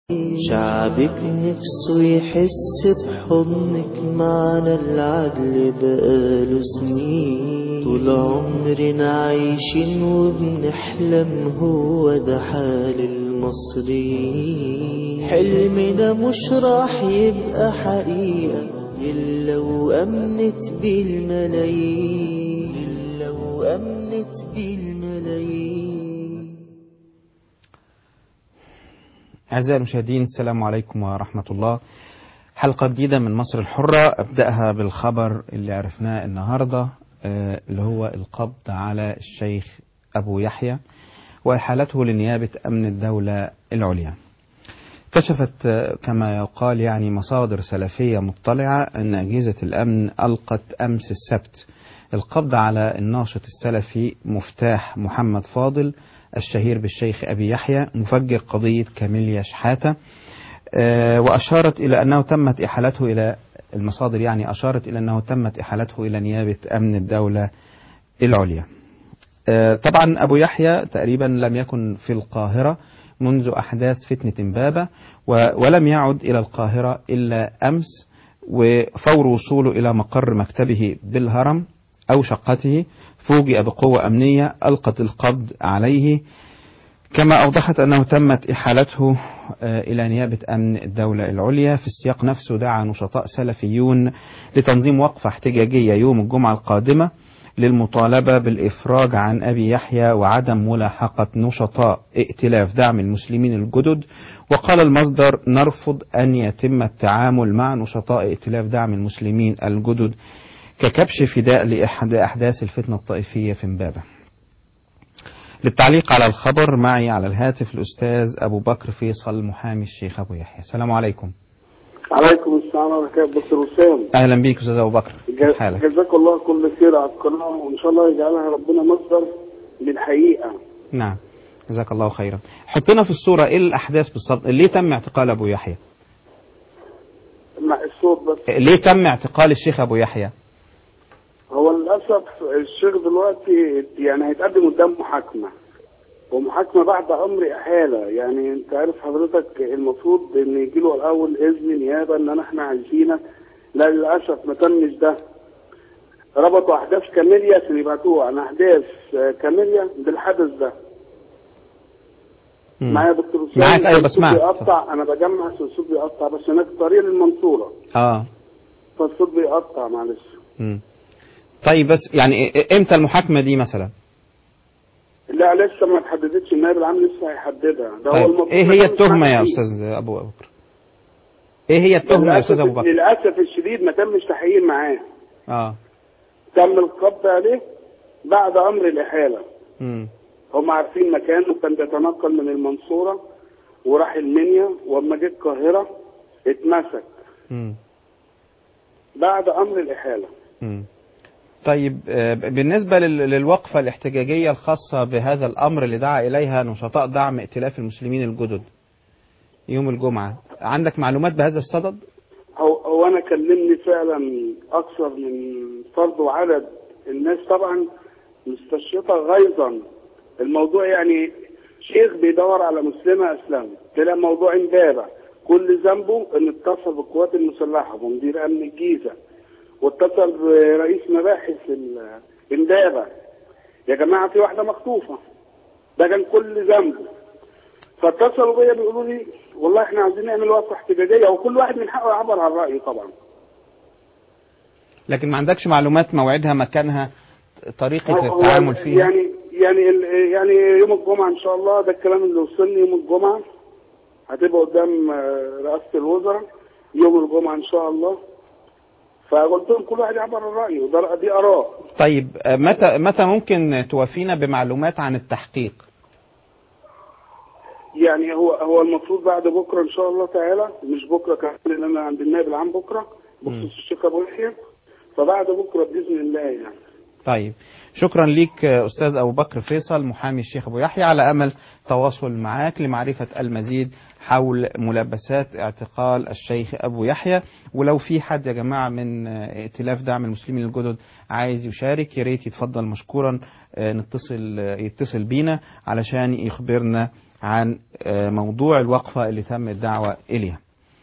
شعبك نفسه يحس بحضنك معنا العدل بقاله سنين طول عمرنا عايشين وبنحلم هو ده حال المصريين حلمنا مش راح يبقى حقيقة إلا وأمنت بيه الملايين إلا وأمنت بيه الملايين أعزائي المشاهدين السلام عليكم ورحمة الله حلقة جديدة من مصر الحرة أبدأها بالخبر اللي عرفناه النهاردة آه، اللي هو القبض على الشيخ أبو يحيى وإحالته لنيابة أمن الدولة العليا كشفت آه، كما يقال يعني مصادر سلفية مطلعة أن أجهزة الأمن ألقت أمس السبت القبض على الناشط السلفي مفتاح محمد فاضل الشهير بالشيخ أبي يحيى مفجر قضية كاميليا شحاتة آه، وأشارت إلى أنه تمت إحالته إلى المصادر يعني أشارت إلى أنه تمت إحالته إلى نيابة أمن الدولة العليا آه، طبعا أبو يحيى تقريبا لم يكن في القاهرة منذ أحداث فتنة إمبابة و- ولم يعد إلى القاهرة إلا أمس وفور وصوله إلى مقر مكتبه بالهرم أو شقته فوجئ بقوة أمنية ألقت القبض عليه كما أوضحت أنه تمت إحالته آه، إلى نيابة أمن الدولة العليا في السياق نفسه دعا نشطاء سلفيون لتنظيم وقفة احتجاجية يوم الجمعة القادمة للمطالبة بالإفراج عن أبي يحيى وعدم ملاحقة نشطاء ائتلاف دعم المسلمين الجدد وقال المصدر نرفض أن يتم التعامل مع نشطاء ائتلاف دعم المسلمين الجدد ككبش فداء لأحد أحداث الفتنة الطائفية في امبابة للتعليق على الخبر معي على الهاتف الأستاذ أبو بكر فيصل محامي الشيخ أبو يحيى السلام عليكم عليكم السلام ورحمة الله دكتور وسام أهلا بيك أستاذ أبو بكر كيف حالك جزاك الله كل خير على القناة وإن شاء الله يجعلها ربنا مصدر للحقيقة نعم جزاك الله خيرا حطنا في الصورة إيه الأحداث بالضبط ليه تم اعتقال أبو يحيى مع الصوت بس ليه تم اعتقال الشيخ أبو يحيى هو للأسف الشيخ دلوقتي يعني هيتقدم قدام محاكمة ومحاكمة بعد أمر إحالة يعني أنت عارف حضرتك المفروض إن يجي له الأول إذن نيابة إن أنا إحنا عايزينك لا للأسف ما تمش ده ربطوا أحداث كاميليا عشان يبعتوها عن أحداث كاميليا بالحدث ده مم. معايا يا دكتور وسام معاك، أيوة، الصوت بسمعك. بيقطع انا بجمع عشان الصوت بيقطع بس هناك طريق للمنصوره آه فالصوت بيقطع معلش مم. طيب بس يعني إ- إمتى المحاكمة دي مثلا لا لسه ما اتحددتش النائب العام لسه هيحددها ده هو طيب المفروض إيه ما هي كانش التهمة يا معاك أستاذ أبو بكر إيه هي التهمة يا للأسف- أستاذ أبو بكر للاسف الشديد ما تمش تحقيق معاه آه تم القبض عليه بعد امر الاحاله مم. هم عارفين مكانه كان بيتنقل من المنصوره وراح المنيا واما جه القاهره اتمسك مم. بعد امر الاحاله مم. طيب آه، بالنسبة لل- للوقفة الاحتجاجية الخاصة بهذا الأمر اللي دعا إليها نشطاء دعم ائتلاف المسلمين الجدد يوم الجمعة عندك معلومات بهذا الصدد؟ هو هو انا كلمني فعلا اكثر من فرد وعدد الناس طبعا مستشرطه غيظا الموضوع يعني شيخ بيدور على مسلمه اسلمت طلع موضوع امبابه كل ذنبه ان اتصل بالقوات المسلحه ومدير امن الجيزه واتصل برئيس مباحث ال- امبابه يا جماعه في واحده مخطوفه ده كان كل ذنبه فاتصلوا بيا بيقولوا لي والله احنا عايزين نعمل وقفه احتجاجيه وكل واحد من حقه يعبر عن رايه طبعا لكن ما عندكش معلومات موعدها مكانها طريقة هو- هو التعامل فيها يعني يعني ال- يعني يوم الجمعه ان شاء الله ده الكلام اللي وصلني يوم الجمعه هتبقى قدام آه، رئاسه الوزراء يوم الجمعه ان شاء الله فقلت لهم كل واحد يعبر عن رايه ده دي اراء طيب آه، متى متى ممكن توافينا بمعلومات عن التحقيق؟ يعني هو هو المفروض بعد بكره ان شاء الله تعالى مش بكره كمان لان انا عند النائب العام بكره بخصوص الشيخ ابو يحيى فبعد بكره باذن الله يعني طيب شكرا ليك آه، أستاذ أبو بكر فيصل محامي الشيخ أبو يحيى على أمل تواصل معاك لمعرفة المزيد حول ملابسات اعتقال الشيخ أبو يحيى ولو في حد يا جماعة من آه، ائتلاف دعم المسلمين الجدد عايز يشارك يا ريت يتفضل مشكورا آه، نتصل آه، يتصل بينا علشان يخبرنا عن آه، موضوع الوقفة اللي تم الدعوة إليها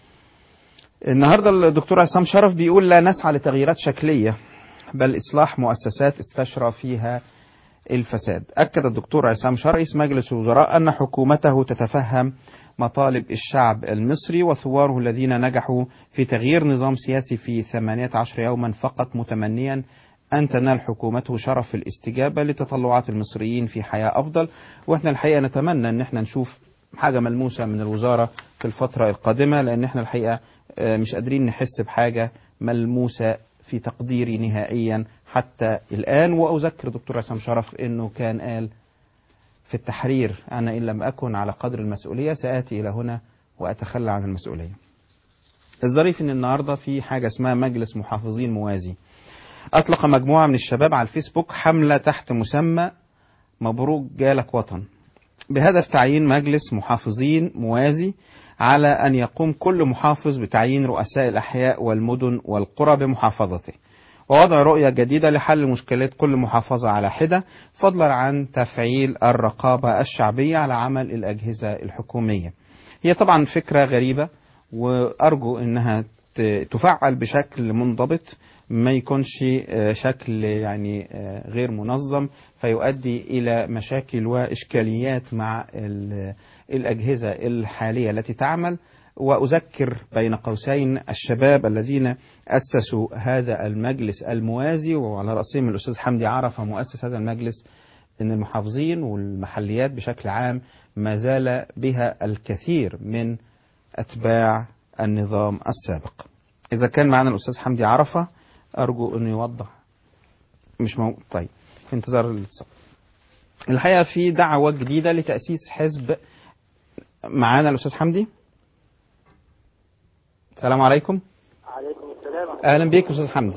النهاردة الدكتور عصام شرف بيقول لا نسعى لتغييرات شكلية بل إصلاح مؤسسات استشرى فيها الفساد أكد الدكتور عصام شرف رئيس مجلس الوزراء أن حكومته تتفهم مطالب الشعب المصري وثواره الذين نجحوا في تغيير نظام سياسي في 18 يوما فقط متمنيا أن تنال حكومته شرف الاستجابة لتطلعات المصريين في حياة أفضل وإحنا الحقيقة نتمنى أن احنا نشوف حاجة ملموسة من الوزارة في الفترة القادمة لأن احنا الحقيقة آه، مش قادرين نحس بحاجة ملموسة في تقديري نهائيا حتى الآن وأذكر دكتور عصام شرف أنه كان قال في التحرير أنا إن لم أكن على قدر المسؤولية سآتي إلى هنا وأتخلى عن المسؤولية الظريف أن النهاردة في حاجة اسمها مجلس محافظين موازي أطلق مجموعة من الشباب على الفيسبوك حملة تحت مسمى مبروك جالك وطن بهدف تعيين مجلس محافظين موازي على أن يقوم كل محافظ بتعيين رؤساء الأحياء والمدن والقرى بمحافظته ووضع رؤية جديدة لحل مشكلات كل محافظة على حدة فضلا عن تفعيل الرقابة الشعبية على عمل الأجهزة الحكومية هي طبعا فكرة غريبة وأرجو أنها ت- تفعل بشكل منضبط ما يكونش آه، شكل يعني آه، غير منظم فيؤدي إلى مشاكل وإشكاليات مع ال- الأجهزة الحالية التي تعمل وأذكر بين قوسين الشباب الذين أسسوا هذا المجلس الموازي وعلى رأسهم الأستاذ حمدي عرفة مؤسس هذا المجلس أن المحافظين والمحليات بشكل عام ما زال بها الكثير من أتباع النظام السابق إذا كان معنا الأستاذ حمدي عرفة أرجو أنه يوضح مش مو... طيب في انتظار الاتصال الحقيقة في دعوة جديدة لتأسيس حزب معانا الأستاذ حمدي السلام عليكم عليكم السلام أهلا بيك أستاذ حمدي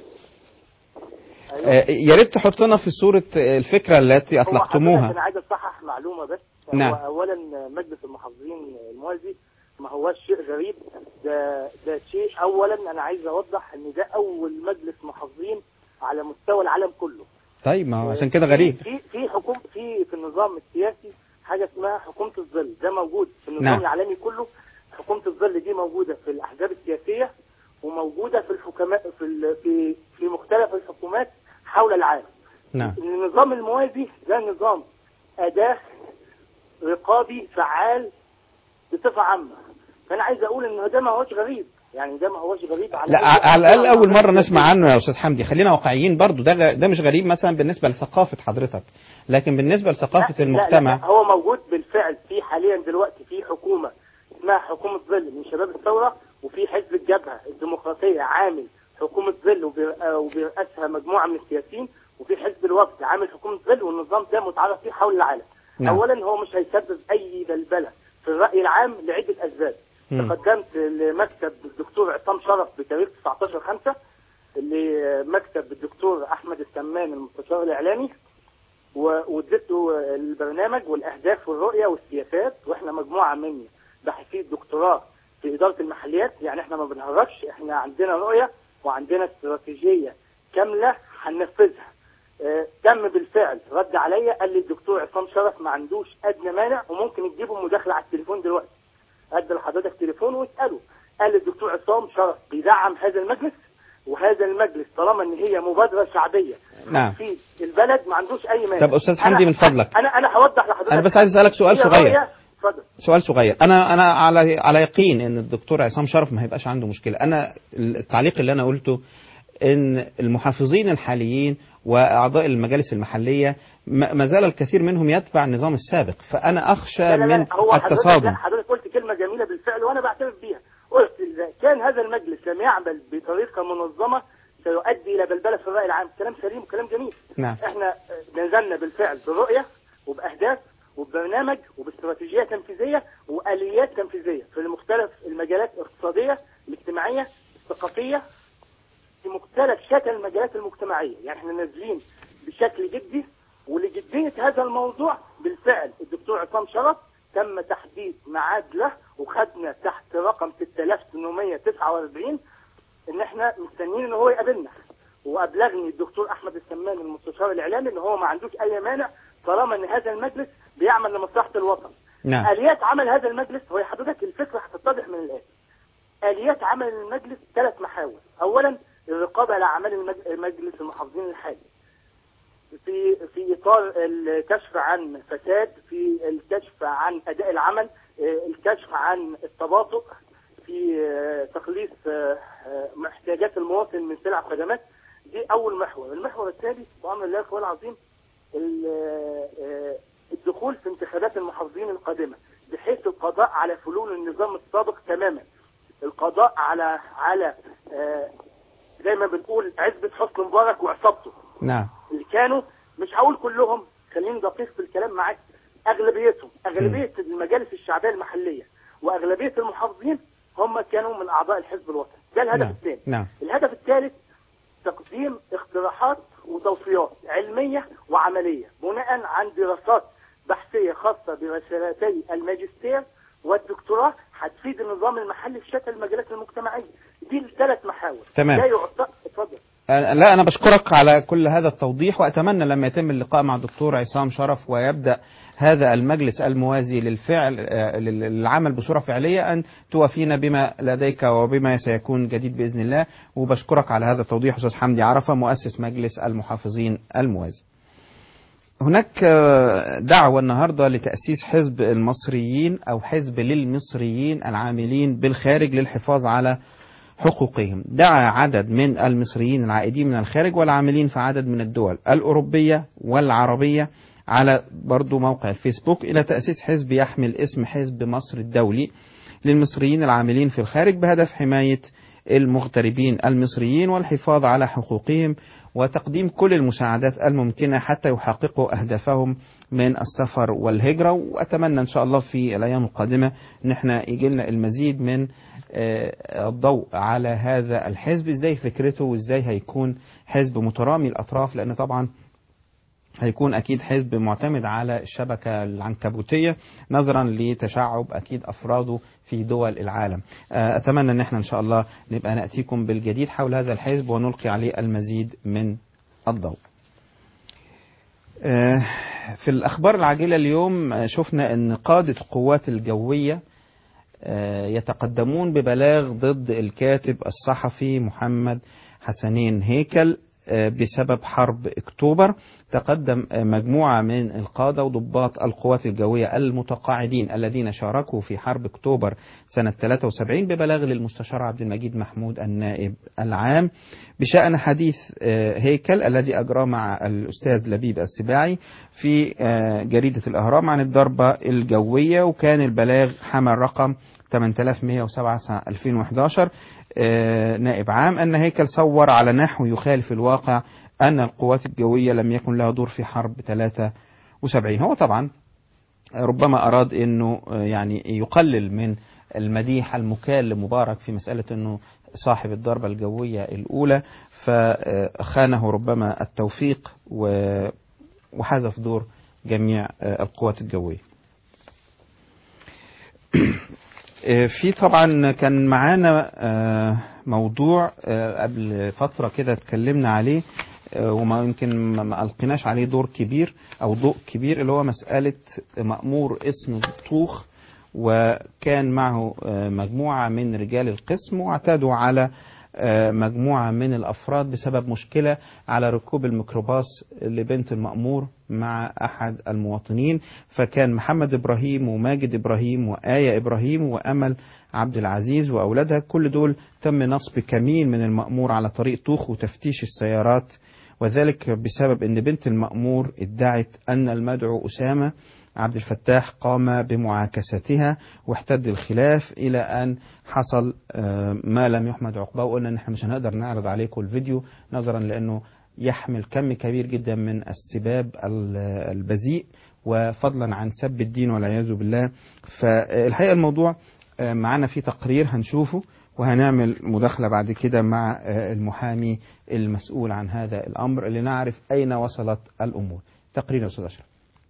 آه، يا ريت تحط لنا في صورة الفكرة التي هو حضرتك أطلقتموها انا عايز اصحح معلومه بس نعم. هو اولا مجلس المحافظين الموازي ما هوش شيء غريب ده ده شيء اولا انا عايز اوضح ان ده اول مجلس محافظين على مستوى العالم كله طيب ما هو عشان كده غريب في في حكوم في في النظام السياسي حاجه اسمها حكومه الظل ده موجود في النظام نعم. العالمي كله حكومه الظل دي موجوده في الاحزاب السياسيه وموجوده في الحكماء في ال- في في مختلف الحكومات حول العالم نعم النظام الموازي ده نظام أداة رقابي فعال بصفة عامة فأنا عايز أقول إن ده ما هوش غريب يعني ده ما هوش غريب على لا ع- على الأقل أول مرة نسمع عنه يا أستاذ حمدي خلينا واقعيين برضو ده غ- ده مش غريب مثلا بالنسبة لثقافة حضرتك لكن بالنسبة لثقافة لا- لا- المجتمع لا هو موجود بالفعل في حاليا دلوقتي في حكومة اسمها حكومة ظل من شباب الثورة وفي حزب الجبهة الديمقراطية عامل حكومة ظل وبير- آه، وبيرأسها مجموعة من السياسيين وفي حزب الوفد عامل حكومة ظل والنظام ده متعرف فيه حول العالم نعم. أولا هو مش هيسبب أي بلبلة في الرأي العام لعدة أسباب مم. تقدمت لمكتب الدكتور عصام شرف بتاريخ 19 5 لمكتب الدكتور أحمد السمان المستشار الإعلامي و- واديته البرنامج والاهداف والرؤيه والسياسات واحنا مجموعه من باحثي الدكتوراه في اداره المحليات يعني احنا ما بنهرجش احنا عندنا رؤيه وعندنا استراتيجيه كامله هننفذها آه، تم بالفعل رد عليا قال لي الدكتور عصام شرف ما عندوش ادنى مانع وممكن تجيبه مداخله على التليفون دلوقتي ادي لحضرتك تليفون واساله قال لي الدكتور عصام شرف بيدعم هذا المجلس وهذا المجلس طالما ان هي مبادره شعبيه نعم. في البلد ما عندوش اي مانع طب أستاذ حمدي أنا- من فضلك. انا انا هوضح لحضرتك أنا بس عايز أسألك سؤال هي صغير. رؤية- اتفضل سؤال صغير انا انا على على يقين ان الدكتور عصام شرف ما هيبقاش عنده مشكله انا التعليق اللي انا قلته ان المحافظين الحاليين واعضاء المجالس المحليه ما ما زال الكثير منهم يتبع النظام السابق فانا اخشى لا لا من لا هو حضرتك التصادم لا حضرتك قلت كلمه جميله بالفعل وانا بعترف بيها قلت اذا كان هذا المجلس لم يعمل بطريقه منظمه سيؤدي الى بلبله في الراي العام كلام سليم وكلام جميل نعم. احنا آه، نزلنا بالفعل برؤيه وباهداف وببرنامج وباستراتيجيه تنفيذيه واليات تنفيذيه في مختلف المجالات الاقتصاديه الاجتماعيه الثقافيه في مختلف شتى المجالات المجتمعيه يعني احنا نازلين بشكل جدي ولجديه هذا الموضوع بالفعل الدكتور عصام شرف تم تحديد ميعاد له وخدنا تحت رقم 6849 ان احنا مستنيين ان هو يقابلنا وابلغني الدكتور احمد السمان المستشار الاعلامي ان هو ما عندوش اي مانع طالما ان هذا المجلس بيعمل لمصلحه الوطن نعم اليات عمل هذا المجلس وهي حضرتك الفكره هتتضح من الاتي اليات عمل المجلس ثلاث محاور اولا الرقابه على اعمال المج- المجلس المحافظين الحالي في في اطار الكشف عن فساد في الكشف عن اداء العمل آه، الكشف عن التباطؤ في آه، تخليص آه، آه، احتياجات المواطن من سلع وخدمات دي اول محور المحور الثاني بامر الله الاخوان العظيم ال- آه، الدخول في انتخابات المحافظين القادمه بحيث القضاء على فلول النظام السابق تماما القضاء على على آه، زي ما بنقول عزبة حسني مبارك وعصابته نعم اللي كانوا مش هقول كلهم خليني دقيق في الكلام معاك اغلبيتهم اغلبيه المجالس الشعبيه المحليه واغلبيه المحافظين هم كانوا من اعضاء الحزب الوطني ده الهدف نعم. الثاني نعم الهدف الثالث تقديم اقتراحات وتوصيات علميه وعمليه بناء عن دراسات بحثيه خاصه برسالتي الماجستير والدكتوراه هتفيد النظام المحلي في شتى المجالات المجتمعيه دي الثلاث محاور تمام. ده يعتبر اتفضل أنا- لا أنا بشكرك على كل هذا التوضيح وأتمنى لما يتم اللقاء مع الدكتور عصام شرف ويبدأ هذا المجلس الموازي للفعل آه، لل- للعمل بصورة فعلية أن توافينا بما لديك وبما سيكون جديد بإذن الله وبشكرك على هذا التوضيح أستاذ حمدي عرفة مؤسس مجلس المحافظين الموازي هناك آه، دعوة النهاردة لتأسيس حزب المصريين أو حزب للمصريين العاملين بالخارج للحفاظ على حقوقهم دعا عدد من المصريين العائدين من الخارج والعاملين في عدد من الدول الأوروبية والعربية على برضو موقع الفيسبوك إلى تأسيس حزب يحمل اسم حزب مصر الدولي للمصريين العاملين في الخارج بهدف حماية المغتربين المصريين والحفاظ على حقوقهم وتقديم كل المساعدات الممكنة حتى يحققوا أهدافهم من السفر والهجرة وأتمنى إن شاء الله في الأيام القادمة إن احنا يجي لنا المزيد من آه، الضوء على هذا الحزب ازاي فكرته وازاي هيكون حزب مترامي الأطراف لأن طبعا هيكون أكيد حزب معتمد على الشبكة العنكبوتية نظرا لتشعب أكيد أفراده في دول العالم آه، أتمنى أن احنا إن شاء الله نبقى نأتيكم بالجديد حول هذا الحزب ونلقي عليه المزيد من الضوء آه، في الأخبار العاجلة اليوم آه، شفنا أن قادة القوات الجوية آه، يتقدمون ببلاغ ضد الكاتب الصحفي محمد حسنين هيكل آه، بسبب حرب اكتوبر تقدم آه، مجموعه من القاده وضباط القوات الجويه المتقاعدين الذين شاركوا في حرب اكتوبر سنه 73 ببلاغ للمستشار عبد المجيد محمود النائب العام بشان حديث آه، هيكل الذي اجراه مع الاستاذ لبيب السباعي في آه، جريده الاهرام عن الضربه الجويه وكان البلاغ حمل رقم 8107 سنة 2011 آه، نائب عام أن هيكل صور على نحو يخالف الواقع أن القوات الجوية لم يكن لها دور في حرب 73 هو طبعا ربما أراد أنه آه، يعني يقلل من المديح المكال لمبارك في مسألة أنه صاحب الضربة الجوية الأولى فخانه ربما التوفيق و- وحذف دور جميع آه، القوات الجوية آه، في طبعا كان معانا آه، موضوع آه، قبل فترة كده اتكلمنا عليه آه، وما يمكن ما ما ألقيناش عليه دور كبير أو ضوء كبير اللي هو مسألة مأمور اسم طوخ وكان معه آه، مجموعة من رجال القسم واعتادوا على آه، مجموعة من الأفراد بسبب مشكلة على ركوب الميكروباص لبنت المأمور مع أحد المواطنين فكان محمد إبراهيم وماجد إبراهيم وآية إبراهيم وأمل عبد العزيز وأولادها كل دول تم نصب كمين من المأمور على طريق طوخ وتفتيش السيارات وذلك بسبب أن بنت المأمور ادعت أن المدعو أسامة عبد الفتاح قام بمعاكستها واحتد الخلاف إلى أن حصل آه، ما لم يحمد عقباه وقلنا ان احنا مش هنقدر نعرض عليكم الفيديو نظرا لانه يحمل كم كبير جدا من السباب ال- البذيء وفضلا عن سب الدين والعياذ بالله فالحقيقه الموضوع آه، معانا في تقرير هنشوفه وهنعمل مداخله بعد كده مع آه، المحامي المسؤول عن هذا الامر لنعرف اين وصلت الامور تقرير يا استاذ اشرف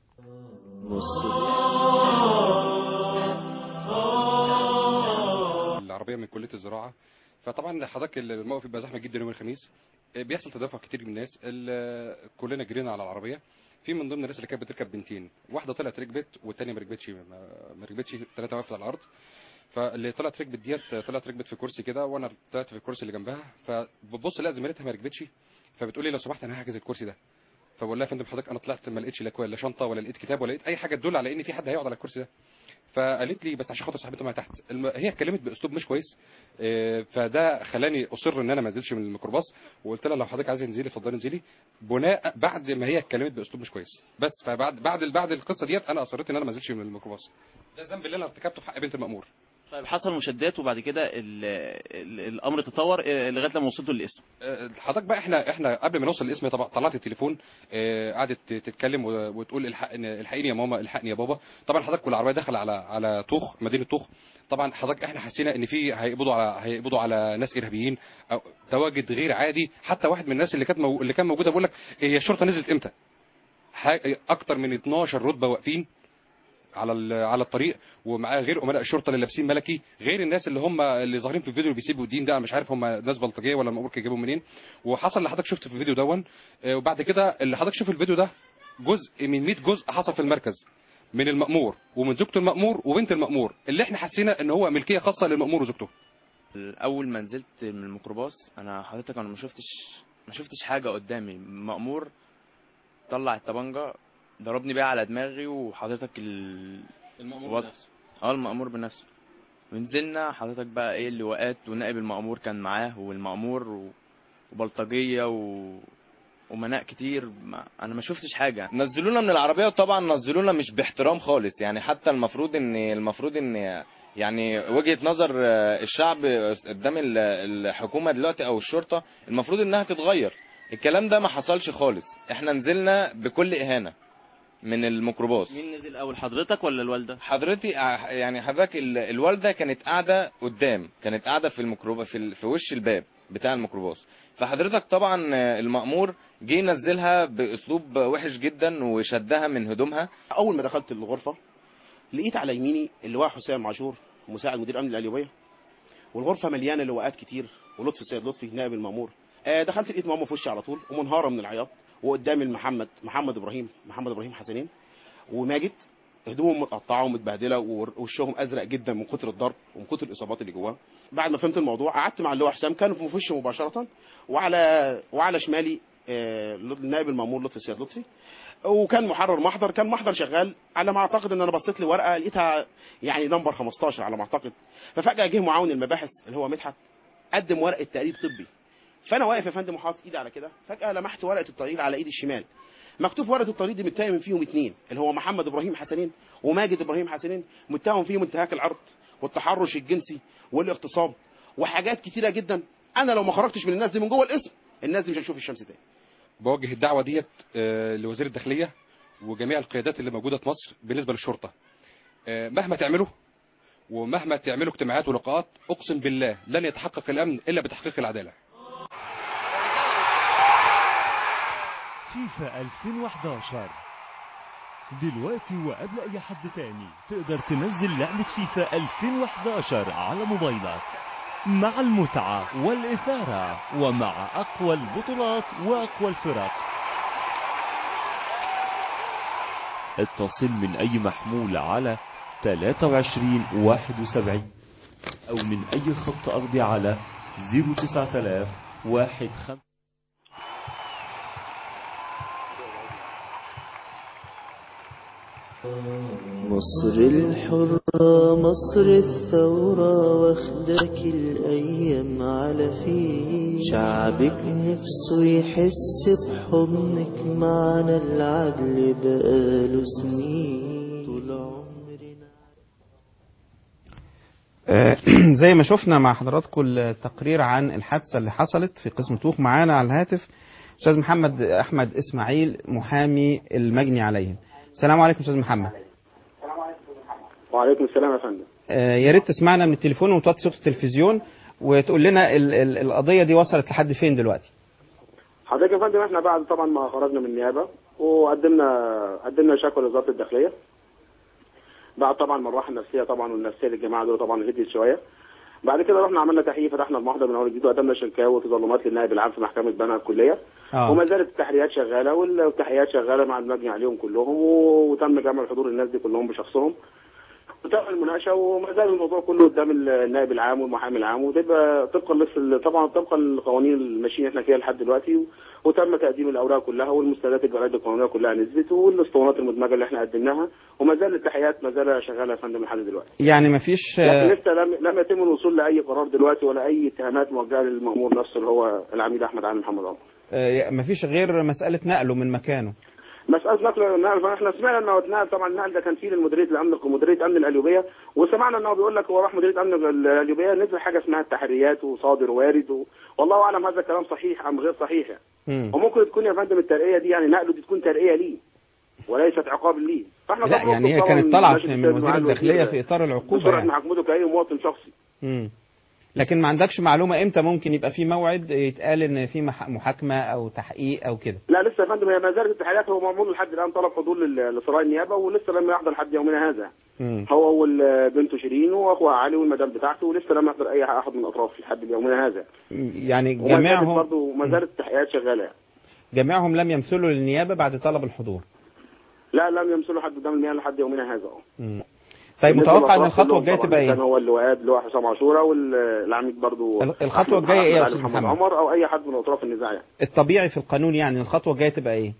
العربيه من كليه الزراعه فطبعا حضرتك الموقف بيبقى زحمه جدا يوم الخميس بيحصل تدافع كتير من الناس ال- كلنا جرينا على العربيه في من ضمن الناس اللي كانت بتركب بنتين واحده طلعت ركبت والثانيه ما ركبتش ما ما ركبتش ثلاثه وقفت على الارض فاللي طلعت ركبت ديت طلعت ركبت في كرسي كده وانا طلعت في الكرسي اللي جنبها فببص لا زميلتها ما ركبتش فبتقول لي لو سمحت انا هحجز الكرسي ده فبقول لها يا فندم حضرتك انا طلعت ما لقيتش لا كويس لا شنطه ولا لقيت كتاب ولا لقيت اي حاجه تدل على ان في حد هيقعد على الكرسي ده فقالت لي بس عشان خاطر صاحبتها معايا تحت الم... هي اتكلمت باسلوب مش كويس آه، فده خلاني اصر ان انا ما انزلش من الميكروباص وقلت لها لو حضرتك عايزه تنزلي اتفضلي انزلي بناء بعد ما هي اتكلمت باسلوب مش كويس بس فبعد بعد بعد القصه ديت انا اصريت ان انا ما انزلش من الميكروباص ده الذنب اللي انا ارتكبته في حق بنت المامور طيب حصل مشادات وبعد كده ال ال الامر تطور آه، لغايه لما وصلتوا للاسم آه، حضرتك بقى احنا احنا قبل ما نوصل الاسم طبعا طلعت التليفون آه، قعدت تتكلم و- وتقول الحقني الحقيني يا ماما الحقني يا بابا طبعا حضرتك والعربيه دخل على على طوخ مدينه طوخ طبعا حضرتك احنا حسينا ان في هيقبضوا على هيقبضوا على ناس ارهابيين او تواجد غير عادي حتى واحد من الناس اللي كانت مو... اللي كان موجوده بيقول لك هي الشرطه نزلت امتى ح- اكتر من 12 رتبه واقفين على ال- على الطريق ومعاه غير امناء الشرطه اللي لابسين ملكي غير الناس اللي هم اللي ظاهرين في الفيديو اللي بيسيبوا الدين ده أنا مش عارف هم ناس بلطجيه ولا المأمور كان جايبهم منين وحصل اللي حضرتك شفته في الفيديو دون آه، وبعد كده اللي حضرتك شوف الفيديو ده جزء من 100 جزء حصل في المركز من المأمور ومن زوجته المأمور وبنت المأمور اللي احنا حسينا ان هو ملكيه خاصه للمأمور وزوجته اول ما نزلت من الميكروباص انا حضرتك انا ما شفتش ما شفتش حاجه قدامي مأمور طلع الطبنجه ضربني بيها على دماغي وحضرتك ال... المأمور بنفسه. اه المأمور بنفسه ونزلنا حضرتك بقى ايه اللواءات ونائب المأمور كان معاه والمأمور و... وبلطجيه و... ومناء كتير ما... انا ما شفتش حاجه نزلونا من العربيه وطبعا نزلونا مش باحترام خالص يعني حتى المفروض ان المفروض ان يعني وجهه نظر آه، الشعب قدام ال- الحكومه دلوقتي او الشرطه المفروض انها تتغير الكلام ده ما حصلش خالص احنا نزلنا بكل اهانه من الميكروباص مين نزل اول حضرتك ولا الوالده حضرتي ع- يعني حضرتك ال- الوالده كانت قاعده قدام كانت قاعده في الميكروباص في, ال- في وش الباب بتاع الميكروباص فحضرتك طبعا آه، المأمور جه ينزلها باسلوب وحش جدا وشدها من هدومها اول ما دخلت الغرفه لقيت على يميني اللواء حسام عاشور مساعد مدير امن القليوبيه والغرفه مليانه لواءات كتير ولطفي السيد لطفي نائب المامور آه دخلت لقيت ماما في وشي على طول ومنهاره من العياط وقدامي المحمد محمد ابراهيم محمد ابراهيم حسنين وماجد هدومهم متقطعه ومتبهدله ووشهم ازرق جدا من كتر الضرب ومن كتر الاصابات اللي جواه بعد ما فهمت الموضوع قعدت مع اللواء حسام كان في وشي مباشره وعلى وعلى شمالي آه، النائب المامور لطفي السيد لطفي وكان محرر محضر كان محضر شغال على ما اعتقد ان انا بصيت لي ورقه لقيتها يعني نمبر 15 على ما اعتقد ففجاه جه معاون المباحث اللي هو مدحت قدم ورقه تقرير طبي فانا واقف يا فندم وحاطط ايدي على كده فجاه لمحت ورقه التقرير على ايدي الشمال مكتوب في ورقه التقرير دي متهم فيهم اثنين اللي هو محمد ابراهيم حسنين وماجد ابراهيم حسنين متهم فيهم انتهاك العرض والتحرش الجنسي والاغتصاب وحاجات كتيره جدا انا لو ما خرجتش من الناس دي من جوه الاسم الناس دي مش هتشوف الشمس تاني بوجه الدعوه ديت آه، لوزير الداخليه وجميع القيادات اللي موجوده في مصر بالنسبه للشرطه آه، مهما تعملوا ومهما تعملوا اجتماعات ولقاءات اقسم بالله لن يتحقق الامن الا بتحقيق العداله فيفا 2011 دلوقتي وقبل اي حد تاني تقدر تنزل لعبة فيفا 2011 على موبايلك مع المتعة والإثارة ومع أقوى البطولات وأقوى الفرق اتصل من أي محمول على 23 71 أو من أي خط أرضي على 09000 15 مصر الحرة مصر الثورة واخدك الأيام على فيه شعبك نفسه يحس بحضنك معنا العدل بقاله سنين طول عمرنا آه، زي ما شفنا مع حضراتكم التقرير عن الحادثة اللي حصلت في قسم توخ معانا على الهاتف أستاذ محمد أحمد إسماعيل محامي المجني عليهم السلام عليكم أستاذ محمد وعليكم السلام يا فندم آه، يا ريت تسمعنا من التليفون وتوطي صوت التلفزيون وتقول لنا ال- ال- القضية دي وصلت لحد فين دلوقتي حضرتك يا فندم احنا بعد طبعا ما خرجنا من النيابه وقدمنا قدمنا شكوى لوزاره الداخليه بعد طبعا ما الراحه النفسيه طبعا والنفسيه للجماعه دول طبعا هديت شويه بعد كده رحنا عملنا تحقيق فتحنا المحضر من اول جديد وقدمنا شكاوى وتظلمات للنائب العام في محكمه بنها الكليه اه وما زالت التحريات شغاله والتحقيقات شغاله مع المجني عليهم كلهم وتم جمع حضور الناس دي كلهم بشخصهم وتم المناقشه وما زال الموضوع كله قدام النائب العام والمحامي العام وتبقى طبقا لس طبعا طبقا للقوانين اللي ماشيين احنا فيها لحد دلوقتي و- وتم تقديم الاوراق كلها والمستندات الجرائد القانونيه كلها نزلت والاسطوانات المدمجه اللي احنا قدمناها وما زال التحقيقات ما زال شغاله يا فندم لحد دلوقتي يعني مفيش لكن آه، لسه لم لم يتم الوصول لاي قرار دلوقتي ولا اي اتهامات موجهه للمأمور نفسه اللي هو العميد احمد علي محمد عمر آه، مفيش غير مسألة نقله من مكانه مسألة نقل النقل فاحنا سمعنا انه اتنقل طبعا النقل ده كان فيه لمديرية الامن مديرية امن القليوبية وسمعنا انه بيقول لك هو راح مديرية امن القليوبية نزل حاجة اسمها التحريات وصادر وارد و... والله اعلم هذا الكلام صحيح ام غير صحيح يعني. مم. وممكن تكون يا فندم الترقية دي يعني نقله دي تكون ترقية ليه وليست عقاب ليه فاحنا لا طبعاً يعني هي طبعاً كانت طلعت ماشي من بالتالي وزير مع الداخلية الوزير في إطار العقوبة بسرعة يعني محاكمته كأي مواطن شخصي مم. لكن ما عندكش معلومة امتى ممكن يبقى في موعد يتقال ان في مح- محاكمة او تحقيق او كده لا لسه يا فندم هي ما زالت التحريات هو معمول لحد الان طلب حضور لل- لسراء النيابه ولسه لم يحضر لحد يومنا هذا مم. هو وبنته شيرين واخوها علي والمدام بتاعته ولسه لم يحضر اي احد من الاطراف لحد يومنا هذا يعني وما زالت جميعهم برضه ما زالت التحقيقات شغاله يعني. جميعهم لم يمثلوا للنيابة بعد طلب الحضور لا لم يمثلوا حد قدام المياه لحد يومنا هذا اه مم. طيب بالنسبة متوقع ان للأطراف الخطوة كلهم الجاية طبعاً تبقى كان ايه؟ هو اللواءات اللي هو حسام عاشوره والعميد برضه ال- الخطوة أحمد- الجاية إيه يا أحمد أستاذ علي محمد؟ عمر او اي حد من اطراف النزاع يعني. الطبيعي في القانون يعني الخطوة الجاية تبقى ايه؟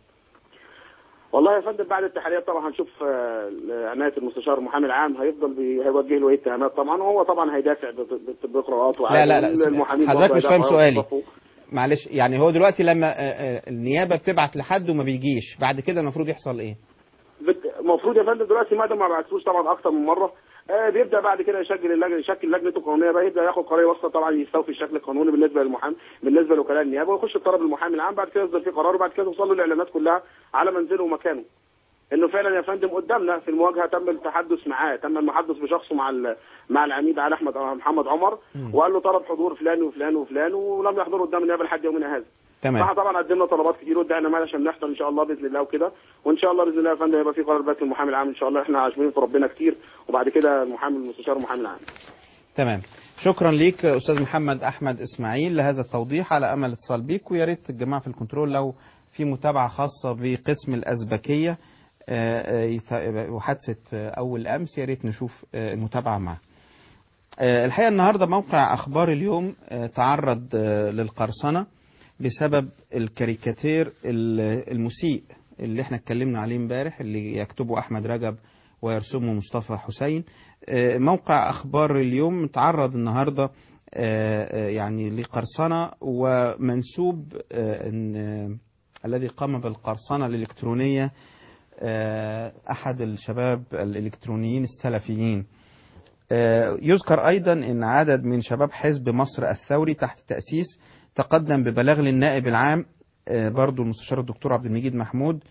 والله يا فندم بعد التحريات طبعا هنشوف آه، عنايه المستشار المحامي العام هيفضل بي- هيوجه له ايه اتهامات طبعا وهو طبعا هيدافع ب- ب- بقراءات لا لا لا المحامين حضرتك برضه مش فاهم هيدافعوا سؤالي ويوقفوا. معلش يعني هو دلوقتي لما آه، آه، النيابة بتبعت لحد وما بيجيش بعد كده المفروض يحصل ايه؟ بت- المفروض يا فندم دلوقتي ما دام ما بعتوش طبعا اكثر من مره آه بيبدا بعد كده يشكل اللجنه يشكل لجنه القانونيه بقى يبدا ياخد قرار يوصل طبعا يستوفي الشكل القانوني بالنسبه للمحامي بالنسبه لوكلاء النيابه ويخش الطلب المحامي العام بعد كده يصدر فيه قرار وبعد كده توصل له الاعلانات كلها على منزله ومكانه انه فعلا يا فندم قدامنا في المواجهه تم التحدث معاه تم المحدث بشخصه مع ال- مع العميد علي احمد محمد عمر وقال له طلب حضور فلان وفلان وفلان ولم يحضروا قدام النيابه لحد يومنا هذا تمام فاحنا طبعا قدمنا طلبات كتير وادعنا مال عشان نحضر ان شاء الله باذن الله وكده وان شاء الله باذن الله يا فندم هيبقى في قرار بات المحامي العام ان شاء الله احنا عاشمين في ربنا كتير وبعد كده المحامي المستشار المحامي العام تمام شكرا ليك استاذ محمد احمد اسماعيل لهذا التوضيح على امل اتصال بيك ويا ريت الجماعه في الكنترول لو في متابعه خاصه بقسم الازبكيه آه، آه، يت- وحادثه آه، اول امس يا ريت نشوف آه، المتابعه معه آه، الحقيقه النهارده موقع اخبار اليوم آه، تعرض آه، للقرصنه بسبب الكاريكاتير ال- المسيء اللي احنا اتكلمنا عليه امبارح اللي يكتبه احمد رجب ويرسمه مصطفى حسين آه، موقع اخبار اليوم تعرض النهارده آه، آه، يعني لقرصنه ومنسوب آه، ان آه، الذي قام بالقرصنه الالكترونيه آه، احد الشباب الالكترونيين السلفيين آه، يذكر أيضا أن عدد من شباب حزب مصر الثوري تحت التأسيس تقدم ببلاغ للنائب العام آه، برضو المستشار الدكتور عبد المجيد محمود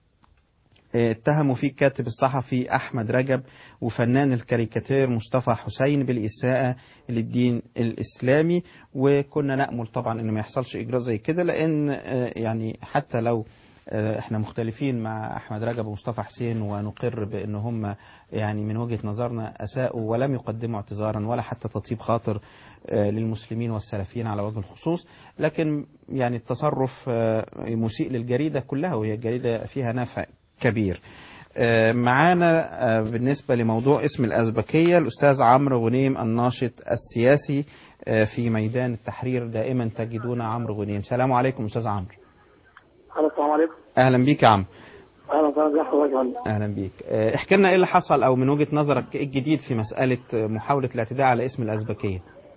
آه، اتهموا فيه الكاتب الصحفي أحمد رجب وفنان الكاريكاتير مصطفى حسين بالإساءة للدين الإسلامي وكنا نأمل طبعا أن ما يحصلش إجراء زي كده لأن آه، يعني حتى لو آه، احنا مختلفين مع احمد رجب ومصطفى حسين ونقر بان هم يعني من وجهه نظرنا اساءوا ولم يقدموا اعتذارا ولا حتى تطيب خاطر آه، للمسلمين والسلفيين على وجه الخصوص لكن يعني التصرف آه، مسيء للجريده كلها وهي الجريده فيها نفع كبير آه، معانا آه، بالنسبه لموضوع اسم الازبكيه الاستاذ عمرو غنيم الناشط السياسي آه، في ميدان التحرير دائما تجدون عمرو غنيم سلام عليكم استاذ عمرو السلام عليكم اهلا بيك يا عمرو اهلا وسهلا ازي حضرتك يا فندم اهلا بيك آه، احكي لنا ايه اللي حصل او من وجهة نظرك ايه الجديد في مسألة آه، محاولة الاعتداء على اسم الازبكية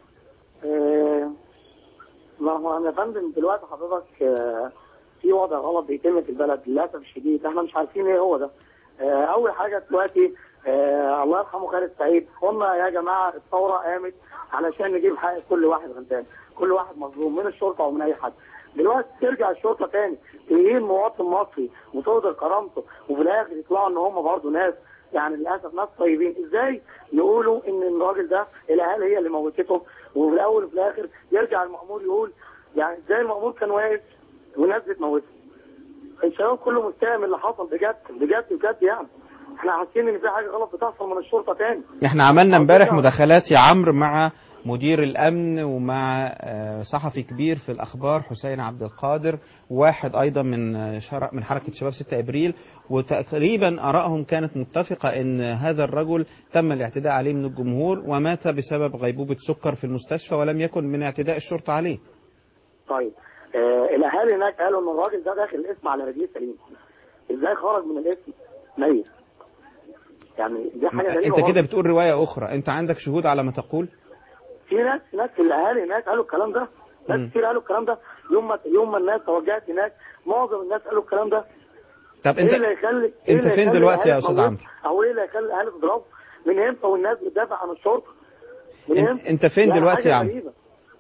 آه، ما هو انا يا فندم دلوقتي حضرتك آه، في وضع غلط بيتم في البلد للاسف الشديد احنا مش عارفين ايه هو ده آه، اول حاجه دلوقتي آه، الله يرحمه خالد سعيد هم يا جماعه الثوره قامت علشان نجيب حق كل واحد غلبان كل واحد مظلوم من الشرطه ومن اي حد دلوقتي ترجع الشرطه تاني تهين مواطن مصري وتهدر كرامته وفي الاخر يطلعوا ان هم برضه ناس يعني للاسف ناس طيبين ازاي يقولوا ان الراجل ده الاهالي هي اللي موتته وفي الاول وفي الاخر يرجع المأمور يقول يعني ازاي المأمور كان واقف والناس بتموته الشباب كله مستاء من اللي حصل بجد بجد بجد يعني احنا حاسين ان في حاجه غلط بتحصل من الشرطه تاني احنا عملنا امبارح مداخلات يا عمرو مع مدير الامن ومع آه، صحفي كبير في الاخبار حسين عبد القادر واحد ايضا من آه، شر- من حركه شباب 6 ابريل وتقريبا ارائهم كانت متفقه ان هذا الرجل تم الاعتداء عليه من الجمهور ومات بسبب غيبوبه سكر في المستشفى ولم يكن من اعتداء الشرطه عليه طيب آه الاهالي هناك قالوا ان الراجل ده داخل الاسم على رجليه سليم ازاي خرج من الاسم ميت يعني دي حاجه غريبه انت كده برضه. بتقول روايه اخرى انت عندك شهود على ما تقول في ناس ناس في الاهالي هناك قالوا الكلام ده مم. ناس كتير قالوا الكلام ده يوم ما يوم ما الناس توجهت هناك معظم الناس قالوا الكلام ده طب ايه انت اللي يخلي انت إيه اللي فين يخلي دلوقتي يا الأهالي استاذ تموت؟ عمرو او ايه اللي يخلي الاهالي تضرب من امتى والناس بتدافع عن الشرطه من انت, امتى انت فين يعني دلوقتي حاجة يا عم غريبة.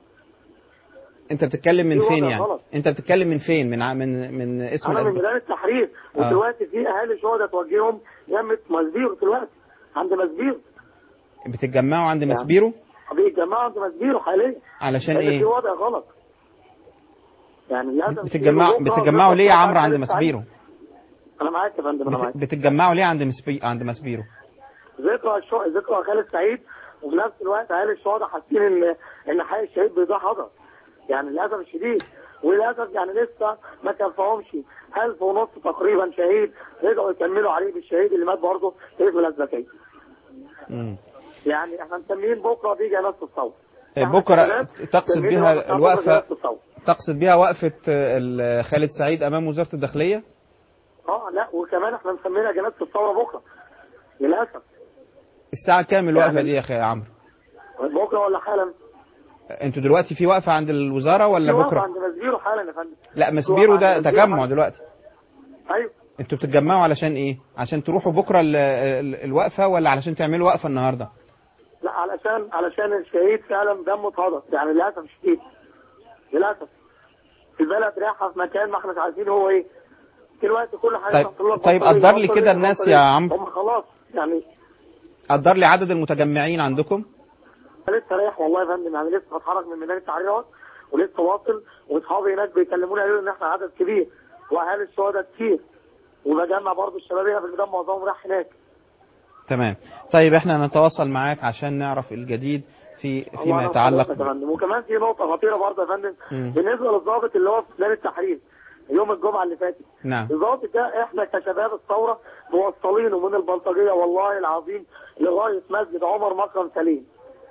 انت بتتكلم من في فين وضع يعني غلط. انت بتتكلم من فين من ع- من من اسم انا من الأسباب. ميدان التحرير آه. ودلوقتي في اهالي شهداء توجههم يمة مسبيرو دلوقتي عند مسبيرو بتتجمعوا عند يعني. مسبيرو بيتجمعوا عند مسبيرو حاليا علشان لأن ايه في وضع غلط يعني لازم بتتجمعوا في بكرة بتتجمعوا ليه يا بكرة عمرو عند بكرة مسبيرو انا معاك يا فندم انا بت- معاك بتتجمعوا ليه عند مسبي... عند مسبيرو ذكرى الشو... ذكرى خالد سعيد وفي نفس الوقت اهالي الشهداء حاسين ان ان حي الشهيد بيضيع حضر يعني للاسف الشديد وللاسف يعني لسه ما كفاهمش ألف ونص تقريبا شهيد رجعوا يكملوا عليه بالشهيد اللي مات برضه في اسم الازبكيه مم. يعني احنا مسميين بكره دي جنازه الثوره بكره تقصد مسميين بها بكرة الوقفه جنازة الثورة. تقصد بها وقفه آه، ال- خالد سعيد امام وزاره الداخليه اه لا وكمان احنا مسمينها جنازه الثوره بكره للاسف الساعه كام الوقفه يعني- دي يا اخي يا عمرو بكره ولا حالا انتوا دلوقتي في وقفه عند الوزاره ولا في وقفة بكره عند مسبيرو حالا يا فندم لا مسبيرو ده عند مسبيرو تجمع حالا. دلوقتي ايوه انتوا بتتجمعوا علشان ايه عشان تروحوا بكره ال- ال- الوقفه ولا علشان تعملوا وقفه النهارده لا علشان علشان الشهيد فعلا دمه اتهدر يعني للاسف الشديد للاسف البلد رايحه في مكان ما احناش عارفين هو ايه دلوقتي كل حاجه طيب- تحصل لها طيب بطارية، قدر لي بطارية، كده الناس بطارية. يا عمرو. هم خلاص يعني قدر لي عدد المتجمعين عندكم أنا لسه رايح والله يا فندم يعني لسه بتحرك من ميدان التحرير اهوت ولسه واصل واصحابي هناك بيكلموني قالوا لي ان احنا عدد كبير واهالي الشهداء كتير وبجمع برضه الشباب هنا في الميدان معظمهم راح هناك تمام طيب احنا نتواصل معاك عشان نعرف الجديد في الله فيما يرحمه يتعلق يا فندم وكمان في نقطه خطيره برضه يا فندم مم. بالنسبه للضابط اللي هو في ميدان التحرير يوم الجمعه اللي فاتت نعم الضابط ده احنا كشباب الثوره موصلينه من البلطجيه والله العظيم لغايه مسجد عمر مكرم سليم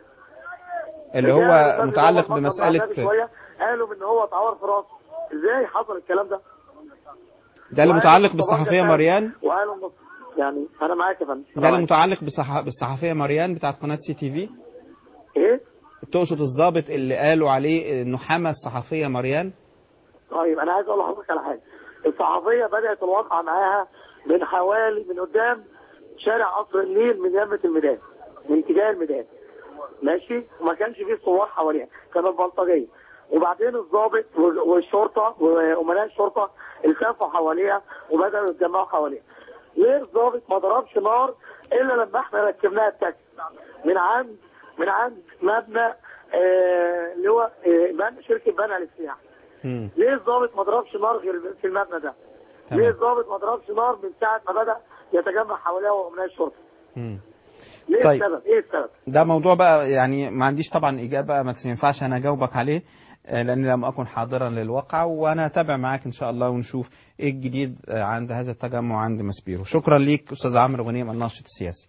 اللي رجعنا هو لمسجد متعلق عمر مكرم بعدها بمسألة بشوية قالوا ان هو اتعور في راسه ازاي حصل الكلام ده؟ ده اللي وقالوا متعلق إن بالصحفية الطبقة مريان وقالوا إن- يعني انا معاك يا فندم أنا ده اللي معاك. متعلق بالصح... بالصحفية مريان بتاعت قناة سي تي في ايه؟ تقصد الضابط اللي قالوا عليه انه حمى الصحفية مريان طيب انا عايز اقول لحضرتك على حاجه الصحفيه بدات الواقعه معاها من حوالي من قدام شارع قصر النيل من يمه الميدان من اتجاه الميدان ماشي وما كانش فيه ثوار حواليها كانت بلطجيه وبعدين الضابط وال- والشرطه وامناء الشرطه التفوا حواليها وبداوا يتجمعوا حواليها ليه الضابط ما ضربش نار الا لما احنا ركبناها التاكسي من عند من عند مبنى آه، اللي هو آه، بنى شركه بنى للسياحه مم. ليه الضابط ما ضربش نار غير في المبنى ده؟ تمام. ليه الضابط ما ضربش نار من ساعه ما بدا يتجمع حواليه وامناء الشرطه؟ مم. ليه طيب. السبب؟ ايه السبب؟ ده موضوع بقى يعني ما عنديش طبعا إجابة ما ينفعش أنا أجاوبك عليه آه، لأني لم أكن حاضرا للواقع وأنا أتابع معاك إن شاء الله ونشوف إيه الجديد آه، عند هذا التجمع عند مسبيرو شكرا ليك أستاذ عمرو غنيم الناشط السياسي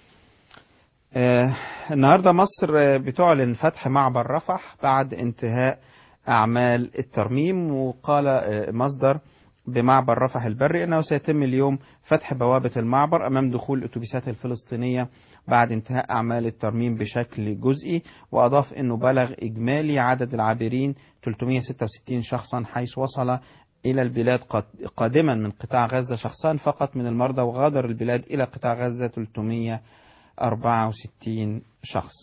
آه، النهاردة مصر آه، بتعلن فتح معبر رفح بعد انتهاء أعمال الترميم وقال آه، مصدر بمعبر رفح البري أنه سيتم اليوم فتح بوابة المعبر أمام دخول الأتوبيسات الفلسطينية بعد انتهاء أعمال الترميم بشكل جزئي وأضاف أنه بلغ إجمالي عدد العابرين 366 شخصا حيث وصل إلى البلاد قد- قادما من قطاع غزة شخصان فقط من المرضى وغادر البلاد إلى قطاع غزة 364 شخص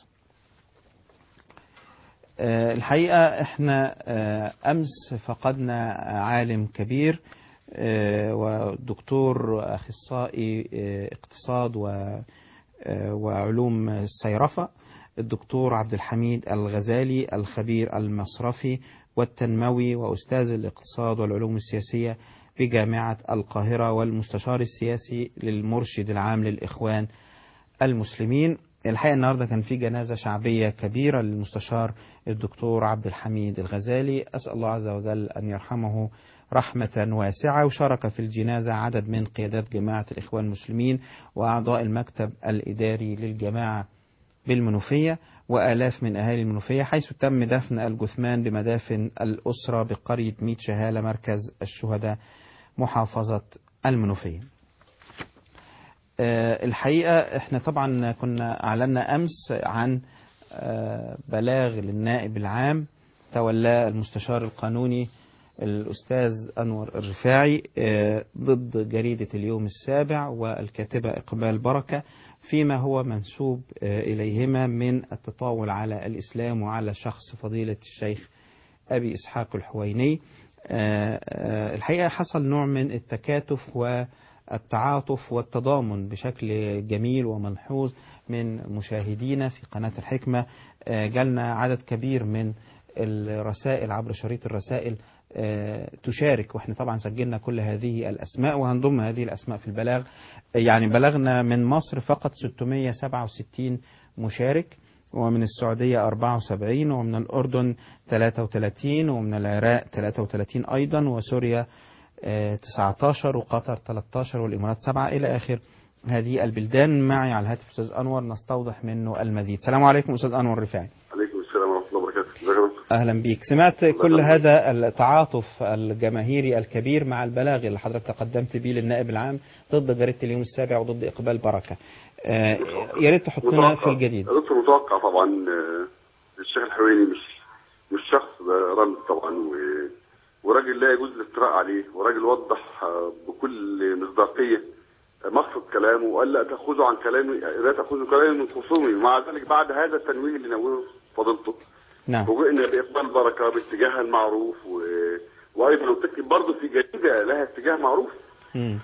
آه، الحقيقة احنا آه، أمس فقدنا عالم كبير آه، ودكتور أخصائي آه، اقتصاد و آه، وعلوم الصيرفة الدكتور عبد الحميد الغزالي الخبير المصرفي والتنموي وأستاذ الاقتصاد والعلوم السياسية بجامعة القاهرة والمستشار السياسي للمرشد العام للإخوان المسلمين الحقيقة النهاردة كان في جنازة شعبية كبيرة للمستشار الدكتور عبد الحميد الغزالي أسأل الله عز وجل أن يرحمه رحمة واسعة وشارك في الجنازة عدد من قيادات جماعة الإخوان المسلمين وأعضاء المكتب الإداري للجماعة بالمنوفية وآلاف من أهالي المنوفية حيث تم دفن الجثمان بمدافن الأسرة بقرية ميت شهالة مركز الشهداء محافظة المنوفية آه، الحقيقة احنا طبعا كنا أعلنا أمس عن آه، بلاغ للنائب العام تولاه المستشار القانوني الأستاذ أنور الرفاعي آه، ضد جريدة اليوم السابع والكاتبة إقبال بركة فيما هو منسوب آه، إليهما من التطاول على الإسلام وعلى شخص فضيلة الشيخ أبي إسحاق الحويني آه، آه، الحقيقة حصل نوع من التكاتف والتعاطف والتضامن بشكل جميل وملحوظ من مشاهدينا في قناة الحكمة آه، جالنا عدد كبير من الرسائل عبر شريط الرسائل آه، تشارك واحنا طبعا سجلنا كل هذه الاسماء وهنضم هذه الاسماء في البلاغ يعني بلغنا من مصر فقط 667 مشارك ومن السعودية 74 ومن الأردن 33 ومن العراق 33 أيضا وسوريا آه، 19 وقطر 13 والإمارات 7 إلى آخر هذه البلدان معي على الهاتف أستاذ أنور نستوضح منه المزيد السلام عليكم أستاذ أنور رفاعي عليكم السلام ورحمة الله وبركاته ازيك يا دكتور؟ أهلا بيك سمعت كل هذا التعاطف الجماهيري الكبير مع البلاغ اللي حضرتك تقدمت به للنائب العام ضد جريدة اليوم السابع وضد إقبال بركة آه، يا ريت تحطنا في الجديد يا دكتور متوقع طبعا آه، الشيخ الحويني مش مش شخص ده رمز طبعا و... وراجل لا يجوز الافتراء عليه وراجل وضح آه، بكل مصداقية مقصد كلامه وقال لا تأخذوا عن كلامي لا تأخذوا كلامي من خصومي ومع ذلك بعد هذا التنويه اللي نوهه فضلته نعم فوجئنا بإقبال بركة باتجاهها المعروف و... وأيضا قلت برضه في جريدة لها اتجاه معروف مم.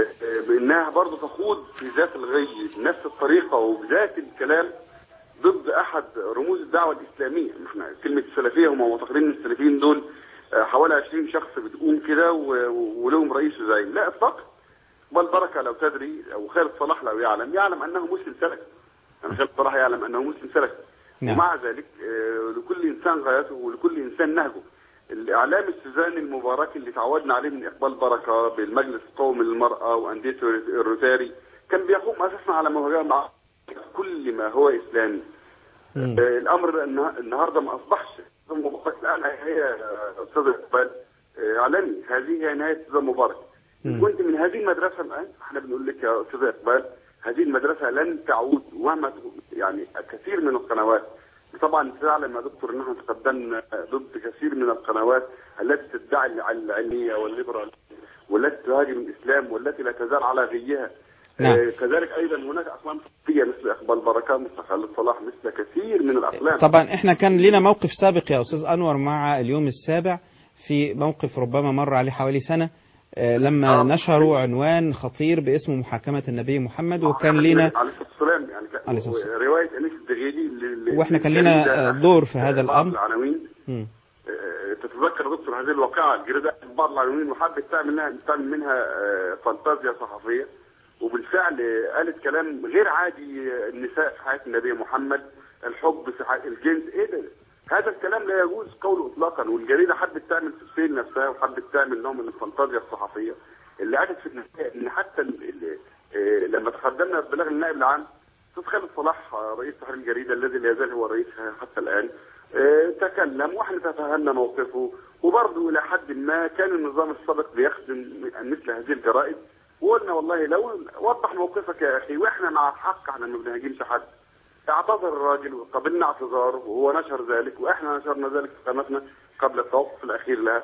بانها برضه تخوض في ذات الغي بنفس الطريقه وبذات الكلام ضد احد رموز الدعوه الاسلاميه احنا كلمه السلفيه هم معتقدين ان السلفيين دول آه، حوالي 20 شخص بتقوم كده و- و- ولهم رئيس وزعيم لا اطلاقا بل بركه لو تدري او خالد صلاح لو يعلم يعلم انه مسلم سلفي يعني خالد صلاح يعلم انه مسلم سلفي نعم. ومع ذلك آه، لكل انسان غايته ولكل انسان نهجه الاعلام السوزاني المبارك اللي تعودنا عليه من اقبال بركه بالمجلس القومي للمراه وانديه الروتاري كان بيقوم اساسا على مواجهه مع كل ما هو اسلامي مم. آه، الامر النها- النهارده ما اصبحش نظام مبارك الان هي آه، استاذ اقبال آه، اعلامي هذه هي نهايه نظام مبارك مم. كنت من هذه المدرسه الان احنا بنقول لك يا استاذ اقبال هذه المدرسه لن تعود ومهما ت- يعني كثير من القنوات طبعا تعلم يا دكتور ان احنا تقدمنا ضد كثير من القنوات التي تدعي الع- العلميه والليبرال والتي تهاجم الاسلام والتي لا تزال على غيها نعم. آه، كذلك ايضا هناك اقلام صحفيه مثل اقبال بركه مثل خالد صلاح مثل كثير من الاقلام طبعا احنا كان لنا موقف سابق يا استاذ انور مع اليوم السابع في موقف ربما مر عليه حوالي سنه آه، لما آه. نشروا عنوان خطير باسمه محاكمه النبي محمد وكان لنا عليه الصلاه والسلام يعني ك- عليه الصلاة والسلام. روايه انيس الدغيدي اللي- اللي- واحنا كان اللي لنا جريدة آه، دور في هذا بعض الامر العناوين مم. آه، تتذكر دكتور هذه الواقعه الجريده بعض العناوين وحبت تعمل منها تعمل منها آه، فانتازيا صحفيه وبالفعل آه، قالت كلام غير عادي آه، النساء في حياه النبي محمد الحب في حياه الجنس ايه ده هذا الكلام لا يجوز قوله اطلاقا والجريده حبت تعمل تسفيل نفسها وحبت تعمل نوع من الفانتازيا الصحفيه اللي اتت في النهايه ان حتى ال- ال- آه، لما تقدمنا ببلاغ النائب العام استاذ خالد صلاح آه، رئيس تحرير الجريده الذي لا يزال هو رئيسها حتى الان آه، تكلم واحنا تفهمنا موقفه وبرضه الى حد ما كان النظام السابق بيخدم مثل هذه الجرائد وقلنا والله لو وضح موقفك يا اخي واحنا مع الحق احنا ما بنهاجمش حد اعتذر الراجل وقبلنا اعتذاره وهو نشر ذلك واحنا نشرنا ذلك في قناتنا قبل التوقف الاخير لها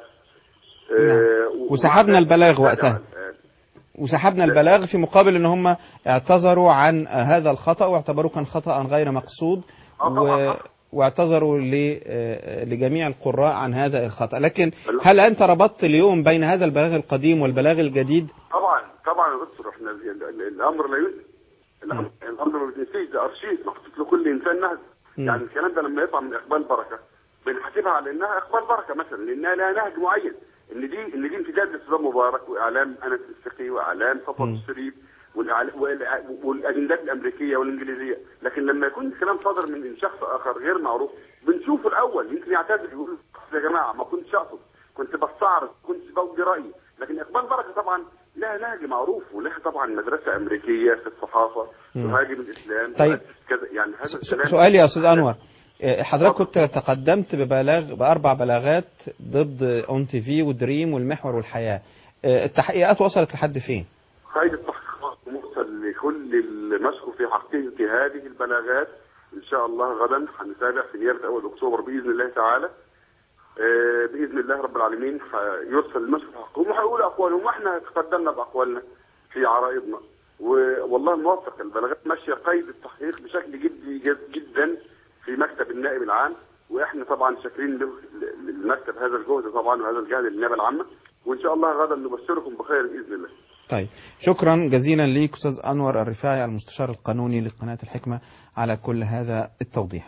آه، و- وسحبنا البلاغ وقتها. آه، وسحبنا البلاغ في مقابل ان هم اعتذروا عن هذا الخطا واعتبروه كان خطا غير مقصود و... واعتذروا ل... آه، لجميع القراء عن هذا الخطا لكن هل انت ربطت اليوم بين هذا البلاغ القديم والبلاغ الجديد طبعا طبعا يا دكتور احنا ال- ال- الامر لا ينسى الامر الامر ما بيتنسيش ده ارشيف محطوط لكل انسان نهج مم. يعني الكلام ده لما يطلع من اقبال بركه بنحاسبها على انها اقبال بركه مثلا لانها لها نهج معين ان دي ان دي امتداد لنظام مبارك واعلام انس الفقي واعلام صفوت مم. الشريف والإعلا- والإع- والاجندات الامريكيه والانجليزيه لكن لما يكون الكلام صادر من شخص اخر غير معروف بنشوفه الاول يمكن يعتذر يقول يا جماعه ما كنتش اقصد كنت بستعرض كنت بودي رايي لكن اقبال بركه طبعا لها نهج معروف ولها طبعا مدرسه امريكيه في الصحافه مم. تهاجم الاسلام طيب. تؤسس كذا يعني هذا الكلام سؤال يا أستاذ أنور آه، حضرتك كنت تقدمت ببلاغ بأربع بلاغات ضد أون تي في ودريم والمحور والحياة آه، التحقيقات وصلت لحد فين؟ قيد التحقيقات مرسل لكل المشكو في حقيقة هذه البلاغات إن شاء الله غدا هنتابع في نيابة أول أكتوبر بإذن الله تعالى آه، بإذن الله رب العالمين يرسل المشكو في حقهم وهيقولوا أقوالهم وإحنا تقدمنا بأقوالنا في عرائضنا والله موفق البلاغات ماشية قيد التحقيق بشكل جدي جد- جدا في مكتب النائب العام واحنا طبعا شاكرين له للمكتب هذا الجهد طبعا وهذا الجهد للنيابه العامه وان شاء الله غدا نبشركم بخير باذن الله طيب شكرا جزيلا ليك أستاذ أنور الرفاعي المستشار القانوني لقناة الحكمة على كل هذا التوضيح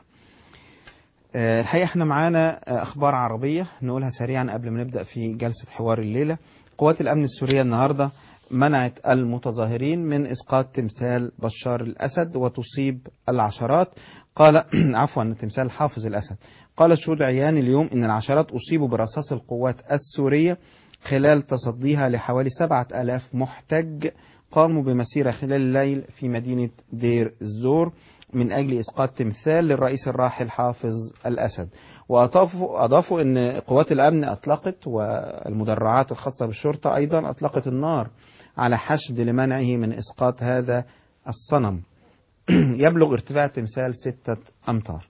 آه، الحقيقة احنا معانا آه، أخبار عربية نقولها سريعا قبل ما نبدأ في جلسة حوار الليلة قوات الأمن السورية النهاردة منعت المتظاهرين من إسقاط تمثال بشار الأسد وتصيب العشرات قال عفوا تمثال حافظ الأسد قال شهود عيان اليوم إن العشرات أصيبوا برصاص القوات السورية خلال تصديها لحوالي سبعة ألاف محتج قاموا بمسيرة خلال الليل في مدينة دير الزور من أجل إسقاط تمثال للرئيس الراحل حافظ الأسد وأضافوا أضافوا أن قوات الأمن أطلقت والمدرعات الخاصة بالشرطة أيضا أطلقت النار على حشد لمنعه من إسقاط هذا الصنم يبلغ ارتفاع التمثال ستة أمتار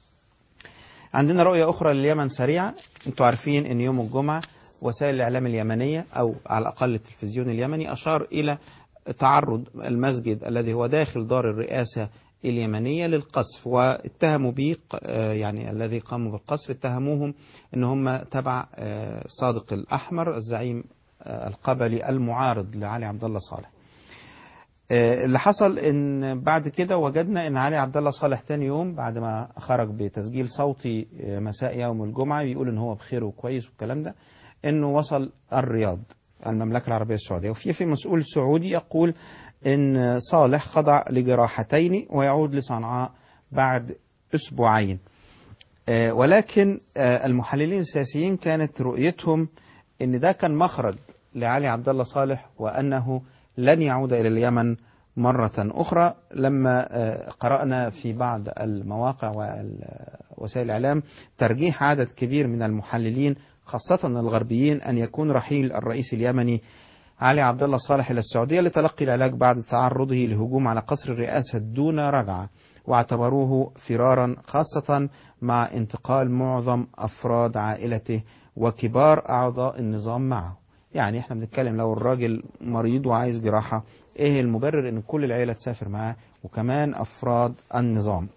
عندنا رؤية أخرى لليمن سريعة أنتوا عارفين أن يوم الجمعة وسائل الإعلام اليمنية أو على الأقل التلفزيون اليمني أشار إلى تعرض المسجد الذي هو داخل دار الرئاسة اليمنية للقصف واتهموا به آه، يعني الذي قاموا بالقصف اتهموهم ان هم تبع آه، صادق الأحمر الزعيم آه، القبلي المعارض لعلي عبد الله صالح آه، اللي حصل ان بعد كده وجدنا ان علي عبد الله صالح تاني يوم بعد ما خرج بتسجيل صوتي آه، مساء يوم الجمعة بيقول ان هو بخير وكويس والكلام ده انه وصل الرياض المملكة العربية السعودية وفي في مسؤول سعودي يقول ان صالح خضع لجراحتين ويعود لصنعاء بعد اسبوعين آه، ولكن آه، المحللين السياسيين كانت رؤيتهم ان ده كان مخرج لعلي عبد الله صالح وانه لن يعود الى اليمن مرة أخرى لما آه، قرأنا في بعض المواقع ووسائل الإعلام ترجيح عدد كبير من المحللين خاصة الغربيين أن يكون رحيل الرئيس اليمني علي عبد الله صالح إلى السعودية لتلقي العلاج بعد تعرضه لهجوم على قصر الرئاسة دون رجعة واعتبروه فرارا خاصة مع انتقال معظم أفراد عائلته وكبار أعضاء النظام معه يعني احنا بنتكلم لو الراجل مريض وعايز جراحة ايه المبرر ان كل العيلة تسافر معاه وكمان افراد النظام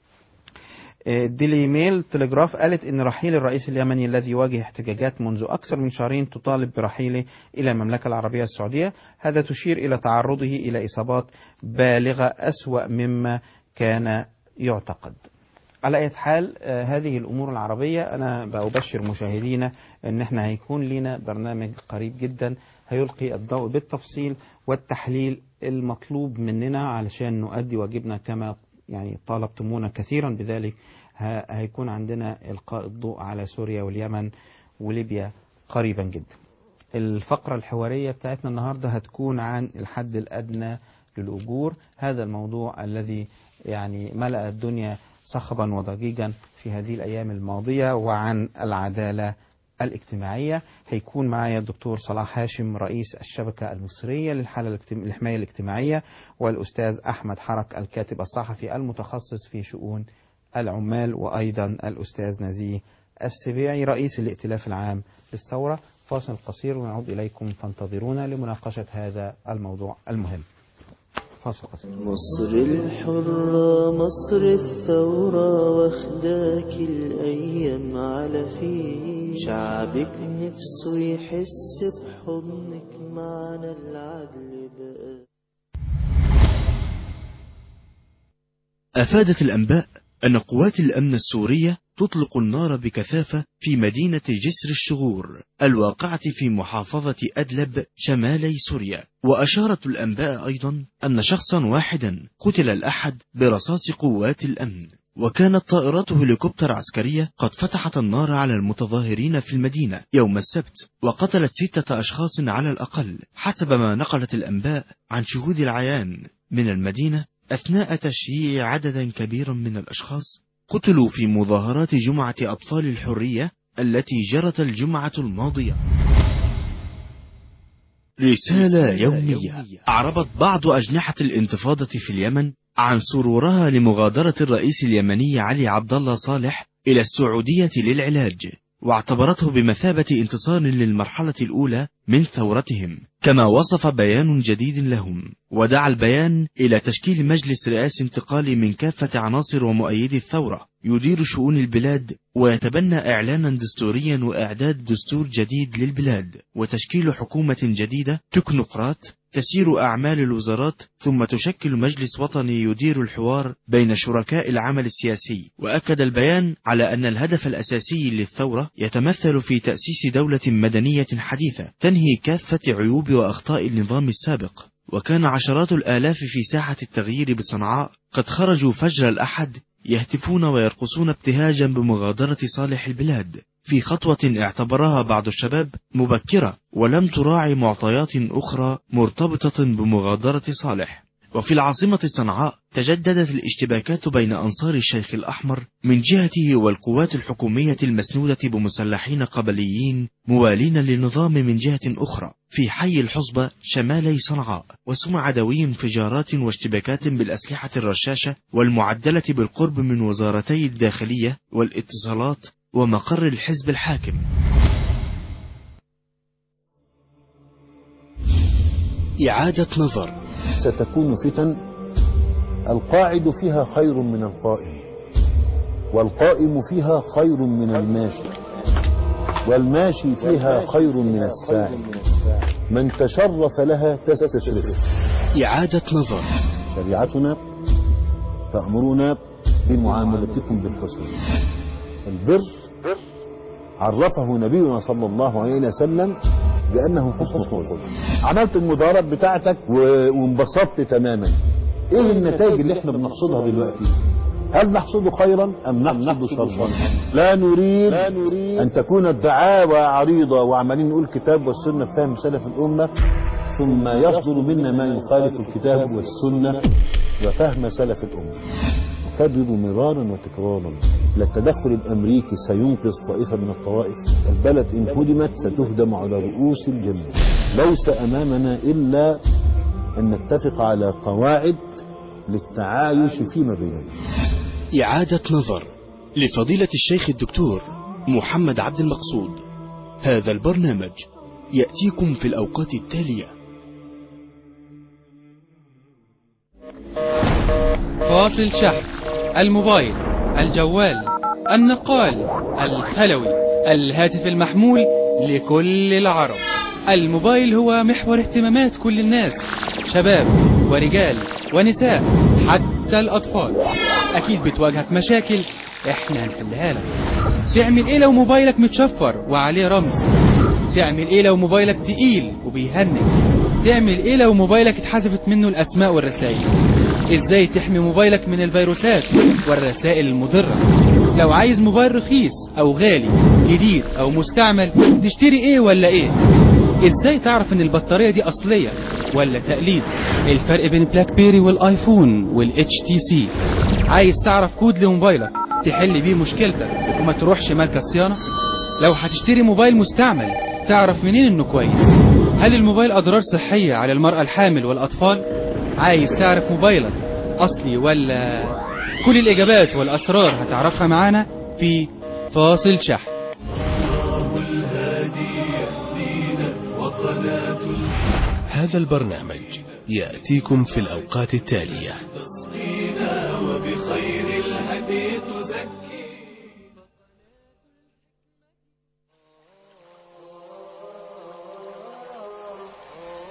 ديلي ميل تلجراف قالت ان رحيل الرئيس اليمني الذي يواجه احتجاجات منذ اكثر من شهرين تطالب برحيله الى المملكه العربيه السعوديه هذا تشير الى تعرضه الى اصابات بالغه اسوا مما كان يعتقد على اي حال آه، هذه الامور العربيه انا بأبشر مشاهدينا ان احنا هيكون لنا برنامج قريب جدا هيلقي الضوء بالتفصيل والتحليل المطلوب مننا علشان نؤدي واجبنا كما يعني طالبتمونا كثيرا بذلك ه- هيكون عندنا إلقاء الضوء على سوريا واليمن وليبيا قريبا جدا الفقرة الحوارية بتاعتنا النهاردة هتكون عن الحد الأدنى للأجور هذا الموضوع الذي يعني ملأ الدنيا صخبا وضجيجا في هذه الأيام الماضية وعن العدالة الاجتماعية هيكون معايا الدكتور صلاح هاشم رئيس الشبكة المصرية للحالة الاجتم... الحماية الاجتماعية والأستاذ أحمد حرك الكاتب الصحفي المتخصص في شؤون العمال وأيضا الأستاذ نزيه السبيعي رئيس الائتلاف العام للثورة فاصل قصير ونعود إليكم فانتظرونا لمناقشة هذا الموضوع المهم فاصل قصير مصر الحرة مصر الثورة واخداك الأيام على فيه شعبك نفسه يحس بحضنك معنى العدل بقى أفادت الأنباء أن قوات الأمن السورية تطلق النار بكثافة في مدينة جسر الشغور الواقعة في محافظة أدلب شمالي سوريا وأشارت الأنباء أيضا أن شخصا واحدا قتل الأحد برصاص قوات الأمن وكانت طائرات هليكوبتر عسكرية قد فتحت النار على المتظاهرين في المدينة يوم السبت وقتلت ستة أشخاص على الأقل حسب ما نقلت الأنباء عن شهود العيان من المدينة أثناء تشييع عددا كبيرا من الأشخاص قتلوا في مظاهرات جمعة أطفال الحرية التي جرت الجمعة الماضية رسالة يومية أعربت بعض أجنحة الانتفاضة في اليمن عن سرورها لمغادرة الرئيس اليمني علي عبد الله صالح إلى السعودية للعلاج واعتبرته بمثابة انتصار للمرحلة الأولى من ثورتهم كما وصف بيان جديد لهم ودعا البيان إلى تشكيل مجلس رئاسي انتقالي من كافة عناصر ومؤيدي الثورة يدير شؤون البلاد ويتبنى إعلانا دستوريا وإعداد دستور جديد للبلاد وتشكيل حكومة جديدة تكنقراط تسير أعمال الوزارات ثم تشكل مجلس وطني يدير الحوار بين شركاء العمل السياسي وأكد البيان على أن الهدف الأساسي للثورة يتمثل في تأسيس دولة مدنية حديثة تنهي كافة عيوب وأخطاء النظام السابق وكان عشرات الآلاف في ساحة التغيير بصنعاء قد خرجوا فجر الأحد يهتفون ويرقصون ابتهاجا بمغادرة صالح البلاد في خطوة اعتبرها بعض الشباب مبكرة ولم تراعي معطيات أخرى مرتبطة بمغادرة صالح وفي العاصمة صنعاء تجددت الاشتباكات بين أنصار الشيخ الأحمر من جهته والقوات الحكومية المسنودة بمسلحين قبليين موالين للنظام من جهة أخرى في حي الحصبة شمالي صنعاء وسمع دوي انفجارات واشتباكات بالأسلحة الرشاشة والمعدلة بالقرب من وزارتي الداخلية والاتصالات ومقر الحزب الحاكم إعادة نظر ستكون فتن القاعد فيها خير من القائم والقائم فيها خير من الماشي والماشي فيها خير من الساعي من تشرف لها تستشرف إعادة نظر شريعتنا تأمرنا بمعاملتكم بالحسن البر عرفه نبينا صلى الله عليه وسلم بأنه حسن الخلق عملت المظاهرات بتاعتك وانبسطت تماما ايه النتائج اللي احنا بنحصدها دلوقتي هل نحصد خيرا ام نحصد شرا لا نريد, لا نريد ان تكون الدعاوى عريضة وعمالين نقول الكتاب والسنة فهم سلف الامة ثم يصدر منا ما يخالف الكتاب والسنة وفهم سلف الامة نكرر مرارا وتكرارا التدخل الامريكي سينقذ طائفة من الطوائف البلد ان هدمت ستهدم على رؤوس الجميع ليس امامنا الا ان نتفق على قواعد للتعايش فيما بيننا إعادة نظر لفضيلة الشيخ الدكتور محمد عبد المقصود هذا البرنامج يأتيكم في الأوقات التالية فاصل شحن الموبايل الجوال النقال الخلوي الهاتف المحمول لكل العرب الموبايل هو محور اهتمامات كل الناس شباب ورجال ونساء حتى الأطفال أكيد بتواجهك مشاكل احنا هنحلها لك تعمل ايه لو موبايلك متشفر وعليه رمز تعمل ايه لو موبايلك تقيل وبيهنج تعمل ايه لو موبايلك اتحذفت منه الاسماء والرسائل ازاي تحمي موبايلك من الفيروسات والرسائل المضرة لو عايز موبايل رخيص او غالي جديد او مستعمل تشتري ايه ولا ايه ازاي تعرف ان البطارية دي اصلية ولا تقليد الفرق بين بلاك بيري والايفون والاتش تي سي عايز تعرف كود لموبايلك تحل بيه مشكلتك وما تروحش مركز صيانة لو هتشتري موبايل مستعمل تعرف منين انه كويس هل الموبايل اضرار صحية على المرأة الحامل والاطفال عايز تعرف موبايلك اصلي ولا كل الاجابات والاسرار هتعرفها معانا في فاصل شحن هذا البرنامج يأتيكم في الأوقات التالية وبخير الهدي تزكي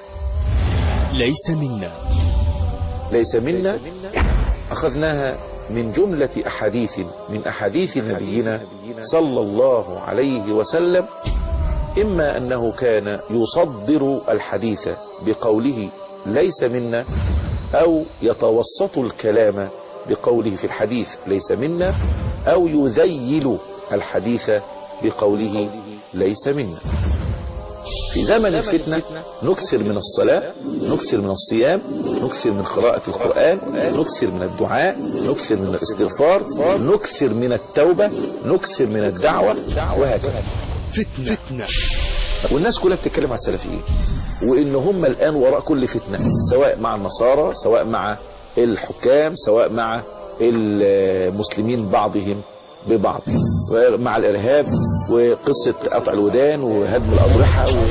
ليس منا ليس منا أخذناها من جملة أحاديث من أحاديث نبينا صلى الله عليه وسلم إما أنه كان يصدر الحديث بقوله ليس منا أو يتوسط الكلام بقوله في الحديث ليس منا أو يذيل الحديث بقوله ليس منا في زمن الفتنة نكثر من الصلاة نكثر من الصيام نكثر من قراءة القرآن نكثر من الدعاء نكثر من الاستغفار نكثر من التوبة نكثر من الدعوة وهكذا فتنة, فتنة. والناس كلها بتتكلم على السلفيين وان هم الان وراء كل فتنة سواء مع النصارى سواء مع الحكام سواء مع المسلمين بعضهم ببعض مع الارهاب وقصة قطع الودان وهدم الاضرحة و...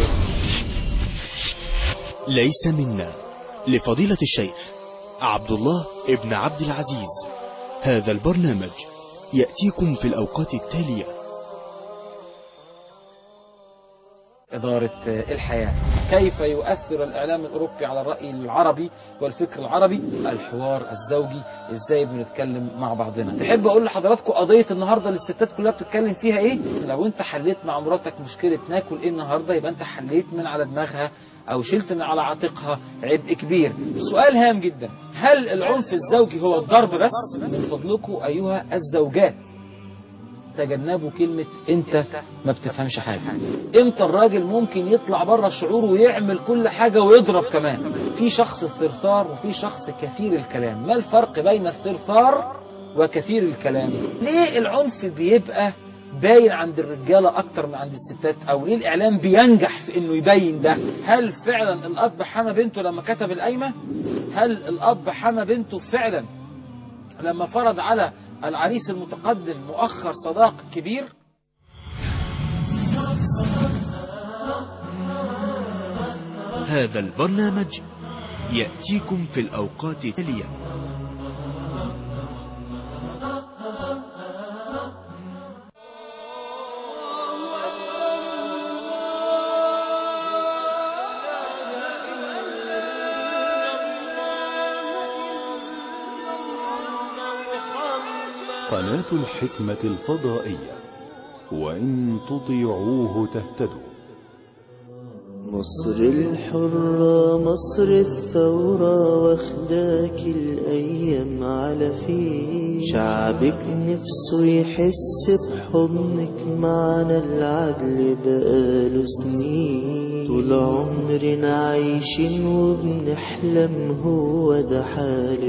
ليس منا لفضيلة الشيخ عبد الله ابن عبد العزيز هذا البرنامج يأتيكم في الأوقات التالية إدارة الحياة كيف يؤثر الإعلام الأوروبي على الرأي العربي والفكر العربي الحوار الزوجي إزاي بنتكلم مع بعضنا تحب أقول لحضراتكم قضية النهاردة اللي الستات كلها بتتكلم فيها إيه لو أنت حليت مع مراتك مشكلة ناكل إيه النهاردة يبقى أنت حليت من على دماغها أو شلت من على عاتقها عبء كبير سؤال هام جدا هل العنف الزوجي هو الضرب بس من فضلكم أيها الزوجات تجنبوا كلمة انت ما بتفهمش حاجة امتى الراجل ممكن يطلع بره الشعور ويعمل كل حاجة ويضرب كمان في شخص ثرثار وفي شخص كثير الكلام ما الفرق بين الثرثار وكثير الكلام ليه العنف بيبقى باين عند الرجالة أكتر من عند الستات أو ليه الإعلام بينجح في إنه يبين ده هل فعلا الأب حمى بنته لما كتب القايمة هل الأب حمى بنته فعلا لما فرض على العريس المتقدم مؤخر صداق كبير هذا البرنامج يأتيكم في الأوقات التالية قناة الحكمة الفضائية وإن تطيعوه تهتدوا مصر الحرة مصر الثورة واخداك الأيام على فيه شعبك نفسه يحس بحضنك معنا العدل بقاله سنين طول عمرنا عايشين وبنحلم هو ده حال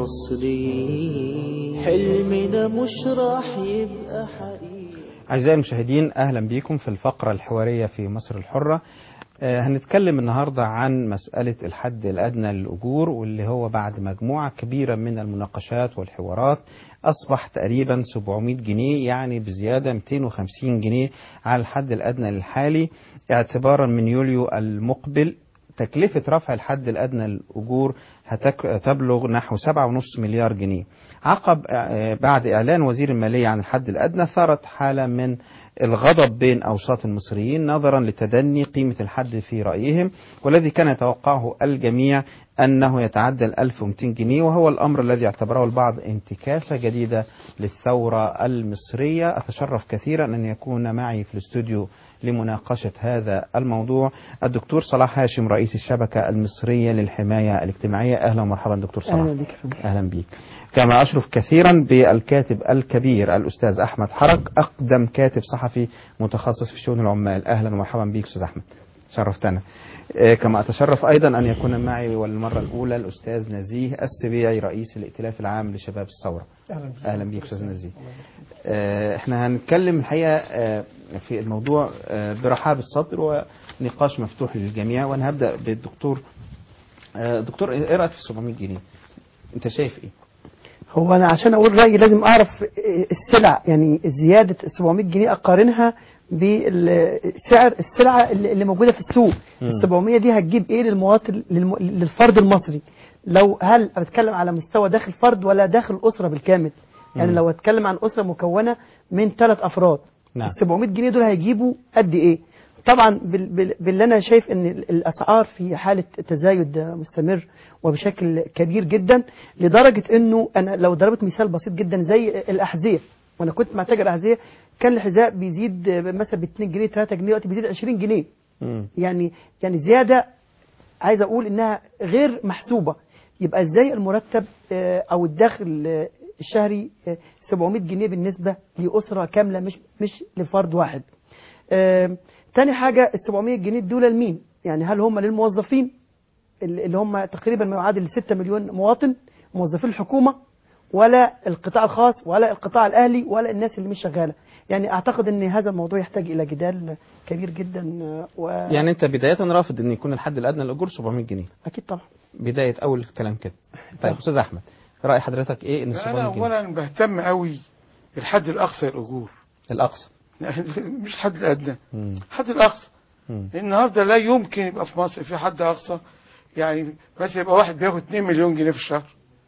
المصريين حلمنا مش راح يبقى حقيقي أعزائي المشاهدين أهلا بكم في الفقرة الحوارية في مصر الحرة آه، هنتكلم النهاردة عن مسألة الحد الأدنى للأجور واللي هو بعد مجموعة كبيرة من المناقشات والحوارات أصبح تقريبا 700 جنيه يعني بزيادة 250 جنيه على الحد الأدنى للحالي اعتبارا من يوليو المقبل تكلفة رفع الحد الأدنى للأجور هتبلغ نحو 7.5 مليار جنيه عقب آه، بعد إعلان وزير المالية عن الحد الأدنى ثارت حالة من الغضب بين أوساط المصريين نظرا لتدني قيمة الحد في رأيهم والذي كان يتوقعه الجميع أنه يتعدى ال 1200 جنيه وهو الأمر الذي اعتبره البعض انتكاسة جديدة للثورة المصرية أتشرف كثيرا أن يكون معي في الاستوديو لمناقشة هذا الموضوع الدكتور صلاح هاشم رئيس الشبكة المصرية للحماية الاجتماعية أهلا ومرحبا دكتور صلاح أهلا بك فندم. أهلا بك كما أشرف كثيرا بالكاتب الكبير الأستاذ أحمد حرك أقدم كاتب صحفي متخصص في شؤون العمال أهلا ومرحبا بك أستاذ أحمد شرفتنا آه، كما أتشرف أيضا أن يكون معي والمرة الأولى الأستاذ نزيه السبيعي رئيس الائتلاف العام لشباب الثورة أهلا بك. أهلا بك أستاذ نزيه آه، احنا هنتكلم الحقيقة آه، في الموضوع آه، برحابة صدر ونقاش مفتوح للجميع وأنا هبدأ بالدكتور آه، دكتور إيه رأيك في 700 جنيه أنت شايف إيه هو انا عشان اقول رايي لازم اعرف السلع يعني زياده 700 جنيه اقارنها بسعر السلعه اللي اللي موجوده في السوق مم. ال 700 دي هتجيب ايه للمواطن للم... للفرد المصري لو هل بتكلم على مستوى داخل فرد ولا داخل اسره بالكامل يعني مم. لو اتكلم عن اسره مكونه من ثلاث افراد نعم ال 700 جنيه دول هيجيبوا قد ايه طبعا بال- بال- باللي انا شايف ان ال- الاسعار في حاله تزايد مستمر وبشكل كبير جدا لدرجه انه انا لو ضربت مثال بسيط جدا زي الاحذيه وانا كنت مع تاجر احذيه كان الحذاء بيزيد مثلا ب 2 جنيه 3 جنيه دلوقتي بيزيد 20 جنيه يعني يعني زياده عايز اقول انها غير محسوبه يبقى ازاي المرتب آه، او الدخل آه، الشهري آه، 700 جنيه بالنسبه لاسره كامله مش مش لفرد واحد آه، تاني حاجه ال 700 جنيه دول لمين يعني هل هم للموظفين اللي اللي هم تقريبا ما يعادل 6 مليون مواطن موظفين الحكومه ولا القطاع الخاص ولا القطاع الاهلي ولا الناس اللي مش شغاله يعني اعتقد ان هذا الموضوع يحتاج الى جدال كبير جدا آه، و... يعني انت بدايه رافض ان يكون الحد الادنى للاجور 700 جنيه اكيد طبعا بدايه اول الكلام كده طيب استاذ احمد راي حضرتك ايه ان ال انا 700 جنيه اولا بهتم قوي بالحد الاقصى للاجور الاقصى مش الحد الادنى مم. الحد الاقصى مم. لان النهارده لا يمكن يبقى في مصر في حد اقصى يعني بس يبقى واحد بياخد 2 مليون جنيه في الشهر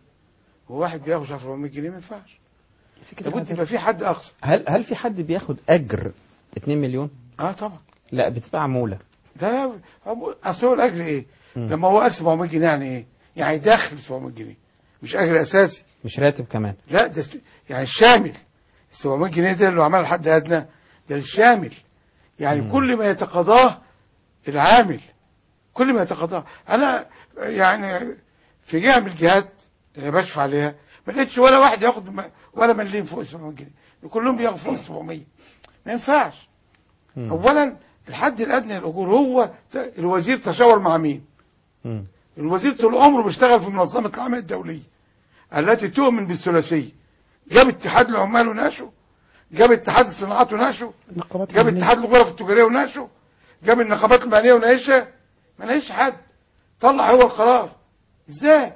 وواحد بياخد 700 جنيه ما ينفعش لابد يبقى في حد اقصى هل هل في حد بياخد اجر 2 مليون اه طبعا لا بتبقى عموله ده لا هو- اصل هو الاجر ايه؟ مم. لما هو قال 700 جنيه يعني ايه؟ يعني دخل 700 جنيه مش اجر اساسي مش راتب كمان لا ده س- يعني الشامل ال 700 جنيه ده اللي عملها حد ادنى ده الشامل يعني مم. كل ما يتقاضاه العامل كل ما يتقاضاه انا يعني في جهه من الجهات اللي بشفع عليها ما لقيتش ولا واحد ياخد م- ولا مليم فوق ال 700 جنيه كلهم بياخدوا فوق ال 700 ما ينفعش مم. اولا الحد الادنى للاجور هو ت- الوزير تشاور مع مين مم. الوزير طول عمره بيشتغل في منظمه الاعمال الدوليه التي تؤمن بالثلاثيه جاب اتحاد العمال وناشئه جاب اتحاد الصناعات وناشئه جاب اتحاد الغرف التجاريه وناشئه جاب النقابات الماليه وناقشها ما ناقش حد طلع هو القرار ازاي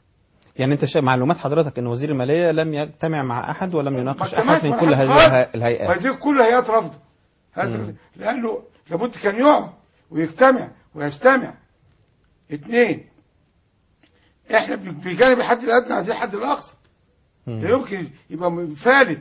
يعني انت شايف معلومات حضرتك ان وزير الماليه لم يجتمع مع احد ولم يناقش ما احد من اجتمعش كل مع حد هذه خالص. الهي- الهيئات وهذه كل الهيئات رافضه هذا مم. لانه لابد كان يقعد ويجتمع ويستمع اثنين احنا بن- بجانب الحد الادنى عايزين الحد الاقصى لا يمكن يبقى م- فالت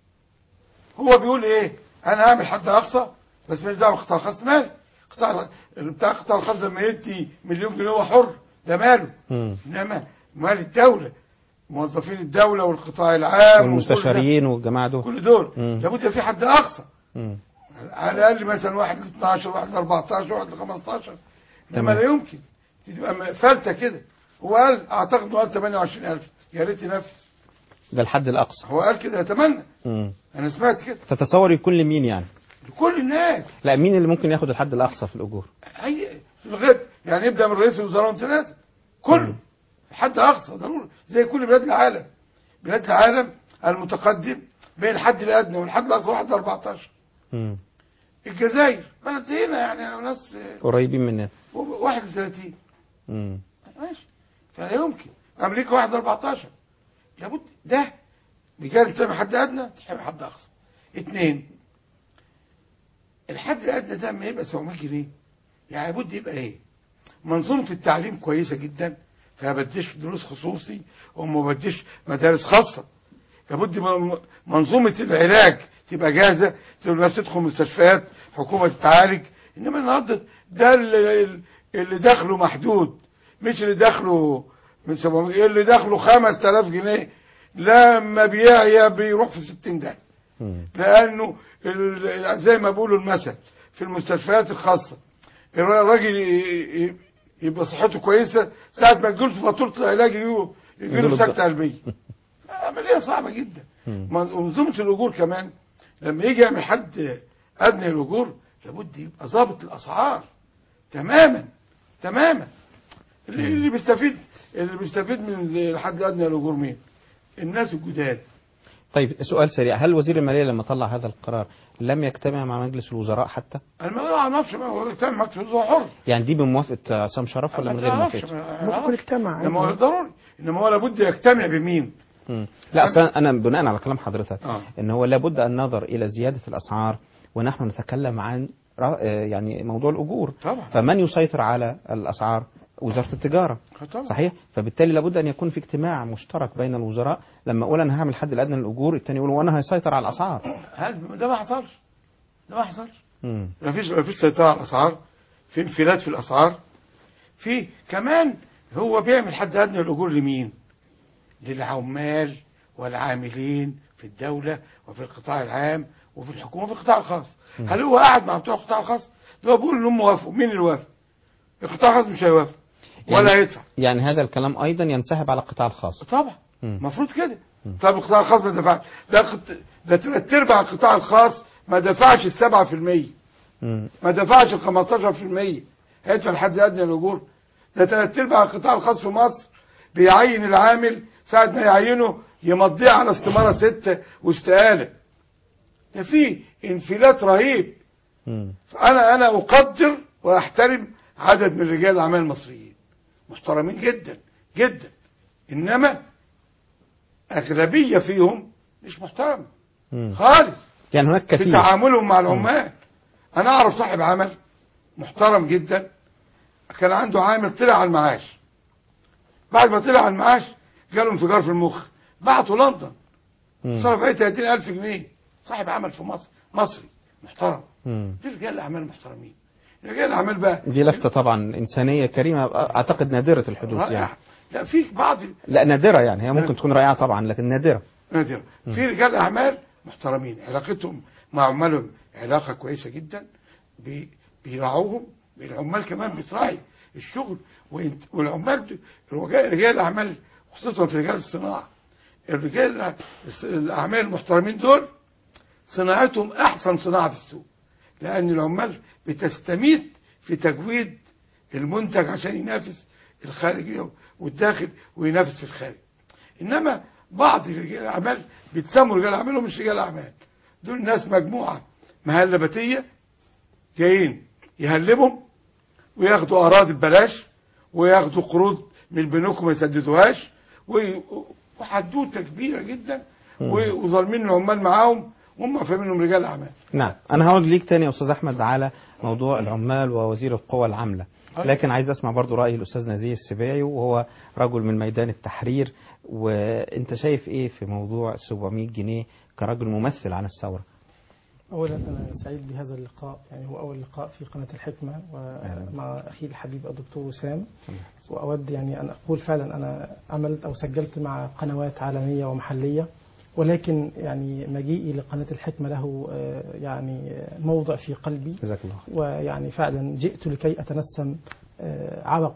هو بيقول ايه انا هعمل حد اقصى بس ماليش دعوه بالقطاع الخاص مالي قطاع بتاع القطاع الخاص لما يدي مليون جنيه هو حر ده ماله مم. انما مال الدوله موظفين الدوله والقطاع العام وكل ده. والمستشارين والجماعه دول كل دول مم. لابد يبقى في حد اقصى مم. على الاقل مثلا واحد ل 12 واحد ل 14 واحد ل 15 انما تمام. لا يمكن تبقى م- فلته كده هو قال اعتقد انه قال 28000 يا ريت ينفذ ده الحد الاقصى هو قال كده يتمنى مم. انا سمعت كده تتصور يكون لمين يعني لكل الناس لا مين اللي ممكن ياخد الحد الاقصى في الاجور هي في الغد يعني يبدا من رئيس الوزراء وانت نازل كله حد اقصى ضروري زي كل بلاد العالم بلاد العالم المتقدم بين الحد الادنى والحد الاقصى واحد ل 14 مم. الجزائر بلد زينا يعني ناس قريبين مننا 31 مم. ماشي فلا يمكن امريكا واحد ل 14 لابد ده بجانب تعمل حد ادنى تحمل حد اقصى اثنين الحد الادنى ده لما يبقى 700 جنيه يعني لابد يبقى ايه منظومه التعليم كويسه جدا فما بديش دروس خصوصي وما بديش مدارس خاصه لابد من- منظومه العلاج تبقى جاهزه تبقى الناس تدخل مستشفيات حكومه تتعالج انما النهارده ده اللي, اللي دخله محدود مش اللي دخله من 700 اللي دخله 5000 جنيه لما بيعيا بيروح في 60 ده لانه ال- زي ما بيقولوا المثل في المستشفيات الخاصه الراجل ي- ي- يبقى صحته كويسه ساعه ما تجيله فاتوره العلاج يجيله يجيله يجيله سكته قلبيه عمليه صعبه جدا منظومه الاجور كمان لما يجي يعمل حد ادنى الاجور لابد يبقى ظابط الاسعار تماما تماما اللي اللي بيستفيد اللي بيستفيد من الحد الادنى للاجور مين؟ الناس الجداد طيب سؤال سريع هل وزير الماليه لما طلع هذا القرار لم يجتمع مع مجلس الوزراء حتى انا ما اعرفش ما هو كان مكتب هو حر يعني دي بموافقه عصام شرف ولا من غير ما اعرفش موافقته ما ممكن يجتمع انما هو ضروري انما هو لابد يجتمع بمين؟ مم. لا أصلا انا بناء على كلام حضرتك آه. ان هو لابد ان نظر الى زياده الاسعار ونحن نتكلم عن را- آه، يعني موضوع الاجور طبعا. فمن يسيطر على الاسعار وزاره التجاره طبعا. صحيح فبالتالي لابد ان يكون في اجتماع مشترك بين الوزراء لما اقول انا هعمل حد الادنى للاجور الثاني يقول وانا هيسيطر على الاسعار هذا ده ما حصلش ده ما حصلش مم. مفيش مفيش سيطره على الاسعار في انفلات في الاسعار في كمان هو بيعمل حد ادنى الاجور لمين؟ للعمال والعاملين في الدوله وفي القطاع العام وفي الحكومه وفي القطاع الخاص مم. هل هو قاعد مع بتوع القطاع الخاص؟ ده هو بيقول انهم وافقوا مين اللي وافق؟ القطاع الخاص مش هيوافق ولا يعني- هيدفع يعني هذا الكلام أيضا ينسحب على القطاع الخاص طبعا مم. المفروض كده طب القطاع الخاص ما دفعش ده قط- ده ثلاث ارباع القطاع الخاص ما دفعش السبعة في المية مم. ما دفعش ال 15% هيدفع الحد الادنى للاجور ده ثلاث ارباع القطاع الخاص في مصر بيعين العامل ساعة ما يعينه يمضيه على استمارة ستة واستقالة ده في انفلات رهيب مم. فأنا أنا أقدر وأحترم عدد من رجال الأعمال المصريين محترمين جدا جدا إنما أغلبية فيهم مش محترمة مم. خالص يعني هناك في كثير تعاملهم مع العمال انا اعرف صاحب عمل محترم جدا كان عنده عامل طلع على المعاش بعد ما طلع على المعاش جاله انفجار في المخ بعته لندن مم. صرف عليه 30000 جنيه صاحب عمل في مصر مصري محترم مم. في رجال اعمال محترمين رجال الاعمال بقى دي لفتة طبعا إنسانية كريمة أعتقد نادرة الحدوث يعني رائع لا في بعض لا نادرة يعني هي ممكن تكون رائعة طبعا لكن نادرة نادرة في رجال اعمال محترمين علاقتهم مع عمالهم علاقه كويسه جدا بي- بيراعوهم العمال كمان بتراعي الشغل وإنت- والعمال دول- رجال رجال الاعمال خصوصا في رجال الصناعه الرجال الس- الاعمال المحترمين دول صناعتهم احسن صناعه في السوق لان العمال بتستميت في تجويد المنتج عشان ينافس الخارجي والداخل وينافس في الخارج انما بعض رجال الاعمال بيتسموا رجال اعمال ومش رجال اعمال دول ناس مجموعه مهلبتيه جايين يهلبهم وياخدوا اراضي ببلاش وياخدوا قروض من البنوك وما يسددوهاش و- وحدوته كبيره جدا و- وظالمين العمال معاهم وهم فاهمينهم رجال اعمال نعم أنا هقعد ليك تاني يا أستاذ أحمد على موضوع العمال ووزير القوى العاملة أيوة. لكن عايز أسمع برضو رأي الأستاذ نزيه السباعي وهو رجل من ميدان التحرير وأنت شايف إيه في موضوع 700 جنيه كرجل ممثل عن الثورة أولا أنا سعيد بهذا اللقاء يعني هو أول لقاء في قناة الحكمة ومع أخي الحبيب الدكتور وسام وأود يعني أن أقول فعلا أنا عملت أو سجلت مع قنوات عالمية ومحلية ولكن يعني مجيئي لقناة الحكمة له آه، يعني آه، موضع في قلبي جزاك الله خير ويعني فعلا جئت لكي أتنسم آه، عبق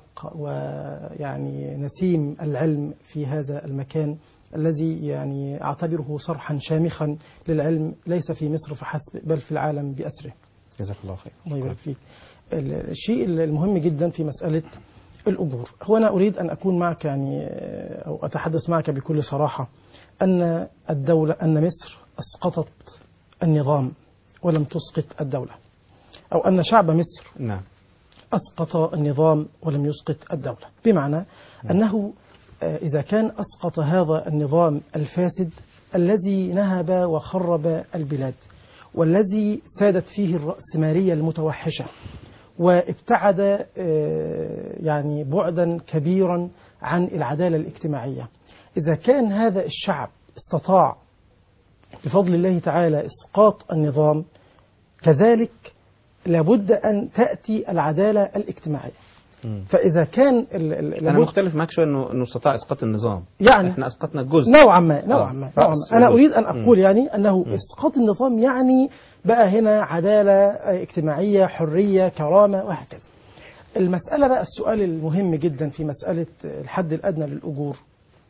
ويعني نسيم العلم في هذا المكان الذي يعني أعتبره صرحا شامخا للعلم ليس في مصر فحسب بل في العالم بأسره جزاك الله خير الله يبارك فيك ال- الشيء المهم جدا في مسألة الأجور هو أنا أريد أن أكون معك يعني آه، أو أتحدث معك بكل صراحة أن الدولة أن مصر أسقطت النظام ولم تسقط الدولة أو أن شعب مصر نعم أسقط النظام ولم يسقط الدولة بمعنى أنه آه، إذا كان أسقط هذا النظام الفاسد الذي نهب وخرب البلاد والذي سادت فيه الرأسمالية المتوحشة وابتعد آه، يعني بعدا كبيرا عن العدالة الاجتماعية إذا كان هذا الشعب استطاع بفضل الله تعالى إسقاط النظام كذلك لابد أن تأتي العدالة الاجتماعية فإذا كان ال- ال- أنا لابد- مختلف معك شوية إنه إنه استطاع إسقاط النظام يعني إحنا أسقطنا جزء نوعا ما نوعا آه، ما نوعا رأس ما أنا وجزء. أريد أن أقول مم. يعني أنه مم. إسقاط النظام يعني بقى هنا عدالة آه، اجتماعية حرية كرامة وهكذا المسألة بقى السؤال المهم جدا في مسألة الحد الأدنى للأجور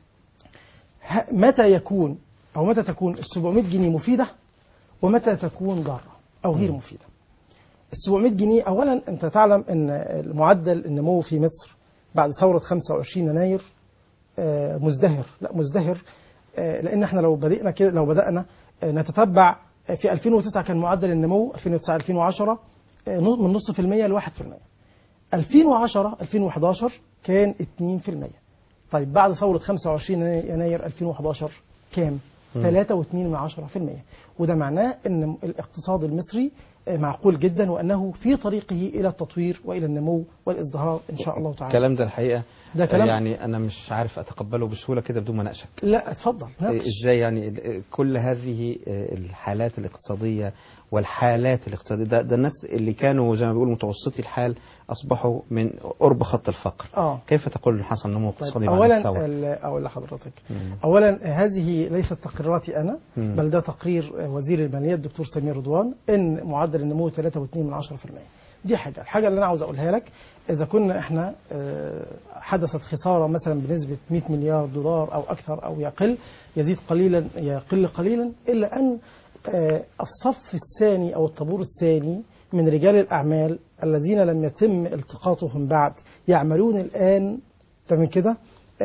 ه- متى يكون أو متى تكون ال 700 جنيه مفيدة ومتى تكون ضارة أو غير مفيدة ال 700 جنيه أولا أنت تعلم أن المعدل النمو في مصر بعد ثورة 25 يناير آه، مزدهر لا مزدهر آه، لأن احنا لو بدأنا كده لو بدأنا آه، نتتبع آه، في 2009 كان معدل النمو 2009 2010 آه، نص- من نص في المية لواحد في المية 2010 2011 كان 2% طيب بعد ثورة 25 يناير 2011 كام؟ مم. 3.2% وده معناه ان الاقتصاد المصري معقول جدا وأنه في طريقه إلى التطوير وإلى النمو والازدهار إن شاء الله تعالى الكلام ده الحقيقه ده كلام- يعني انا مش عارف اتقبله بسهوله كده بدون ما اناقشك لا اتفضل ناقش. ازاي يعني ال- كل هذه الحالات الاقتصاديه والحالات الاقتصاديه ده, ده الناس اللي كانوا زي ما بيقولوا متوسطي الحال اصبحوا من قرب خط الفقر آه. كيف تقول ان حصل نمو طيب اقتصادي بعد اولا الثوره ال- اقول لحضرتك مم. اولا هذه ليست تقريراتي انا مم. بل ده تقرير وزير الماليه الدكتور سمير رضوان ان معدل النمو 3.2 من 10% دي حاجه الحاجه اللي انا عاوز اقولها لك اذا كنا احنا آه، حدثت خساره مثلا بنسبه 100 مليار دولار او اكثر او يقل يزيد قليلا يقل قليلا الا ان آه، الصف الثاني او الطابور الثاني من رجال الاعمال الذين لم يتم التقاطهم بعد يعملون الان تمام كده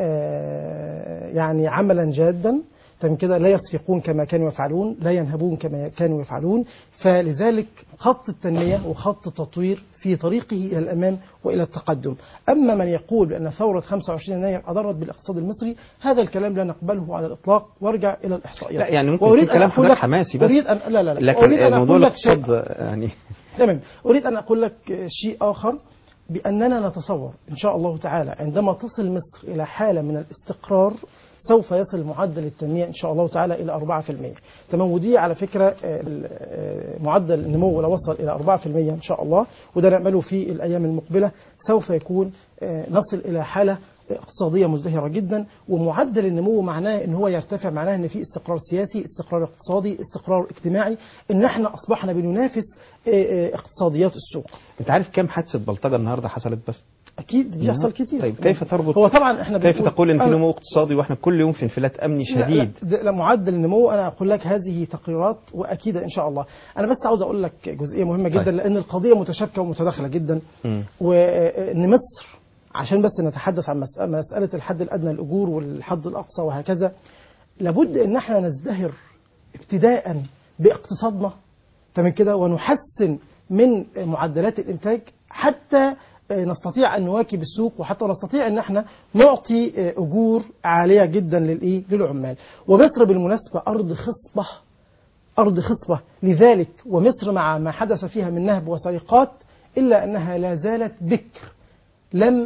آه، يعني عملا جادا تمام كده لا يسرقون كما كانوا يفعلون لا ينهبون كما كانوا يفعلون فلذلك خط التنمية وخط التطوير في طريقه إلى الأمام وإلى التقدم أما من يقول بأن ثورة 25 يناير أضرت بالاقتصاد المصري هذا الكلام لا نقبله على الإطلاق وارجع إلى الإحصائيات لا يعني ممكن وأريد يكون أن كلام أقول حضرتك لك- حماسي بس أريد أن لا لا لا لكن أريد أن موضوع أقول لك شيء- الاقتصاد يعني تمام أريد أن أقول لك شيء آخر بأننا نتصور إن شاء الله تعالى عندما تصل مصر إلى حالة من الاستقرار سوف يصل معدل التنمية إن شاء الله تعالى إلى 4% تمام ودي على فكرة آه، ال- آه، معدل النمو لو وصل إلى 4% إن شاء الله وده نأمله في الأيام المقبلة سوف يكون آه، نصل إلى حالة اقتصادية مزدهرة جدا ومعدل النمو معناه ان هو يرتفع معناه ان في استقرار سياسي استقرار اقتصادي استقرار اجتماعي ان احنا اصبحنا بننافس آه، آه، اقتصاديات السوق انت عارف كم حادثه بلطجه النهارده حصلت بس اكيد بيحصل كتير طيب كيف تربط هو طبعا احنا كيف بنقول- تقول ان في أنا- نمو اقتصادي واحنا كل يوم في انفلات امني لا، شديد لا, ده- لا معدل النمو انا اقول لك هذه تقريرات واكيده ان شاء الله انا بس عاوز اقول لك جزئيه مهمه جدا طيب. لان القضيه متشابكه ومتداخله جدا مم. وان مصر عشان بس نتحدث عن مسألة, مساله الحد الادنى للاجور والحد الاقصى وهكذا لابد ان احنا نزدهر ابتداء باقتصادنا تمام كده ونحسن من معدلات الانتاج حتى نستطيع ان نواكب السوق وحتى نستطيع ان احنا نعطي اجور عاليه جدا للايه للعمال ومصر بالمناسبه ارض خصبه أرض خصبة لذلك ومصر مع ما حدث فيها من نهب وسرقات إلا أنها لا زالت بكر لم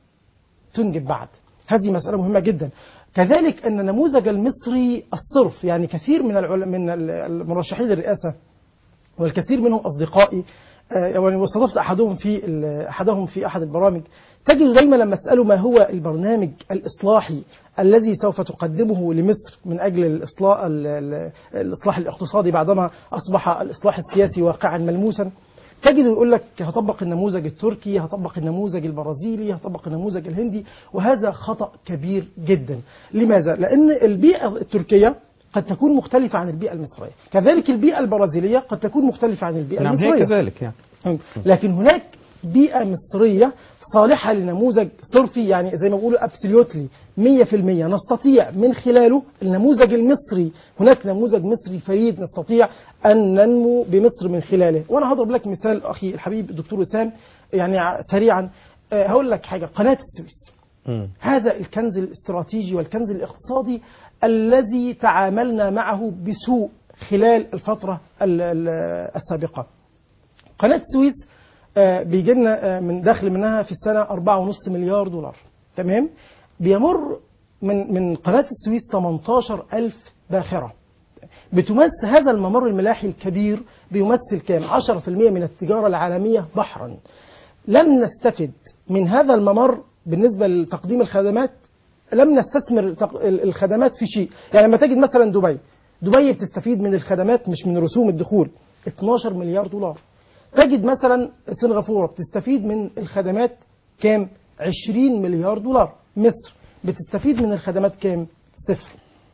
تنجب بعد هذه مسألة مهمة جدا كذلك أن النموذج المصري الصرف يعني كثير من العل... من المرشحين للرئاسة والكثير منهم أصدقائي آه، يعني واستضفت أحدهم في ال- أحدهم في أحد البرامج تجد دايما لما أسأله ما هو البرنامج الإصلاحي الذي سوف تقدمه لمصر من أجل الإصلاح, ال- ال- الإصلاح الاقتصادي بعدما أصبح الإصلاح السياسي واقعا ملموسا تجد يقول لك هطبق النموذج التركي هطبق النموذج البرازيلي هطبق النموذج الهندي وهذا خطأ كبير جدا لماذا؟ لأن البيئة التركية قد تكون مختلفة عن البيئة المصرية كذلك البيئة البرازيلية قد تكون مختلفة عن البيئة نعم المصرية هي كذلك يعني لكن هناك بيئة مصرية صالحة لنموذج صرفي يعني زي ما بيقولوا ابسوليوتلي 100% نستطيع من خلاله النموذج المصري هناك نموذج مصري فريد نستطيع أن ننمو بمصر من خلاله وأنا هضرب لك مثال أخي الحبيب الدكتور وسام يعني ع- سريعا آه، هقول لك حاجة قناة السويس مم. هذا الكنز الاستراتيجي والكنز الاقتصادي الذي تعاملنا معه بسوء خلال الفترة ال- ال- السابقة قناة السويس آه، بيجي لنا آه، من دخل منها في السنة 4.5 مليار دولار تمام بيمر من من قناة السويس 18 ألف باخرة بتمثل هذا الممر الملاحي الكبير بيمثل كام 10% من التجارة العالمية بحرا لم نستفد من هذا الممر بالنسبة لتقديم الخدمات لم نستثمر تق- ال- الخدمات في شيء يعني لما تجد مثلا دبي دبي بتستفيد من الخدمات مش من رسوم الدخول 12 مليار دولار تجد مثلا سنغافورة بتستفيد من الخدمات كام 20 مليار دولار مصر بتستفيد من الخدمات كام صفر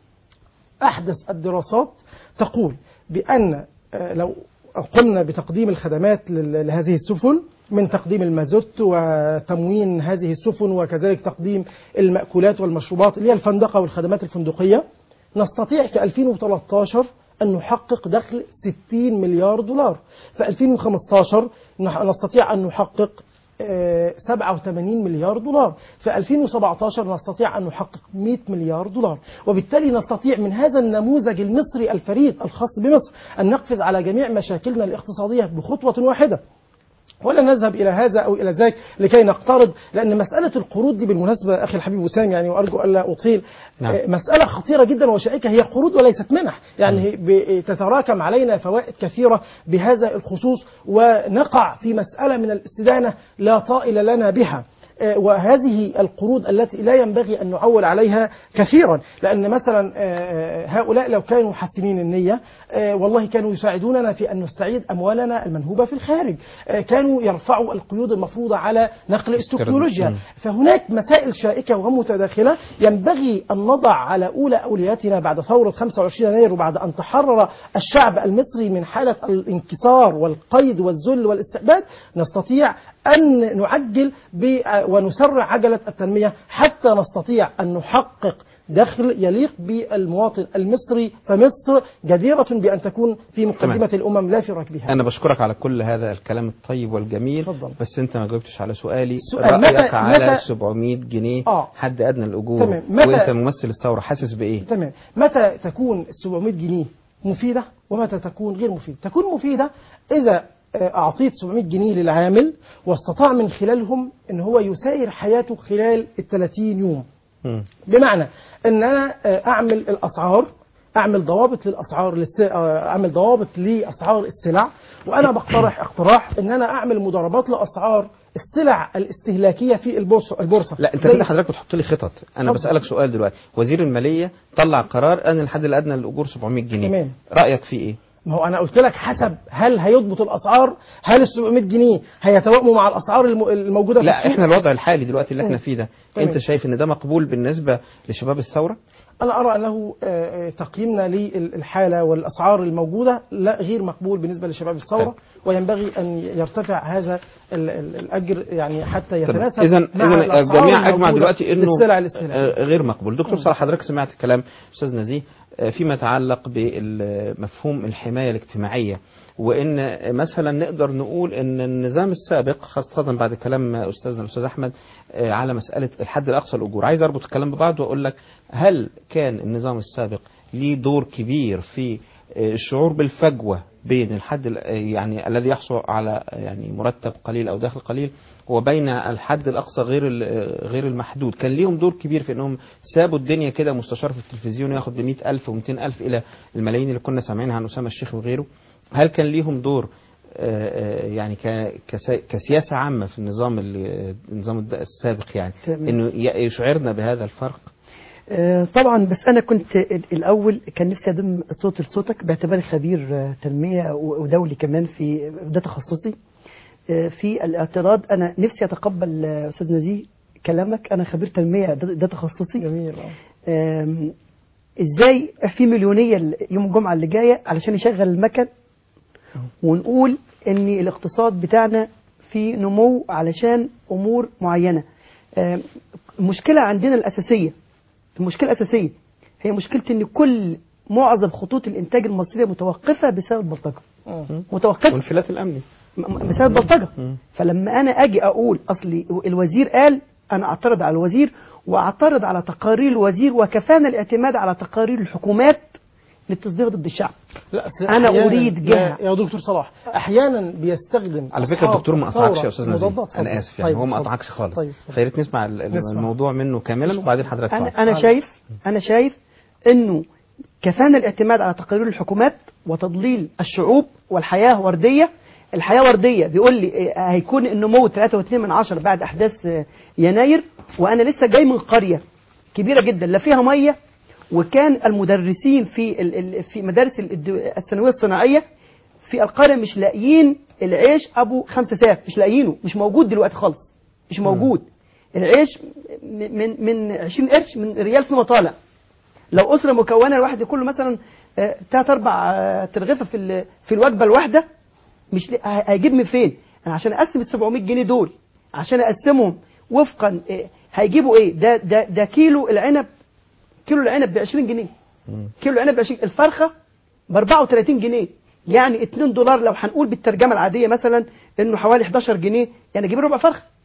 أحدث الدراسات تقول بأن آه، لو قمنا بتقديم الخدمات لل- لهذه السفن من تقديم المازوت وتموين هذه السفن وكذلك تقديم المأكولات والمشروبات اللي هي الفندقة والخدمات الفندقية نستطيع في 2013 أن نحقق دخل 60 مليار دولار في 2015 نح- نستطيع أن نحقق آه، 87 مليار دولار في 2017 نستطيع أن نحقق 100 مليار دولار وبالتالي نستطيع من هذا النموذج المصري الفريد الخاص بمصر أن نقفز على جميع مشاكلنا الاقتصادية بخطوة واحدة ولا نذهب الى هذا او الى ذاك لكي نقترض لان مساله القروض دي بالمناسبه اخي الحبيب وسام يعني وارجو الا اطيل نعم. آه، مساله خطيره جدا وشائكه هي قروض وليست منح يعني هي ب- تتراكم علينا فوائد كثيره بهذا الخصوص ونقع في مساله من الاستدانه لا طائل لنا بها آه، وهذه القروض التي لا ينبغي أن نعول عليها كثيرا لأن مثلا آه، هؤلاء لو كانوا حاسمين النية آه، والله كانوا يساعدوننا في أن نستعيد أموالنا المنهوبة في الخارج آه، كانوا يرفعوا القيود المفروضة على نقل التكنولوجيا مم. فهناك مسائل شائكة ومتداخلة ينبغي أن نضع على أولى أولوياتنا بعد ثورة 25 يناير وبعد أن تحرر الشعب المصري من حالة الانكسار والقيد والذل والاستعباد نستطيع أن نعجل ب- ونسرع عجلة التنمية حتى نستطيع أن نحقق دخل يليق بالمواطن المصري فمصر جديرة بأن تكون في مقدمة الأمم لا في ركبها أنا بشكرك على كل هذا الكلام الطيب والجميل تفضل. بس أنت ما جاوبتش على سؤالي السؤال رأيك متى- على متى- 700 جنيه آه. حد أدنى الأجور تمام. متى- وأنت ممثل الثورة حاسس بإيه؟ تمام متى تكون ال 700 جنيه مفيدة ومتى تكون غير مفيدة تكون مفيدة إذا آه، أعطيت 700 جنيه للعامل واستطاع من خلالهم أن هو يسير حياته خلال ال 30 يوم مم. بمعنى ان انا آه، اعمل الاسعار اعمل ضوابط للاسعار للس... آه، اعمل ضوابط لاسعار السلع وانا بقترح اقتراح ان انا اعمل مضاربات لاسعار السلع الاستهلاكيه في البورصه البورصه لا انت زي- كده حضرتك بتحط لي خطط انا اتفضل. بسالك سؤال دلوقتي وزير الماليه طلع قرار ان الحد الادنى للاجور 700 جنيه تمام. رايك فيه ايه ما هو انا قلت لك حسب هل هيضبط الاسعار هل ال 700 جنيه هيتوائموا مع الاسعار الم- الموجوده في لا السوق؟ احنا الوضع الحالي دلوقتي اللي احنا مم. فيه ده تمام. انت شايف ان ده مقبول بالنسبه لشباب الثوره أنا أرى أنه آه، آه، تقييمنا للحالة والأسعار الموجودة لا غير مقبول بالنسبة لشباب الثورة وينبغي أن يرتفع هذا ال- ال- الأجر يعني حتى يتناسب اذا مع اذا الأسعار الجميع اجمع الموجودة دلوقتي انه للسلع الاستهلاكية. آه، غير مقبول دكتور صلاح حضرتك سمعت كلام استاذ نزيه آه، فيما يتعلق بمفهوم الحمايه الاجتماعيه وان مثلا نقدر نقول ان النظام السابق خاصه بعد كلام استاذنا الاستاذ احمد آه، على مساله الحد الاقصى الاجور عايز اربط الكلام ببعض واقول لك هل كان النظام السابق ليه دور كبير في آه، الشعور بالفجوه بين الحد ال- يعني الذي يحصل على يعني مرتب قليل او دخل قليل وبين الحد الاقصى غير ال- غير المحدود كان ليهم دور كبير في انهم سابوا الدنيا كده مستشار في التلفزيون ياخد ب ألف و ألف الى الملايين اللي كنا سامعينها عن اسامه الشيخ وغيره هل كان ليهم دور آه، آه، يعني ك- كسا- كسياسه عامه في النظام ال- النظام الد- السابق يعني تمام. انه ي- يشعرنا بهذا الفرق آه، طبعا بس انا كنت ال- الاول كان نفسي اضم صوت لصوتك باعتباري خبير آه، تنميه و- ودولي كمان في ده تخصصي آه، في الاعتراض انا نفسي اتقبل آه، استاذ نزيه كلامك انا خبير تنميه ده, ده تخصصي جميل آم، ازاي في مليونيه ال- يوم الجمعه اللي جايه علشان يشغل المكن ونقول ان الاقتصاد بتاعنا في نمو علشان امور معينه آم، المشكله عندنا الاساسيه المشكله الاساسيه هي مشكله ان كل معظم خطوط الانتاج المصريه متوقفه بسبب البلطجه متوقفه والانفلات الامني م- بسبب البلطجه فلما انا اجي اقول اصلي الوزير قال انا اعترض على الوزير واعترض على تقارير الوزير وكفانا الاعتماد على تقارير الحكومات للتصدير ضد الشعب لا س- انا أحياناً اريد يا, جهه يا دكتور صلاح احيانا بيستخدم على فكره أصحاب الدكتور ما الثورة قطعكش يا استاذ نزيه مضادات. انا اتفضل. اسف يعني طيب، هو ما اتفضل. قطعكش خالص طيب فيا ريت نسمع ال- ال- نسمع. الموضوع منه كاملا وبعدين حضرتك انا تعلق. انا شايف انا شايف انه كفانا الاعتماد على تقارير الحكومات وتضليل الشعوب والحياه ورديه الحياه ورديه بيقول لي إيه، هيكون النمو 3.2 من عشرة بعد احداث آه، يناير وانا لسه جاي من قريه كبيره جدا لا فيها ميه وكان المدرسين في ال- ال- في مدارس ال- الد- الثانويه الصناعيه في القريه مش لاقيين العيش ابو خمسة ساعات مش لاقيينه مش موجود دلوقتي خالص مش موجود العيش م- من من 20 قرش من ريال فيما طالع لو اسره مكونه الواحد ياكل له مثلا ثلاث اربع آه، ترغيفه في ال- في الوجبه الواحده مش ل- ه- هيجيب من فين؟ انا عشان اقسم ال 700 جنيه دول عشان اقسمهم وفقا آه، هيجيبوا ايه؟ ده ده ده كيلو العنب كيلو العنب ب 20 جنيه كيلو العنب ب 20 الفرخه ب 34 جنيه يعني 2 دولار لو هنقول بالترجمه العاديه مثلا انه حوالي 11 جنيه يعني اجيب ربع فرخه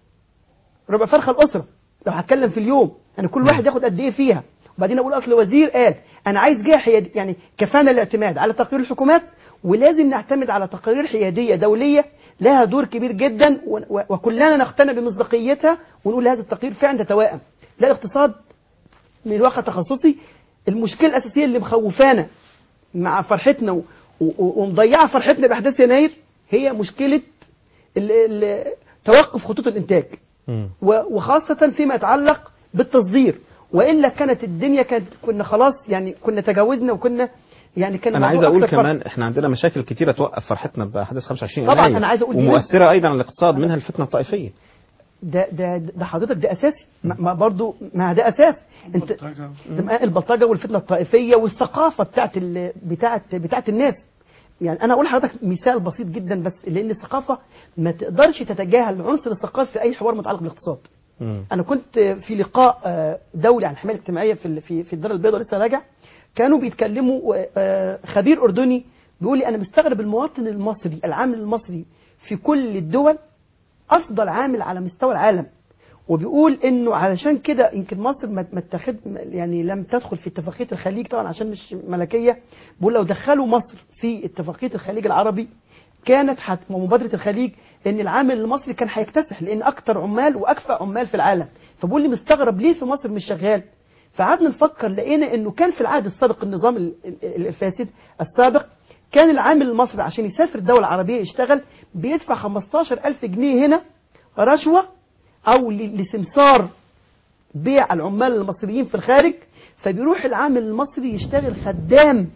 ربع فرخه الاسره لو هتكلم في اليوم يعني كل واحد ياخد قد ايه فيها وبعدين اقول اصل وزير قال انا عايز جهه حياديه يعني كفانا الاعتماد على تقرير الحكومات ولازم نعتمد على تقارير حياديه دوليه لها دور كبير جدا و- و- وكلنا نقتنع بمصداقيتها ونقول هذا التقرير فعلا تتوائم لا الاقتصاد من واقع تخصصي المشكله الاساسيه اللي مخوفانا مع فرحتنا و- و- ومضيعه فرحتنا باحداث يناير هي مشكله ال- ال- توقف خطوط الانتاج و- وخاصة فيما يتعلق بالتصدير وإلا كانت الدنيا كانت كنا خلاص يعني كنا تجاوزنا وكنا يعني كان انا عايز الموضوع اقول أكثر فرق. كمان احنا عندنا مشاكل كتيرة توقف فرحتنا باحداث 25 طبعاً يناير أنا عايز أقول دي ومؤثرة ايضا على الاقتصاد منها الفتنة الطائفية ده ده ده حضرتك ده اساسي ما ما برضو ما ده اساس انت ده البلطجه والفتنه الطائفيه والثقافه بتاعت ال... بتاعت بتاعت الناس يعني انا اقول لحضرتك مثال بسيط جدا بس لان الثقافه ما تقدرش تتجاهل العنصر الثقافي في اي حوار متعلق بالاقتصاد انا كنت في لقاء آه، دولي عن الحمايه الاجتماعيه في ال- في في الدار البيضاء لسه راجع كانوا بيتكلموا آه، خبير اردني بيقول لي انا مستغرب المواطن المصري العامل المصري في كل الدول افضل عامل على مستوى العالم وبيقول انه علشان كده يمكن مصر ما ما اتخذ يعني لم تدخل في اتفاقيه الخليج طبعا عشان مش ملكيه بيقول لو دخلوا مصر في اتفاقيه الخليج العربي كانت حت ومبادره الخليج ان العامل المصري كان هيكتسح لان اكتر عمال واكفأ عمال في العالم فبقول لي مستغرب ليه في مصر مش شغال فقعدنا نفكر لقينا انه كان في العهد السابق النظام ال- ال- الفاسد السابق كان العامل المصري عشان يسافر دولة عربية يشتغل بيدفع 15000 جنيه هنا رشوة أو ل- لسمسار بيع العمال المصريين في الخارج فبيروح العامل المصري يشتغل خدام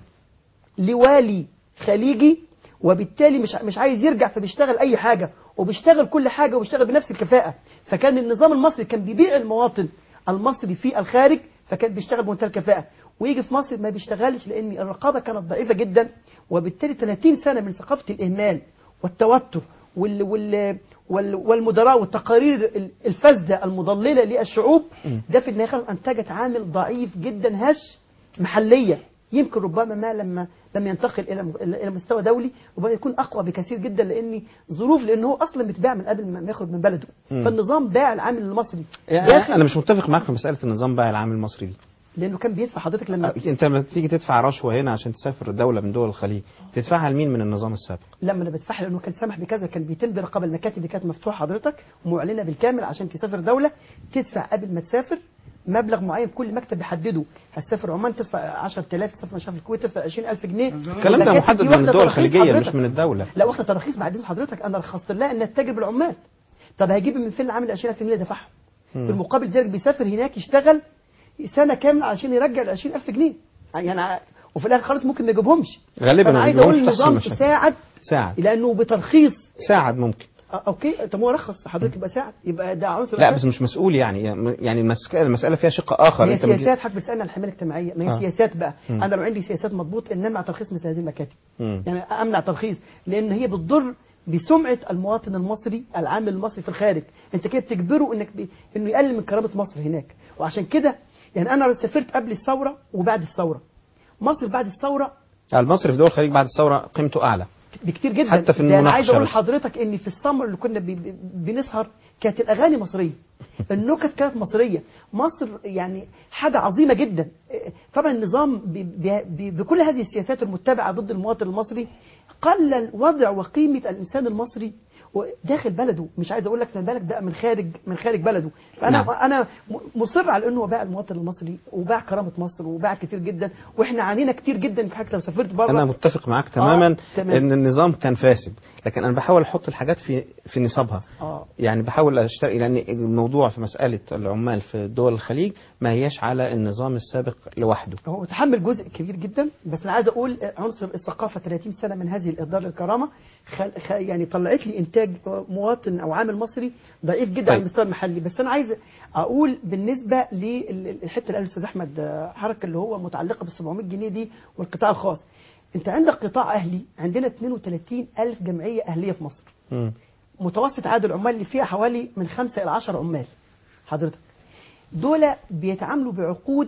لوالي خليجي وبالتالي مش مش عايز يرجع فبيشتغل اي حاجه وبيشتغل كل حاجه وبيشتغل بنفس الكفاءه فكان النظام المصري كان بيبيع المواطن المصري في الخارج فكان بيشتغل بمنتهى الكفاءه ويجي في مصر ما بيشتغلش لان الرقابه كانت ضعيفه جدا وبالتالي 30 سنه من ثقافه الاهمال والتوتر وال وال وال والمدراء والتقارير ال- الفاسده المضلله للشعوب ده في النهايه انتجت عامل ضعيف جدا هش محليه يمكن ربما ما لما لما ينتقل الى الى مستوى دولي ربما يكون اقوى بكثير جدا لان ظروف لانه هو اصلا بيتباع من قبل ما يخرج من بلده مم. فالنظام باع العامل المصري يعني داخل انا مش متفق معاك في مسألة النظام بقى العام المصري دي لانه كان بيدفع حضرتك لما انت لما تيجي تدفع رشوة هنا عشان تسافر دولة من دول الخليج تدفعها لمين من النظام السابق لما انا بدفعها لانه كان سامح بكذا كان بيتم برقابه المكاتب اللي كانت مفتوحه حضرتك معلنه بالكامل عشان تسافر دوله تدفع قبل ما تسافر مبلغ معين كل مكتب بيحدده هتسافر عمان تدفع 10000 تسافر مش عارف الكويت تدفع 20000 جنيه الكلام ده والمكاتب محدد دي من واخدة الدول تراخيص الخليجية مش حضرتك. من الدولة لا واخده تراخيص بعدين حضرتك انا رخصت لها انها تتاجر بالعمال طب هيجيب من فين العامل 20000 جنيه اللي دفعهم مم. في المقابل ذلك بيسافر هناك يشتغل سنه كامله عشان يرجع ال 20000 جنيه يعني ع- وفي الاخر خالص ممكن ما يجيبهمش غالبا فانا ما عايز بيجيبهمش اقول تحصل النظام مشاكل. ساعد ساعد لانه بترخيص ساعد ممكن آه، اوكي طب هو رخص حضرتك يبقى ساعد يبقى ده عنصر لا أساسي. بس مش مسؤول يعني يعني المسألة, المسألة فيها شق آخر هي انت ما تجي- سياسات حضرتك بتسالني عن الحمايه الاجتماعيه ما هي آه. سياسات بقى مم. انا لو عندي سياسات مضبوط ان امنع ترخيص مثل هذه المكاتب مم. يعني امنع ترخيص لان هي بتضر بسمعه المواطن المصري العامل المصري في الخارج انت كده بتجبره انك بي... انه يقلل من كرامه مصر هناك وعشان كده يعني انا سافرت قبل الثوره وبعد الثوره مصر بعد الثوره المصري في دول الخليج بعد الثورة قيمته أعلى بكتير جدا حتى في ده انا عايز المناقشة اقول بس. لحضرتك ان في السمر اللي كنا بي- بي- بنسهر كانت الاغاني مصريه النكت كانت مصريه مصر يعني حاجه عظيمه جدا طبعا النظام ب- ب- ب- بكل هذه السياسات المتبعه ضد المواطن المصري قلل وضع وقيمه الانسان المصري داخل بلده مش عايز اقول لك من بالك ده من خارج من خارج بلده فانا نعم. انا م- مصر على انه باع المواطن المصري وباع كرامه مصر وباع كتير جدا واحنا عانينا كتير جدا في حاجه لو سافرت بره أنا متفق معاك تماما آه، تمام. إن النظام كان فاسد لكن أنا بحاول أحط الحاجات في في نصابها اه يعني بحاول اشتري لان الموضوع في مساله العمال في دول الخليج ما هياش على النظام السابق لوحده هو تحمل جزء كبير جدا بس انا عايز اقول عنصر الثقافه 30 سنه من هذه الاهدار للكرامه خل... خ... يعني طلعت لي انتاج مواطن او عامل مصري ضعيف جدا طيب. على المستوى المحلي بس انا عايز اقول بالنسبه للحته اللي قال الاستاذ احمد آه، حركه اللي هو متعلقه بال 700 جنيه دي والقطاع الخاص انت عندك قطاع اهلي عندنا 32 الف جمعيه اهليه في مصر مم. متوسط عدد العمال اللي فيها حوالي من 5 إلى 10 عمال حضرتك دول بيتعاملوا بعقود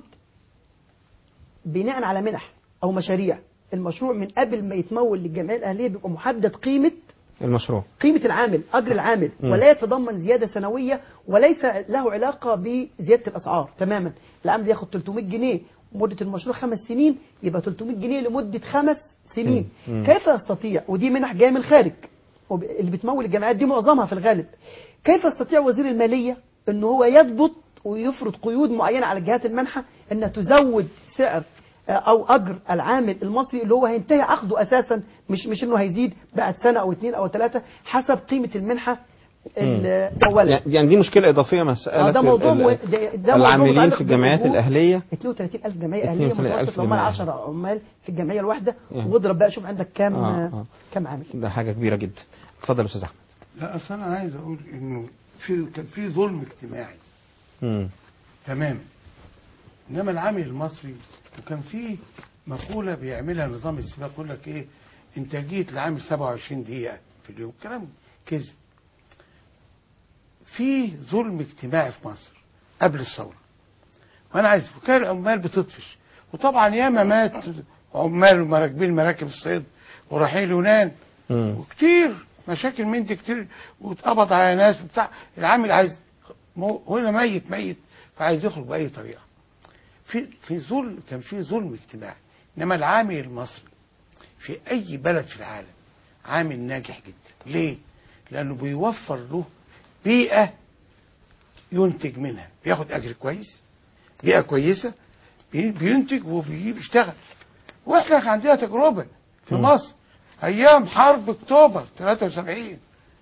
بناء على منح أو مشاريع المشروع من قبل ما يتمول للجمعية الأهلية بيبقى محدد قيمة المشروع قيمة العامل أجر العامل مم. ولا يتضمن زيادة سنوية وليس له علاقة بزيادة الأسعار تماما العامل ياخد 300 جنيه مدة المشروع خمس سنين يبقى 300 جنيه لمدة خمس سنين مم. كيف يستطيع ودي منح جاية من الخارج وب- اللي بتمول الجامعات دي معظمها في الغالب كيف يستطيع وزير المالية ان هو يضبط ويفرض قيود معينة على جهات المنحة انها تزود سعر آه، او اجر العامل المصري اللي هو هينتهي عقده اساسا مش مش انه هيزيد بعد سنة او اتنين او ثلاثة حسب قيمة المنحة الممولة يعني يعني دي مشكله اضافيه مساله آه، ده موضوع ال- مو- ال- ده- ده موضوع العاملين متعلق في الجمعيات بالأجور. الاهليه 32000 جمعيه اهليه 32,000 متوسط لو جمعية. 10 عمال في الجمعيه الواحده يعني. واضرب بقى شوف عندك كام آه، آه. كام عامل ده حاجه كبيره جدا اتفضل يا استاذ احمد لا اصل انا عايز اقول انه في كان في ظلم اجتماعي مم. تماما انما العامل المصري وكان في مقوله بيعملها نظام السباق يقول لك ايه انتاجيه العامل 27 دقيقه في اليوم كلام كذب في ظلم اجتماعي في مصر قبل الثوره وانا عايز وكان العمال بتطفش وطبعا ياما مات عمال راكبين مراكب الصيد ورايحين اليونان مم. كتير مشاكل من دي كتير واتقبض على ناس وبتاع العامل عايز مو- هنا ميت ميت فعايز يخرج باي طريقه في في ظلم كان في ظلم اجتماعي انما العامل المصري في اي بلد في العالم عامل ناجح جدا ليه لانه بيوفر له بيئه ينتج منها بياخد اجر كويس بيئه كويسه بي- بينتج وبيشتغل واحنا كان عندنا تجربه في مم. مصر ايام حرب اكتوبر 73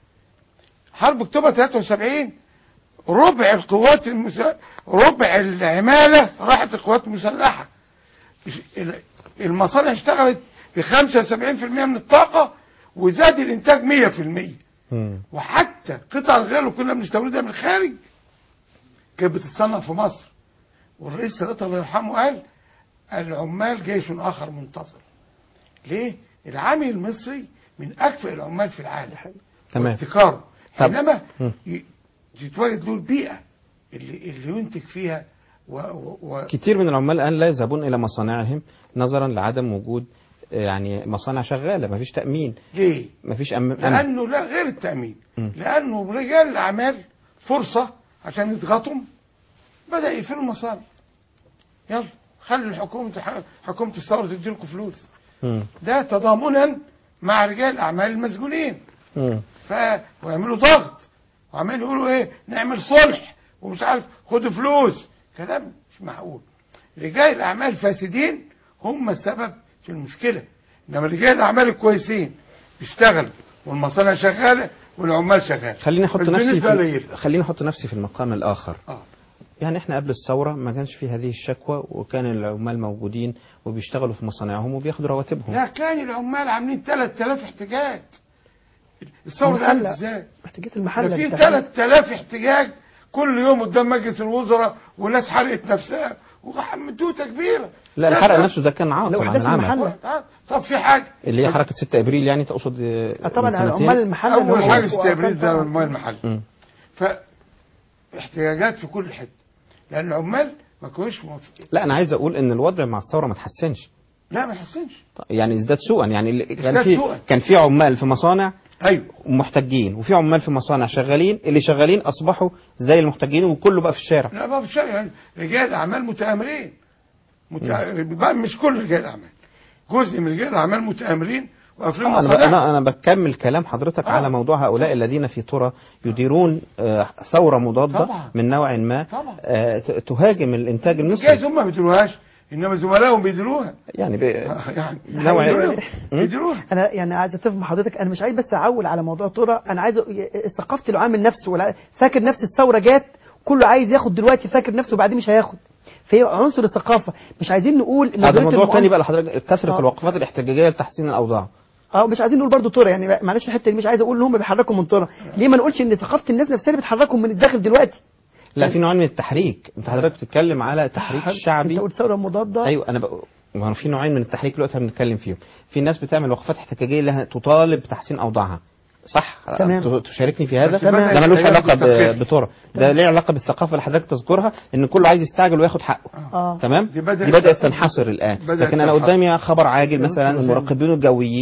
حرب اكتوبر 73 ربع القوات المس... ربع العماله راحت القوات المسلحه ال- المصانع اشتغلت ب 75% من الطاقه وزاد الانتاج 100% مم. وحتى قطع الغيار اللي كنا بنستوردها من الخارج كانت بتتصنع في مصر والرئيس سادات الله يرحمه قال العمال جيش اخر منتصر ليه؟ العامل المصري من اكفأ العمال في العالم تمام ابتكاره طب. انما مم. ي- تتولد له البيئه اللي اللي ينتج فيها و, و, و كتير من العمال الان لا يذهبون الى مصانعهم نظرا لعدم وجود آه، يعني مصانع شغاله مفيش تامين ليه؟ مفيش أم... أمن. لانه لا غير التامين مم. لانه رجال الاعمال فرصه عشان يضغطهم بدا يقفلوا المصانع يلا خلي الحكومه حكومه الثوره تديلكم فلوس مم. ده تضامنا مع رجال الاعمال المسجونين مم. ف ويعملوا ضغط وعمالين يقولوا ايه نعمل صلح ومش عارف خدوا فلوس كلام مش معقول رجال الاعمال الفاسدين هم السبب في المشكله انما رجال الاعمال الكويسين بيشتغلوا والمصانع شغاله والعمال شغاله خليني احط بس نفسي بالنسبة في قليل. خليني احط نفسي في المقام الاخر آه. يعني احنا قبل الثوره ما كانش في هذه الشكوى وكان العمال موجودين وبيشتغلوا في مصانعهم وبياخدوا رواتبهم لا كان العمال عاملين 3000 احتجاج الثوره دي المحلة. قامت ازاي؟ محتاجات المحل ده في 3000 احتجاج كل يوم قدام مجلس الوزراء وناس حرقت نفسها ومدوته كبيره لا الحرق نفسه ده كان عاطل عن العمل طب في حاجه اللي هي حركه 6 ابريل يعني تقصد آه، طبعا من سنتين؟ عمال المحل اول اللي هو حاجه وقفات استبريد ده طبعاً. المال المحل مم. فاحتياجات في كل حته لان العمال ما كانوش موافقين لا انا عايز اقول ان الوضع مع الثوره ما تحسنش لا ما يحسنش يعني ازداد سوءا يعني اللي كان ازداد في سوءا. كان في عمال في مصانع ايوه محتجين وفي عمال في مصانع شغالين اللي شغالين اصبحوا زي المحتجين وكله بقى في الشارع لا بقى في الشارع يعني رجال اعمال متآمرين متع... بقى مش كل رجال الاعمال جزء من رجال الاعمال متآمرين وقافلين آه، انا ب- مصانع انا انا بكمل كلام حضرتك على موضوع هؤلاء الذين في ترى يديرون آه، ثوره مضاده طبعا. من نوع ما طبعا. آه، ت- تهاجم الانتاج جايز المصري هم ما بيديروهاش انما زملائهم بيديروها يعني ب... يعني نوع بيديروها. بيديروها انا يعني عايز اتفق مع حضرتك انا مش عايز بس اعول على موضوع ترى انا عايز ثقافه العامل نفسه ولا فاكر نفس الثوره جت كله عايز ياخد دلوقتي فاكر نفسه وبعدين مش هياخد فهي عنصر الثقافه مش عايزين نقول إن هذا نظرية موضوع المؤامرة- تاني بقى لحضرتك كثره آه. الوقفات الاحتجاجيه لتحسين الاوضاع اه مش عايزين نقول برضو ترى يعني معلش الحته دي مش عايز اقول ان هم بيحركوا من ترى ليه ما نقولش ان ثقافه الناس نفسها اللي بتحركهم من الداخل دلوقتي لا في نوعين من التحريك انت حضرتك بتتكلم على تحريك الشعبي انت قلت ثوره مضاده ايوه انا بقى ما هو في نوعين من التحريك دلوقتي هنتكلم فيهم في ناس بتعمل وقفات احتجاجيه لها تطالب بتحسين اوضاعها صح تمام. ت- تشاركني في هذا بس بدأ ده ملوش يتغير علاقه ب- بالتفكير. بترى ده ليه علاقه بالثقافه اللي حضرتك تذكرها ان كله عايز يستعجل وياخد حقه اه تمام دي بدأت- دي بدات تنحصر الان بدأت لكن انا تنحصر. قدامي خبر عاجل مثلا المراقبين الجويين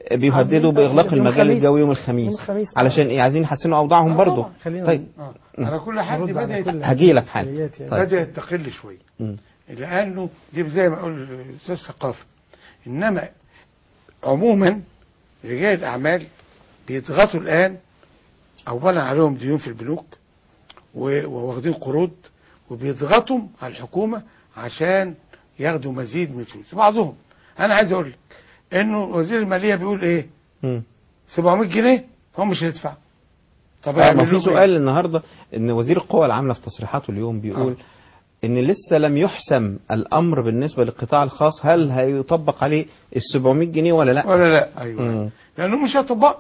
بيهددوا عاملين- باغلاق يوم المجال الخميس. الجوي يوم الخميس يوم الخميس. علشان ايه عايزين يحسنوا اوضاعهم برضه خلينا طيب آه. على كل حال دي نرد على بدات كل هجي لك حالا المسؤوليات يعني. طيب. بدات تقل شويه مم. لانه دي زي ما اقول الاستاذ ثقافه انما عموما رجال الاعمال بيضغطوا الان اولا عليهم ديون في البنوك و- وواخدين قروض وبيضغطوا على الحكومه عشان ياخدوا مزيد من الفلوس بعضهم انا عايز اقول لك انه وزير الماليه بيقول ايه مم. 700 جنيه هو مش هيدفع طب آه، ما هيعمل في لهم إيه؟ سؤال النهارده ان وزير القوى العامله في تصريحاته اليوم بيقول ان لسه لم يحسم الامر بالنسبه للقطاع الخاص هل هيطبق عليه ال 700 جنيه ولا لا؟ ولا لا ايوه مم. لانه مش هيطبق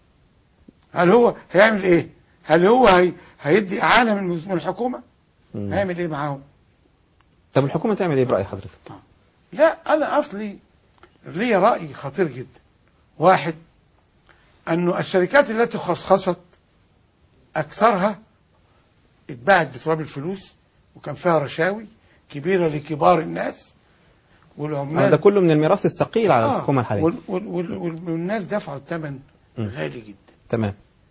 هل هو هيعمل ايه هل هو هي هيدي اعانه من من الحكومه مم. هيعمل ايه معاهم طب الحكومه تعمل ايه براي حضرتك؟ لا انا اصلي لي راي خطير جدا واحد انه الشركات التي خصخصت اكثرها اتباعت بتراب الفلوس وكان فيها رشاوي كبيره لكبار الناس آه، والعمال ده كله من الميراث الثقيل على آه، الحكومه الحاليه وال- وال- وال- وال- والناس دفعوا الثمن مم. غالي جدا تمام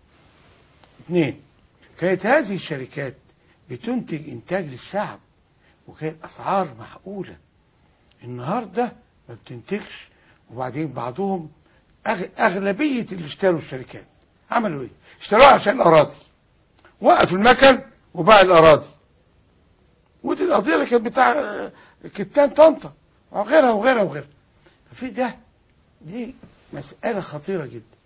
اثنين كانت هذه الشركات بتنتج انتاج للشعب وكانت اسعار معقوله النهارده ما بتنتجش وبعدين بعضهم أغ... اغلبيه اللي اشتروا الشركات عملوا ايه؟ اشتروها عشان الاراضي وقف المكن وباع الاراضي ودي القضيه اللي كانت بتاع آه، كتان طنطا وغيرها وغيرها وغيرها في ده دي مساله خطيره جدا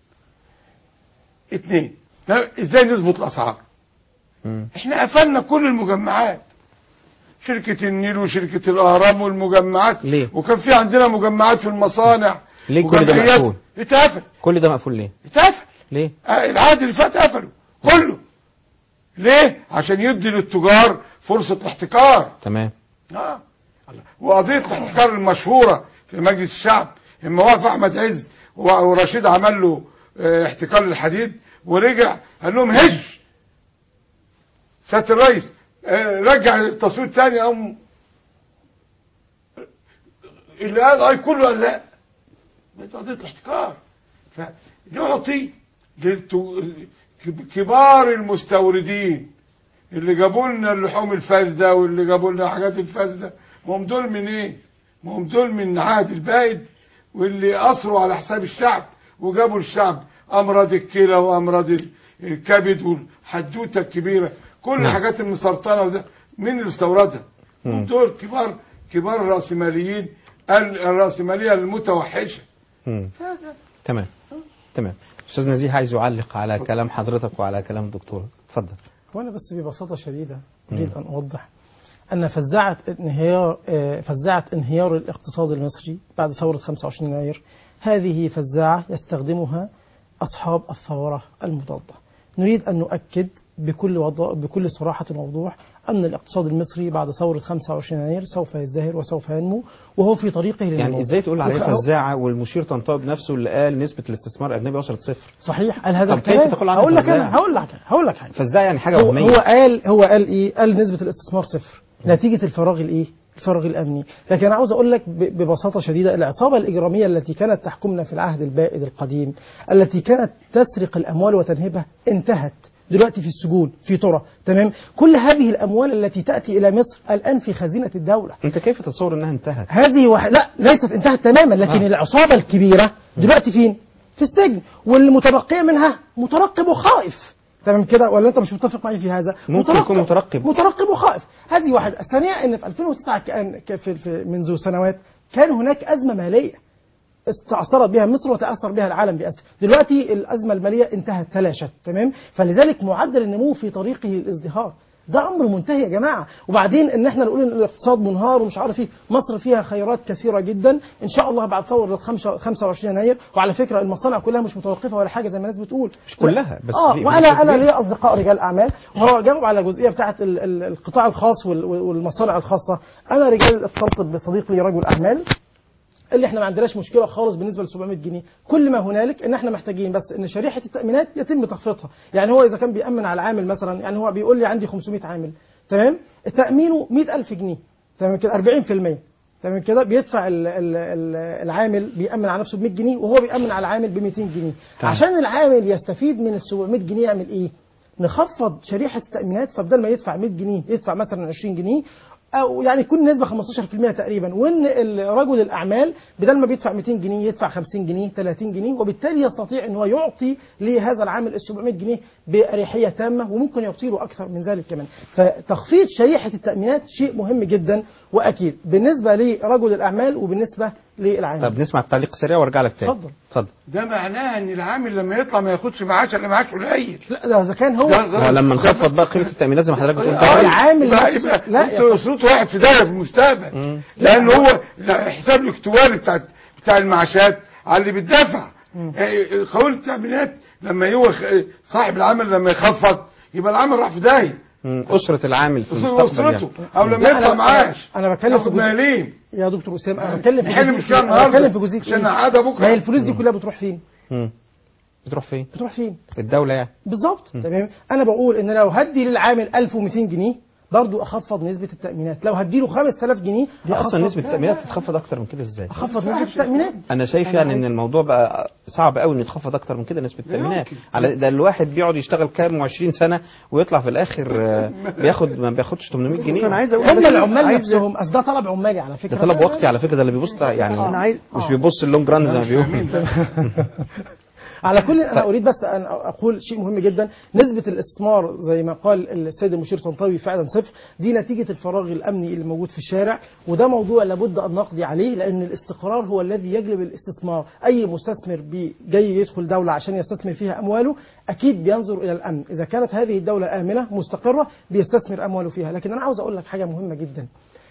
اثنين لا، ازاي نظبط الاسعار مم. احنا قفلنا كل المجمعات شركة النيل وشركة الأهرام والمجمعات ليه؟ وكان في عندنا مجمعات في المصانع ليه كل ده وجمعيات. مقفول؟ اتقفل كل ده مقفول ليه؟ اتقفل ليه؟ آه، العهد اللي فات قفلوا كله ليه؟ عشان يدي للتجار فرصة الاحتكار تمام اه الله. وقضية الاحتكار المشهورة في مجلس الشعب لما وقف أحمد عز و- ورشيد عمل له آه، احتكار للحديد ورجع قال لهم هج سيادة الرئيس آه، رجع التصوير تاني قام اللي قال اي كله قال لا دي قضية الاحتكار فنعطي للتو- كبار المستوردين اللي جابوا لنا اللحوم الفاسده واللي جابوا لنا الحاجات الفاسده ما هم دول من ايه؟ ما هم دول من عهد البائد واللي اثروا على حساب الشعب وجابوا الشعب امراض الكلى وامراض ال- الكبد والحدوته الكبيره كل نعم. الحاجات المسرطنه وده مين اللي استوردها؟ مم. هم دول كبار كبار الراسماليين ال- الراسماليه المتوحشه مم. تمام تمام استاذ نزيه عايز يعلق على كلام حضرتك وعلى كلام الدكتور اتفضل وأنا بس ببساطة شديدة أريد أن أوضح أن فزاعة انهيار آه، فزاعة انهيار الاقتصاد المصري بعد ثورة 25 يناير هذه فزاعة يستخدمها أصحاب الثورة المضادة نريد أن نؤكد بكل وضع بكل صراحة ووضوح أن الاقتصاد المصري بعد ثورة 25 يناير سوف يزدهر وسوف ينمو وهو في طريقه للنمو يعني ازاي تقول عليه وخ- فزاعه والمشير طنطاوي بنفسه اللي قال نسبه الاستثمار الاجنبي وصلت صفر صحيح قال هذا طب كيف الكلام تقول عنه هقول لك فزاعة؟ أنا هقول لك هقول لك حاجة فزاعه يعني حاجه هو, وهميه هو قال هو قال ايه؟ قال نسبة الاستثمار صفر نتيجة الفراغ الايه؟ الفراغ الامني، لكن انا عاوز اقول لك ب- ببساطة شديدة العصابة الاجرامية التي كانت تحكمنا في العهد البائد القديم، التي كانت تسرق الاموال وتنهبها انتهت. دلوقتي في السجون في طرى تمام كل هذه الاموال التي تاتي الى مصر الان في خزينه الدوله انت كيف تتصور انها انتهت هذه واحد لا ليست انتهت تماما لكن آه. آه. العصابه الكبيره دلوقتي فين؟ في السجن والمتبقيه منها مترقب وخائف تمام كده ولا انت مش متفق معي في هذا؟ ممكن يكون مترقب. مترقب وخائف هذه واحده الثانيه ان في 2009 كان ك- في في منذ سنوات كان هناك ازمه ماليه استعصرت بها مصر وتاثر بها العالم باسره دلوقتي الازمه الماليه انتهت تلاشت تمام فلذلك معدل النمو في طريقه الازدهار ده امر منتهي يا جماعه وبعدين ان احنا نقول ان الاقتصاد منهار ومش عارف ايه مصر فيها خيرات كثيره جدا ان شاء الله بعد ثوره 25 يناير وعلى فكره المصانع كلها مش متوقفه ولا حاجه زي ما الناس بتقول مش كلها بس اه في- في وانا نسبة انا كبيرة. ليا اصدقاء رجال اعمال وهو جاوب على الجزئيه بتاعه ال- ال- القطاع الخاص وال- وال- والمصانع الخاصه انا رجال اتصلت بصديق لي رجل اعمال اللي احنا ما عندناش مشكله خالص بالنسبه ل 700 جنيه كل ما هنالك ان احنا محتاجين بس ان شريحه التامينات يتم تخفيضها يعني هو اذا كان بيامن على عامل مثلا يعني هو بيقول لي عندي 500 عامل تمام تامينه 100000 جنيه تمام كده 40% تمام كده بيدفع ال ال ال العامل بيأمن على نفسه ب 100 جنيه وهو بيأمن على العامل ب 200 جنيه تمام. عشان العامل يستفيد من ال 700 جنيه يعمل ايه؟ نخفض شريحه التأمينات فبدل ما يدفع 100 جنيه يدفع مثلا 20 جنيه او يعني يكون نسبه 15% تقريبا وان ال- رجل الاعمال بدل ما بيدفع 200 جنيه يدفع 50 جنيه 30 جنيه وبالتالي يستطيع ان هو يعطي لهذا العامل ال 700 جنيه باريحيه تامه وممكن يعطي له اكثر من ذلك كمان فتخفيض شريحه التامينات شيء مهم جدا واكيد بالنسبه لرجل الاعمال وبالنسبه للعامل طب نسمع التعليق السريع وارجع لك تاني اتفضل. اتفضل ده معناه ان العامل لما يطلع ما ياخدش معاش اللي معاش قليل لا ده اذا كان هو هو لما نخفض بقى قيمه التامينات زي ما حضرتك بتقول آه، ده العامل لا نفسه- يبقى لا، انتوا صوت واحد في داهيه في المستقبل لان هو لا، حساب الاكتواري بتاع بتاع المعاشات على اللي بيدفع آه، قانون التامينات لما هو خ- صاحب العمل لما يخفض يبقى العمل راح في داهيه مم. اسره العامل في أسرة المستقبل اسرته يعني. او لما لا، يطلع أنا- معاش انا بتكلم في ياخد جزء- مليم يا دكتور اسامه انا بتكلم في نحل جزئية مشكلة إيه؟ انا النهاردة بتكلم في جزئيه عشان إيه؟ نقعدها بكرة. ما هي الفلوس دي كلها بتروح فين؟ مم. بتروح فين؟ بتروح فين؟ الدوله يعني بالظبط تمام انا بقول ان لو هدي للعامل 1200 جنيه برضو اخفض نسبه التامينات لو هدي له 5000 جنيه دي اصلا أخفض- نسبه التامينات تتخفض اكتر من كده ازاي؟ اخفض نسبه التامينات انا شايف يعني ان الموضوع بقى صعب قوي انه يتخفض اكتر من كده نسبه التامينات على ده الواحد بيقعد يشتغل كام و20 سنه ويطلع في الاخر آه، بياخد ما بياخدش 800 جنيه انا عايز اقول هم العمال نفسهم اصل ده طلب عمالي على فكره ده طلب وقتي على فكره ده اللي بيبص يعني أنا عايز- مش آه. بيبص اللونج ران زي ما بيقولوا على كل انا اريد بس ان اقول شيء مهم جدا نسبه الاستثمار زي ما قال السيد المشير طنطاوي فعلا صفر دي نتيجه الفراغ الامني اللي موجود في الشارع وده موضوع لابد ان نقضي عليه لان الاستقرار هو الذي يجلب الاستثمار اي مستثمر بي- جاي يدخل دوله عشان يستثمر فيها امواله اكيد بينظر الى الامن اذا كانت هذه الدوله امنه مستقره بيستثمر امواله فيها لكن انا عاوز اقول لك حاجه مهمه جدا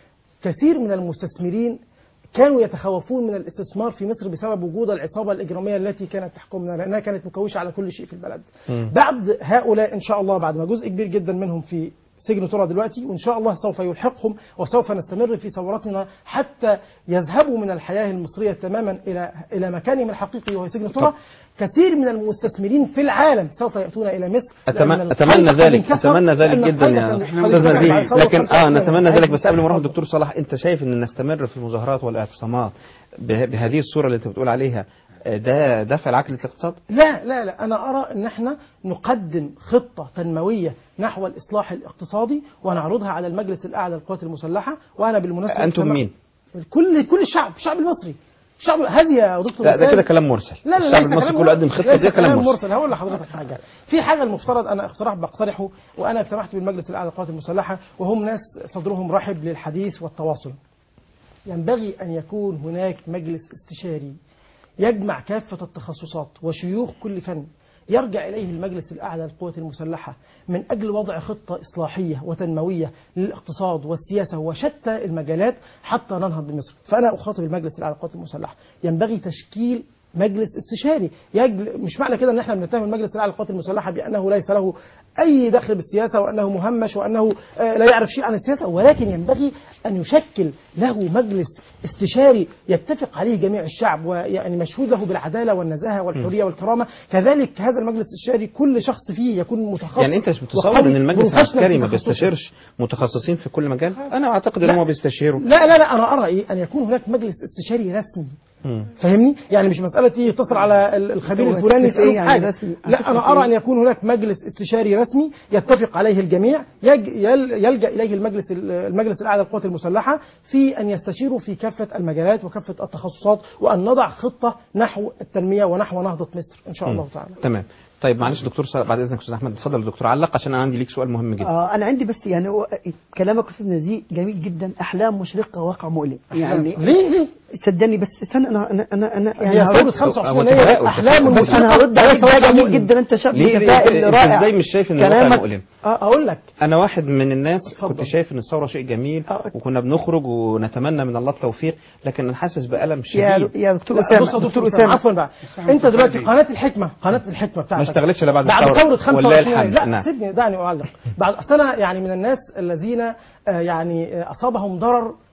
كثير من المستثمرين كانوا يتخوفون من الاستثمار في مصر بسبب وجود العصابة الإجرامية التي كانت تحكمنا لأنها كانت مكوشة على كل شيء في البلد بعد هؤلاء إن شاء الله بعد ما جزء كبير جدا منهم في سجن ترى دلوقتي وإن شاء الله سوف يلحقهم وسوف نستمر في ثورتنا حتى يذهبوا من الحياة المصرية تماما إلى إلى مكانهم الحقيقي وهو سجن ترى كثير من المستثمرين في العالم سوف يأتون إلى مصر لأن أتمنى, القيد أتمنى قد ذلك انكسر، أتمنى ذلك لأن جدا القيد يا قد- أستاذ قد- نزيه قد- لكن قد- اه قد- نتمنى ذلك بس قبل ما قد- اروح الدكتور صلاح أنت شايف أن نستمر في المظاهرات والاعتصامات به- بهذه الصورة اللي أنت بتقول عليها آه، ده دفع العقل الاقتصاد؟ لا لا لا أنا أرى أن احنا نقدم خطة تنموية نحو الإصلاح الاقتصادي ونعرضها على المجلس الأعلى للقوات المسلحة وأنا بالمناسبة أنتم كما- مين؟ كل كل الشعب الشعب المصري الشعب هذه يا دكتور لا ده وسام- كده كلام مرسل لا لا الشعب ليس المصري كلام كله قدم خطة ليس ده كلام مرسل مرسل هقول لحضرتك حاجه في حاجه المفترض انا اقتراح بقترحه وانا اجتمعت بالمجلس الاعلى للقوات المسلحه وهم ناس صدرهم رحب للحديث والتواصل ينبغي ان يكون هناك مجلس استشاري يجمع كافه التخصصات وشيوخ كل فن يرجع إليه المجلس الأعلى للقوات المسلحة من أجل وضع خطة إصلاحية وتنموية للاقتصاد والسياسة وشتى المجالات حتى ننهض بمصر فأنا أخاطب المجلس الأعلى للقوات المسلحة ينبغي تشكيل مجلس استشاري يجل مش معنى كده ان احنا بنتهم المجلس الاعلى للقوات المسلحه بانه ليس له اي دخل بالسياسه وانه مهمش وانه آه، لا يعرف شيء عن السياسه ولكن ينبغي ان يشكل له مجلس استشاري يتفق عليه جميع الشعب ويعني مشهود له بالعداله والنزاهه والحريه والكرامه كذلك هذا المجلس الاستشاري كل شخص فيه يكون متخصص يعني انت مش بتصور وقوي ان المجلس professional العسكري في ما تخصصه. بيستشيرش متخصصين في كل مجال انا اعتقد ان لا. هم بيستشيروا لا لا لا انا ارى ايه ان يكون هناك مجلس استشاري رسمي مم. فاهمني يعني مش مساله ايه يتصل على ال- الخبير هو الفلاني تفتكر إيه يساله يعني حاجه رسمي؟ لا انا ارى ان يكون هناك مجلس استشاري رسمي يتفق عليه الجميع يج يل يلجا اليه المجلس ال- المجلس الاعلى للقوات المسلحه في ان يستشيروا في كافه المجالات وكافه التخصصات وان نضع خطه نحو التنميه ونحو نهضه مصر ان شاء الله مم. تعالى تمام طيب معلش دكتور صلاح بعد اذنك استاذ احمد اتفضل يا دكتور علق عشان انا عندي ليك سؤال مهم جدا آه انا عندي بس يعني هو كلامك استاذ نزيه جميل جدا احلام مشرقه واقع مؤلم يعني ليه ليه صدقني بس استنى انا انا انا انا هي يعني ثورة هرد 25 يناير احلام بس انا هرد عليك ده جميل جدا انت شاب ليه ليه متفائل انت رائع ازاي مش شايف ان الواقع كلامك مؤلم اه اقول لك انا واحد من الناس كنت شايف ان الثوره شيء جميل وكنا بنخرج ونتمنى من الله التوفيق لكن انا حاسس بالم يا شديد يا دكتور لا، اسامه بص يا دكتور دكتور اسامه اسامه عفوا بقى انت دلوقتي قناه الحكمه قناه الحكمه بتاعتك ما اشتغلتش الا بعد بعد الثورة. ثوره ولله 25 الحمد. لا نعم. سيبني دعني اعلق بعد اصل انا يعني من الناس الذين آه، يعني آه، اصابهم ضرر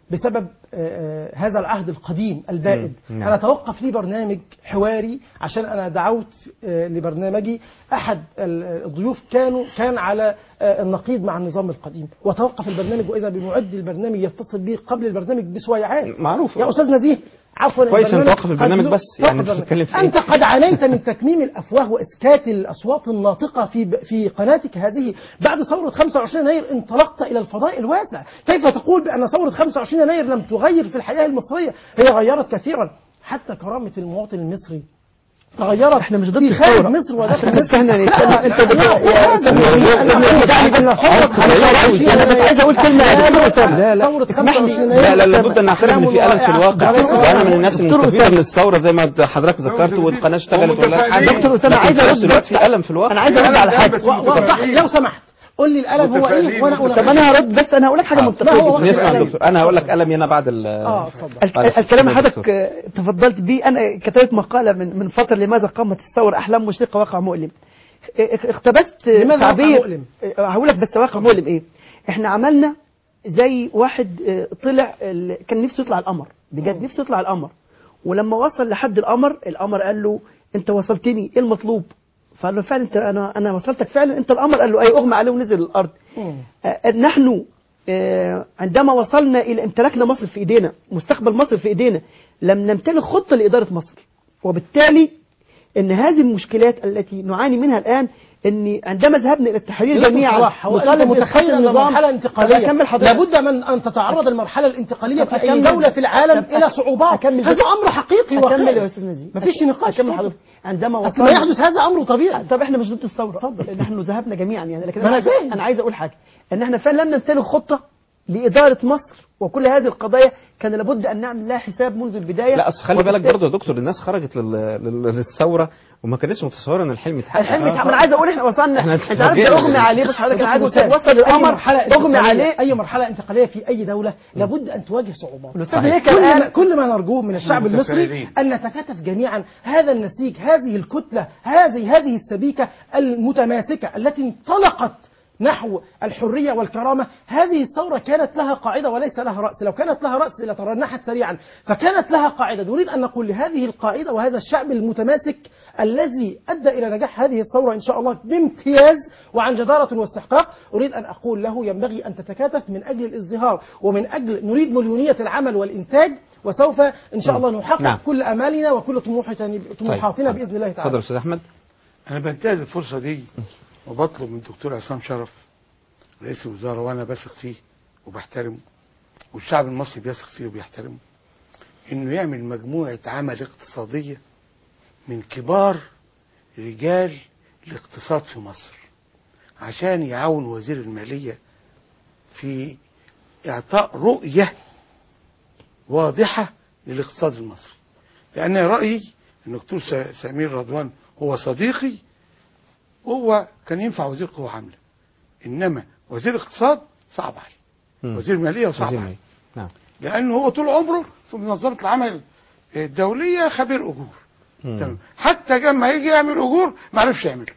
بسبب آه، آه، هذا العهد القديم البائد مم. نعم. أنا توقف لي برنامج حواري عشان أنا دعوت آه، لبرنامجي أحد ال- الضيوف كانوا كان على آه، النقيض مع النظام القديم وتوقف البرنامج وإذا بمعد البرنامج يتصل به قبل البرنامج بسويعات معروف يا أستاذ نزيه عفوا كويس إن توقف البرنامج قد- بس، يعني توقف أنت بتتكلم في إيه؟ أنت قد عانيت من تكميم الافواه واسكات الاصوات الناطقه في في قناتك هذه بعد ثوره 25 يناير انطلقت الى الفضاء الواسع، كيف تقول بان ثوره 25 يناير لم تغير في الحياه المصريه؟ هي غيرت كثيرا حتى كرامه المواطن المصري تغيرت احنا مش ضد في خارج الثورة. مصر وداخل عشان بس مصر احنا نتكلم- انت بت- لا، يا هذا أستاذ الذي نبيل، أنا أنا أقول دعني لك. بالله. ثورة أنا- أنا بس عايز أقول كلمة يا دكتور أسامة. لا، لا، لا، ثورة اسمح لي. 25 لا لا لابد ان نعترف ان في الم في الواقع وانا من الناس دكتور المستفيده أسامة. من الثوره زي ما حضرتك ذكرت والقناه اشتغلت ولا حاجه دكتور أسامة، لكن عايز في أرد نفس الوقت بس. في الم في الواقع أنا عايز أرد على حاجة و- وضح لي لو سمحت قول لي الالم هو ايه وانا اقول طب انا هرد بس انا هقول لك حاجه منطقيه جدا. نسمع الدكتور انا هقول لك المي انا بعد ال اه اتفضل ال- ال- الكلام اللي حضرتك آه، تفضلت بيه انا كتبت مقاله من من فتره لماذا قامت الثوره احلام مشرقه واقع مؤلم اخ- اختبست آه، لماذا واقع تعبير مؤلم؟ آه، هقول لك بس واقع مؤلم ايه احنا عملنا زي واحد آه، طلع ال- كان نفسه يطلع القمر بجد نفسه يطلع القمر ولما وصل لحد القمر القمر قال له انت وصلتني ايه المطلوب فقال له فعلا انت انا انا وصلتك فعلا انت القمر قال له اي اغمى عليه ونزل الارض آه، نحن آه، عندما وصلنا الى امتلكنا مصر في ايدينا مستقبل مصر في ايدينا لم نمتلك خطه لاداره مصر وبالتالي ان هذه المشكلات التي نعاني منها الان ان عندما ذهبنا الى التحرير دكتور جميعا صلاح، هو انت نطالب متخيل بإسقاط ان النظام. المرحله انتقاليه أكمل حضرتك. لابد من ان تتعرض المرحله الانتقاليه طب في اي أكمل. دوله في العالم طب الى أك- صعوبات أكمل هذا بس. امر حقيقي أكمل يا واقعي أستاذ نزيه. مفيش نقاش أكمل اتفضل. حضرتك عندما أصل ما وصلنا يحدث هذا امر طبيعي طب احنا مش ضد الثوره اتفضل ان احنا ذهبنا جميعا يعني لكن ما انا أنا عايز فاهم. انا عايز اقول حاجه ان احنا فعلا لم نمتلك خطه لاداره مصر وكل هذه القضايا كان لابد ان نعمل لها حساب منذ البدايه لا اصل خلي بالك وبالتالي- برضه يا دكتور الناس خرجت لل- لل- للثوره وما كانتش متصوره ان الحلم يتحقق الحلم يتحقق انا عايز اقول احنا وصلنا إحنا انت عارف اتفاجئنا. ده اغمى عليه بص حضرتك انا عايز دكتور أقول وسام، وصل أي القمر مرحلة اغمى انتقالية- عليه اي مرحله انتقاليه في اي دوله لابد ان تواجه صعوبات الأستاذ هيكل كل قال- ما, كل ما نرجوه من الشعب المصري متفائلين. ان نتكاتف جميعا هذا النسيج هذه الكتله هذه هذه السبيكه المتماسكه التي انطلقت نحو الحريه والكرامه هذه الثوره كانت لها قاعده وليس لها راس لو كانت لها راس لترنحت سريعا فكانت لها قاعده نريد ان نقول لهذه القاعده وهذا الشعب المتماسك الذي ادى الى نجاح هذه الثوره ان شاء الله بامتياز وعن جداره واستحقاق اريد ان اقول له ينبغي ان تتكاتف من اجل الازدهار ومن اجل نريد مليونيه العمل والانتاج وسوف ان شاء الله نحقق نعم. كل امالنا وكل طموحاتنا طموحاتنا طيب. باذن الله تعالى اتفضل استاذ احمد انا بنتهز الفرصه دي وبطلب من الدكتور عصام شرف رئيس الوزراء وانا بثق فيه وبحترمه والشعب المصري بيثق فيه وبيحترمه انه يعمل مجموعه عمل اقتصاديه من كبار رجال الاقتصاد في مصر عشان يعاون وزير الماليه في اعطاء رؤيه واضحه للاقتصاد المصري لان رايي ان الدكتور س- سمير رضوان هو صديقي وهو كان ينفع وزير قوى عامله انما وزير اقتصاد صعب عليه مم. وزير ماليه وصعب وزير عليه مالية. نعم لانه هو طول عمره في منظمه العمل الدوليه خبير اجور مم. تمام حتى لما يجي يعمل اجور ما عرفش يعمل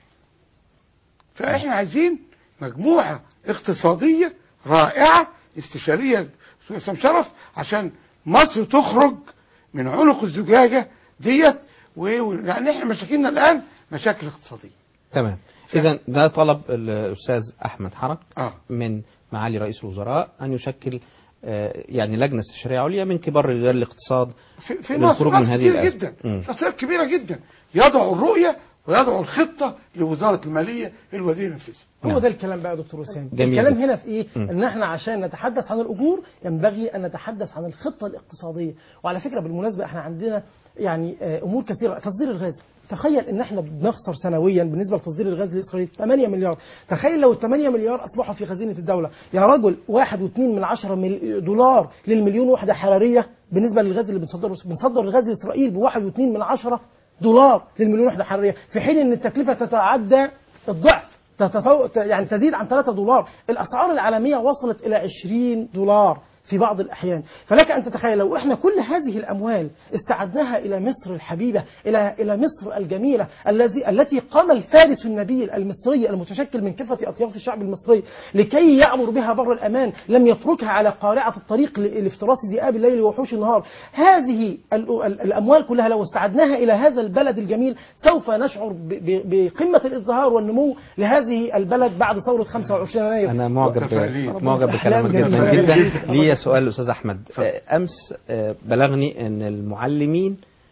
فاحنا عايزين مجموعه اقتصاديه رائعه استشاريه اسم شرف عشان مصر تخرج من عنق الزجاجه ديت و- و- لان احنا مشاكلنا الان مشاكل اقتصاديه تمام اذا ده طلب الاستاذ احمد حرك اه من معالي رئيس الوزراء ان يشكل آه، يعني لجنه استشاريه عليا من كبار رجال الاقتصاد في, في مصر للخروج من ناس هذه كتير الازمه جدا مم. شخصيات كبيره جدا يضعوا الرؤيه ويضعوا الخطه لوزاره الماليه الوزير ينفذها هو ده الكلام بقى يا دكتور وسام جميل الكلام جدا. هنا في ايه مم. ان احنا عشان نتحدث عن الاجور ينبغي ان نتحدث عن الخطه الاقتصاديه وعلى فكره بالمناسبه احنا عندنا يعني آه، امور كثيره تصدير الغاز تخيل ان احنا بنخسر سنويا بالنسبه لتصدير الغاز الاسرائيلي 8 مليار تخيل لو ال 8 مليار اصبحوا في خزينه الدوله يا رجل 1.2 من 10 مل- دولار للمليون وحده حراريه بالنسبه للغاز اللي بنصدره بنصدر الغاز لاسرائيل ب 1.2 من 10 دولار للمليون وحده حراريه في حين ان التكلفه تتعدى الضعف تتفو... ت- يعني تزيد عن 3 دولار الاسعار العالميه وصلت الى 20 دولار في بعض الأحيان فلك أن تتخيل لو إحنا كل هذه الأموال استعدناها إلى مصر الحبيبة إلى إلى مصر الجميلة الذي التي قام الفارس النبيل المصري المتشكل من كافة أطياف الشعب المصري لكي يعبر بها بر الأمان لم يتركها على قارعة الطريق ل- لافتراس ذئاب الليل ووحوش النهار هذه ال- ال- الأموال كلها لو استعدناها إلى هذا البلد الجميل سوف نشعر ب- ب- بقمة الازدهار والنمو لهذه البلد بعد ثورة 25 يناير انا معجب متفائلين. ب- معجب أحلام بكلامك جدا جميلة. جدا ليا سؤال للاستاذ احمد آه، امس آه، بلغني ان المعلمين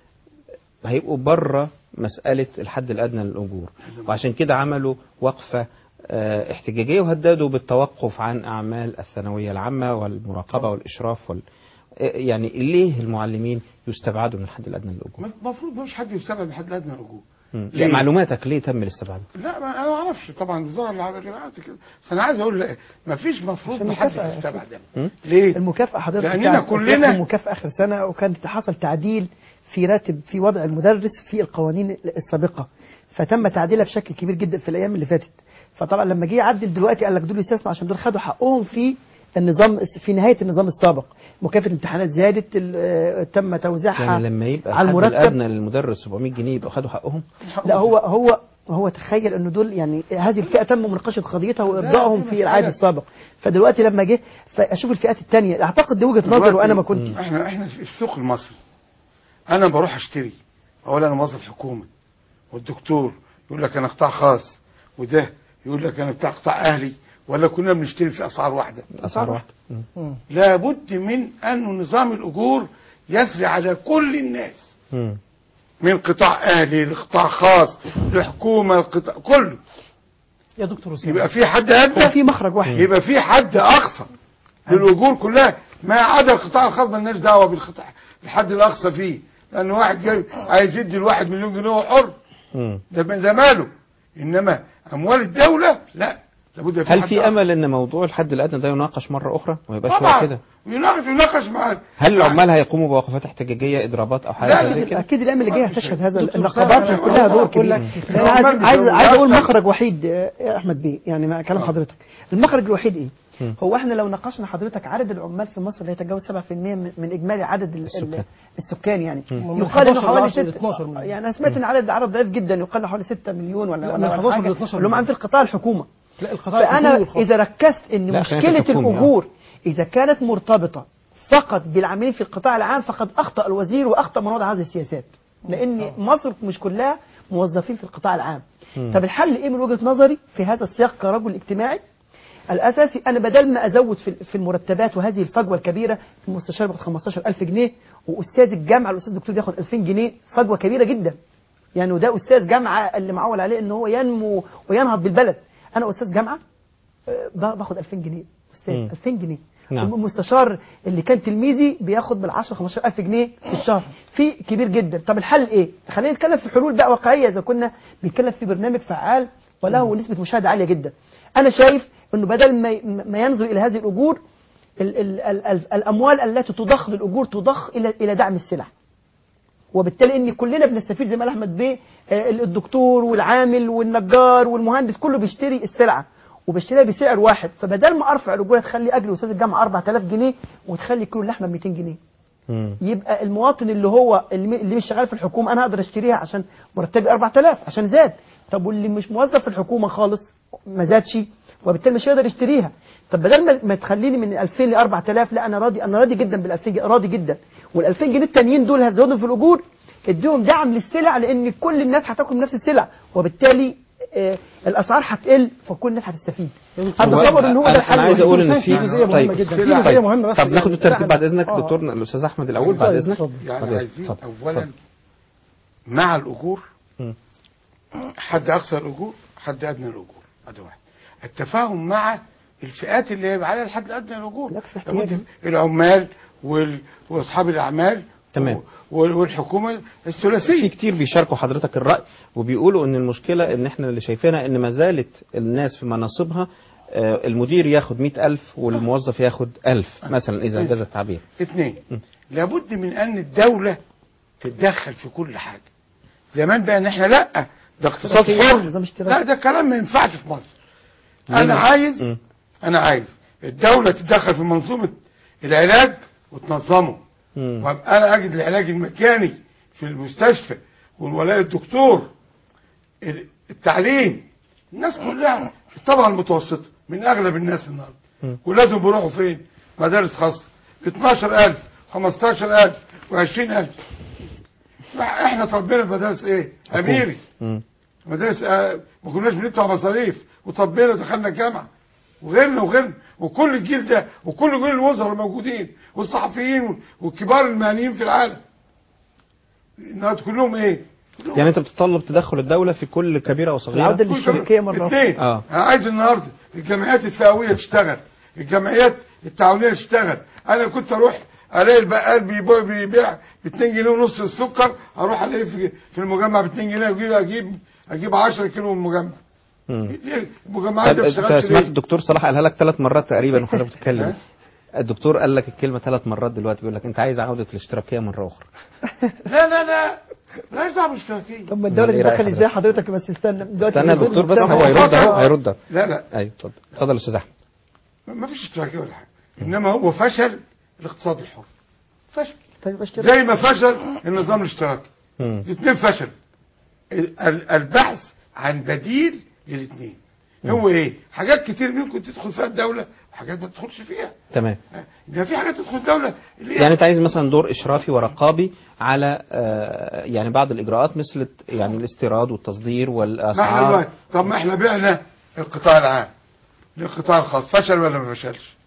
هيبقوا بره مساله الحد الادنى للاجور وعشان كده عملوا وقفه آه، احتجاجيه وهددوا بالتوقف عن اعمال الثانويه العامه والمراقبه والاشراف وال آه، يعني ليه المعلمين يستبعدوا من الحد الادنى للاجور؟ المفروض مش حد يستبعد بحد الادنى الوجوه مم. ليه؟ لا معلوماتك ليه تم الاستبعاد؟ لا ما انا ما اعرفش طبعا الوزاره اللي عملت كده بس انا عايز اقول لا، ما فيش مفروض عشان بحد مكافأة. يستبعد مم؟ ليه؟ المكافأة حضرتك لأننا بتاعت- كلنا- المكافأة آخر سنة وكانت حصل تعديل في راتب في وضع المدرس في القوانين السابقة فتم تعديلها بشكل كبير جدا في الأيام اللي فاتت فطبعا لما جه يعدل دلوقتي قال لك دول يستثنوا عشان دول خدوا حقهم في النظام في نهاية النظام السابق مكافأة الامتحانات زادت ال- آه، تم توزيعها يعني لما يبقى على الحد المرتب الادنى للمدرس 700 جنيه يبقى خدوا حقهم؟ لا هو هو هو تخيل انه دول يعني هذه الفئه تم مناقشه قضيتها وارضائهم دي في العهد مسألة. السابق فدلوقتي لما جه فاشوف الفئات الثانيه اعتقد دي وجهه نظر وانا ما كنت احنا احنا في السوق المصري انا بروح اشتري اولا انا موظف حكومه والدكتور يقول لك انا قطاع خاص وده يقول لك انا بتاع قطاع اهلي ولا كلنا بنشتري في اسعار واحده اسعار واحده لابد من ان نظام الاجور يسري على كل الناس مم. من قطاع اهلي لقطاع خاص لحكومه لقطاع كله يا دكتور أسامة يبقى في حد ادنى في مخرج واحد يبقى في حد اقصى للاجور كلها ما عدا القطاع الخاص مالناش دعوه بالقطاع الحد الاقصى فيه لان واحد جاي عايز يدي الواحد مليون جنيه هو حر مم. ده ده ماله انما اموال الدوله لا لابد هل حد في أقصى. امل ان موضوع الحد الادنى ده يناقش مره اخرى وما يبقاش هو طبعا كده؟ ويناقش يناقش مع هل العمال هيقوموا بوقفات ااحتجاجيه اضرابات او لا، حاجه لا، زي كده؟ اكيد الايام اللي جايه هتشهد هذا دكتور النقابات أسامة، مش كلها أنا دور أقول كبير لك أنا عايز العمال عايز بتوع عايز اقول الوقت- مخرج وحيد آه، يا احمد بيه يعني ما كلام حضرتك المخرج الوحيد ايه مم. هو احنا لو ناقشنا حضرتك عدد العمال في مصر لا يتجاوز 7% من, من اجمالي عدد ال- ال- السكان. السكان يعني من يقال انه 11 حوالي ل 6 12 مليون. يعني انا سمعت ان عدد العرب ضعيف جدا يقال انه حوالي 6 مليون ولا لا، ولا من ولا 11 حاجة، ل 12 اللي هم مليون. في القطاع الحكومه لا القطاع الحكومي فانا والخاص. اذا ركزت ان لا، خلينا في مشكله الحكومي، آه. الاجور اذا كانت مرتبطه فقط بالعاملين في القطاع العام فقد اخطا الوزير واخطا من وضع هذه السياسات لان مصر مش كلها موظفين في القطاع العام مم. طب الحل ايه من وجهه نظري في هذا السياق كرجل اجتماعي الاساسي انا بدل ما ازود في في المرتبات وهذه الفجوه الكبيره المستشار بياخد 15000 جنيه واستاذ الجامعه الاستاذ الدكتور بياخد 2000 جنيه فجوه كبيره جدا يعني وده استاذ جامعه اللي معول عليه ان هو ينمو وينهض بالبلد انا استاذ جامعه آه، باخد 2000 جنيه استاذ مم. 2000 جنيه نعم. المستشار اللي كان تلميذي بياخد بال 10 15000 جنيه في الشهر في كبير جدا طب الحل ايه خلينا نتكلم في حلول بقى واقعيه اذا كنا بنتكلم في برنامج فعال وله نسبه مشاهده عاليه جدا انا شايف انه بدل ما ما ينظر الى هذه الاجور ال ال ال ال الاموال التي تضخ للاجور تضخ الى الى دعم السلع وبالتالي ان كلنا بنستفيد زي ما قال احمد بيه آه، الدكتور والعامل والنجار والمهندس كله بيشتري السلعه وبيشتريها بسعر واحد فبدل ما ارفع الاجور تخلي اجر استاذ الجامعه 4000 جنيه وتخلي كيلو اللحمه ب 200 جنيه مم. يبقى المواطن اللي هو اللي م- اللي مش شغال في الحكومه انا هقدر اشتريها عشان مرتبي 4000 عشان زاد طب واللي مش موظف في الحكومه خالص ما زادش وبالتالي مش هيقدر يشتريها طب بدل ما, ما تخليني من 2000 ل 4000 لا انا راضي انا راضي جدا بال 2000 جنيه راضي جدا وال 2000 جنيه التانيين دول هتزودهم في الاجور اديهم دعم للسلع لان كل الناس هتاكل من نفس السلع وبالتالي آه الاسعار هتقل فكل الناس هتستفيد اتصور ان هو ده أنا- الحل انا عايز الوحيد. اقول ان في في جزئية مهمة جدا. في طيب. جزئية مهمة بس طب ناخد يعني الترتيب بعد إحنا- اذنك آه. دكتورنا الاستاذ احمد الاول بعد طيب، اذنك اتفضل. يعني بعد إذنك. عايزين اتفضل. اولا اتفضل. مع الاجور مم. حد اقصى الاجور حد ادنى الاجور هذا واحد التفاهم مع الفئات اللي هيبقى عليها الحد الادنى للاجور لابد العمال وال... واصحاب الاعمال تمام. وال- والحكومه الثلاثيه في كتير بيشاركوا حضرتك الرأي وبيقولوا ان المشكلة ان احنا اللي شايفينها ان ما زالت الناس في مناصبها آه، المدير ياخد مئة ألف والموظف ياخد ألف مثلا إذا جاز التعبير اثنين لابد من ان الدوله تتدخل في كل حاجه زمان بقى ان احنا لا ده اقتصاد حر لا ده كلام ما ينفعش في مصر انا ليه؟ عايز مم. انا عايز الدوله تتدخل في منظومه العلاج وتنظمه وابقى انا اجد العلاج المجاني في المستشفى والولاء الدكتور ال- التعليم الناس كلها الطبقه المتوسطه من اغلب الناس النهارده ولادهم بيروحوا فين؟ مدارس خاصه ب 12000 15000 و20000 احنا اتربينا في مدارس ايه؟ اميري مدارس آه، ما كناش بندفع مصاريف وطبينا دخلنا الجامعه وغيرنا وغيرنا وكل الجيل ده وكل جيل الوزراء الموجودين والصحفيين والكبار المهنيين في العالم النهارده كلهم ايه؟ يعني انت بتطلب تدخل الدولة في كل كبيرة وصغيرة العودة للشركية مرة اثنين اه انا عايز النهارده الجمعيات الفئويه تشتغل الجمعيات التعاونيه تشتغل انا كنت اروح الاقي البقال بيبيع بيبيع ب 2 جنيه ونص السكر اروح الاقيه في في المجمع ب 2 جنيه واجيب اجيب اجيب 10 كيلو من المجمع مم. ليه المجمعات طب دي ما انت بتشتغلش سمعت ليه؟ الدكتور صلاح قالها لك ثلاث مرات تقريبا وحضرتك بتتكلم ها؟ الدكتور قال لك الكلمة ثلاث مرات دلوقتي بيقول لك انت عايز عودة الاشتراكية مرة أخرى لا لا لا مالهاش دعوه بالاشتراكيه طب ما الدولة أمال إيه رأي تدخل ازاي حضرتك بس استنى دلوقتي استنى يا الدول دكتور بس بتاخد- هو هيرد اهو هيرد أهو. لا لا ايوه اتفضل اتفضل يا استاذ احمد ما فيش اشتراكيه ولا حاجه انما هو فشل الاقتصاد الحر فشل طيب اشتراك زي ما فشل النظام الاشتراكي مم. الاثنين فشل ال- ال- البحث عن بديل للاثنين هو ايه حاجات كتير ممكن تدخل فيها الدوله وحاجات ما تدخلش فيها تمام ده في حاجات تدخل الدوله اللي هي يعني انت عايز مثلا دور اشرافي ورقابي على آه، يعني بعض الاجراءات مثل الت- يعني الاستيراد والتصدير ما احنا والاسعار دلوقتي طب ما احنا بعنا القطاع العام للقطاع الخاص فشل ولا ما فشلش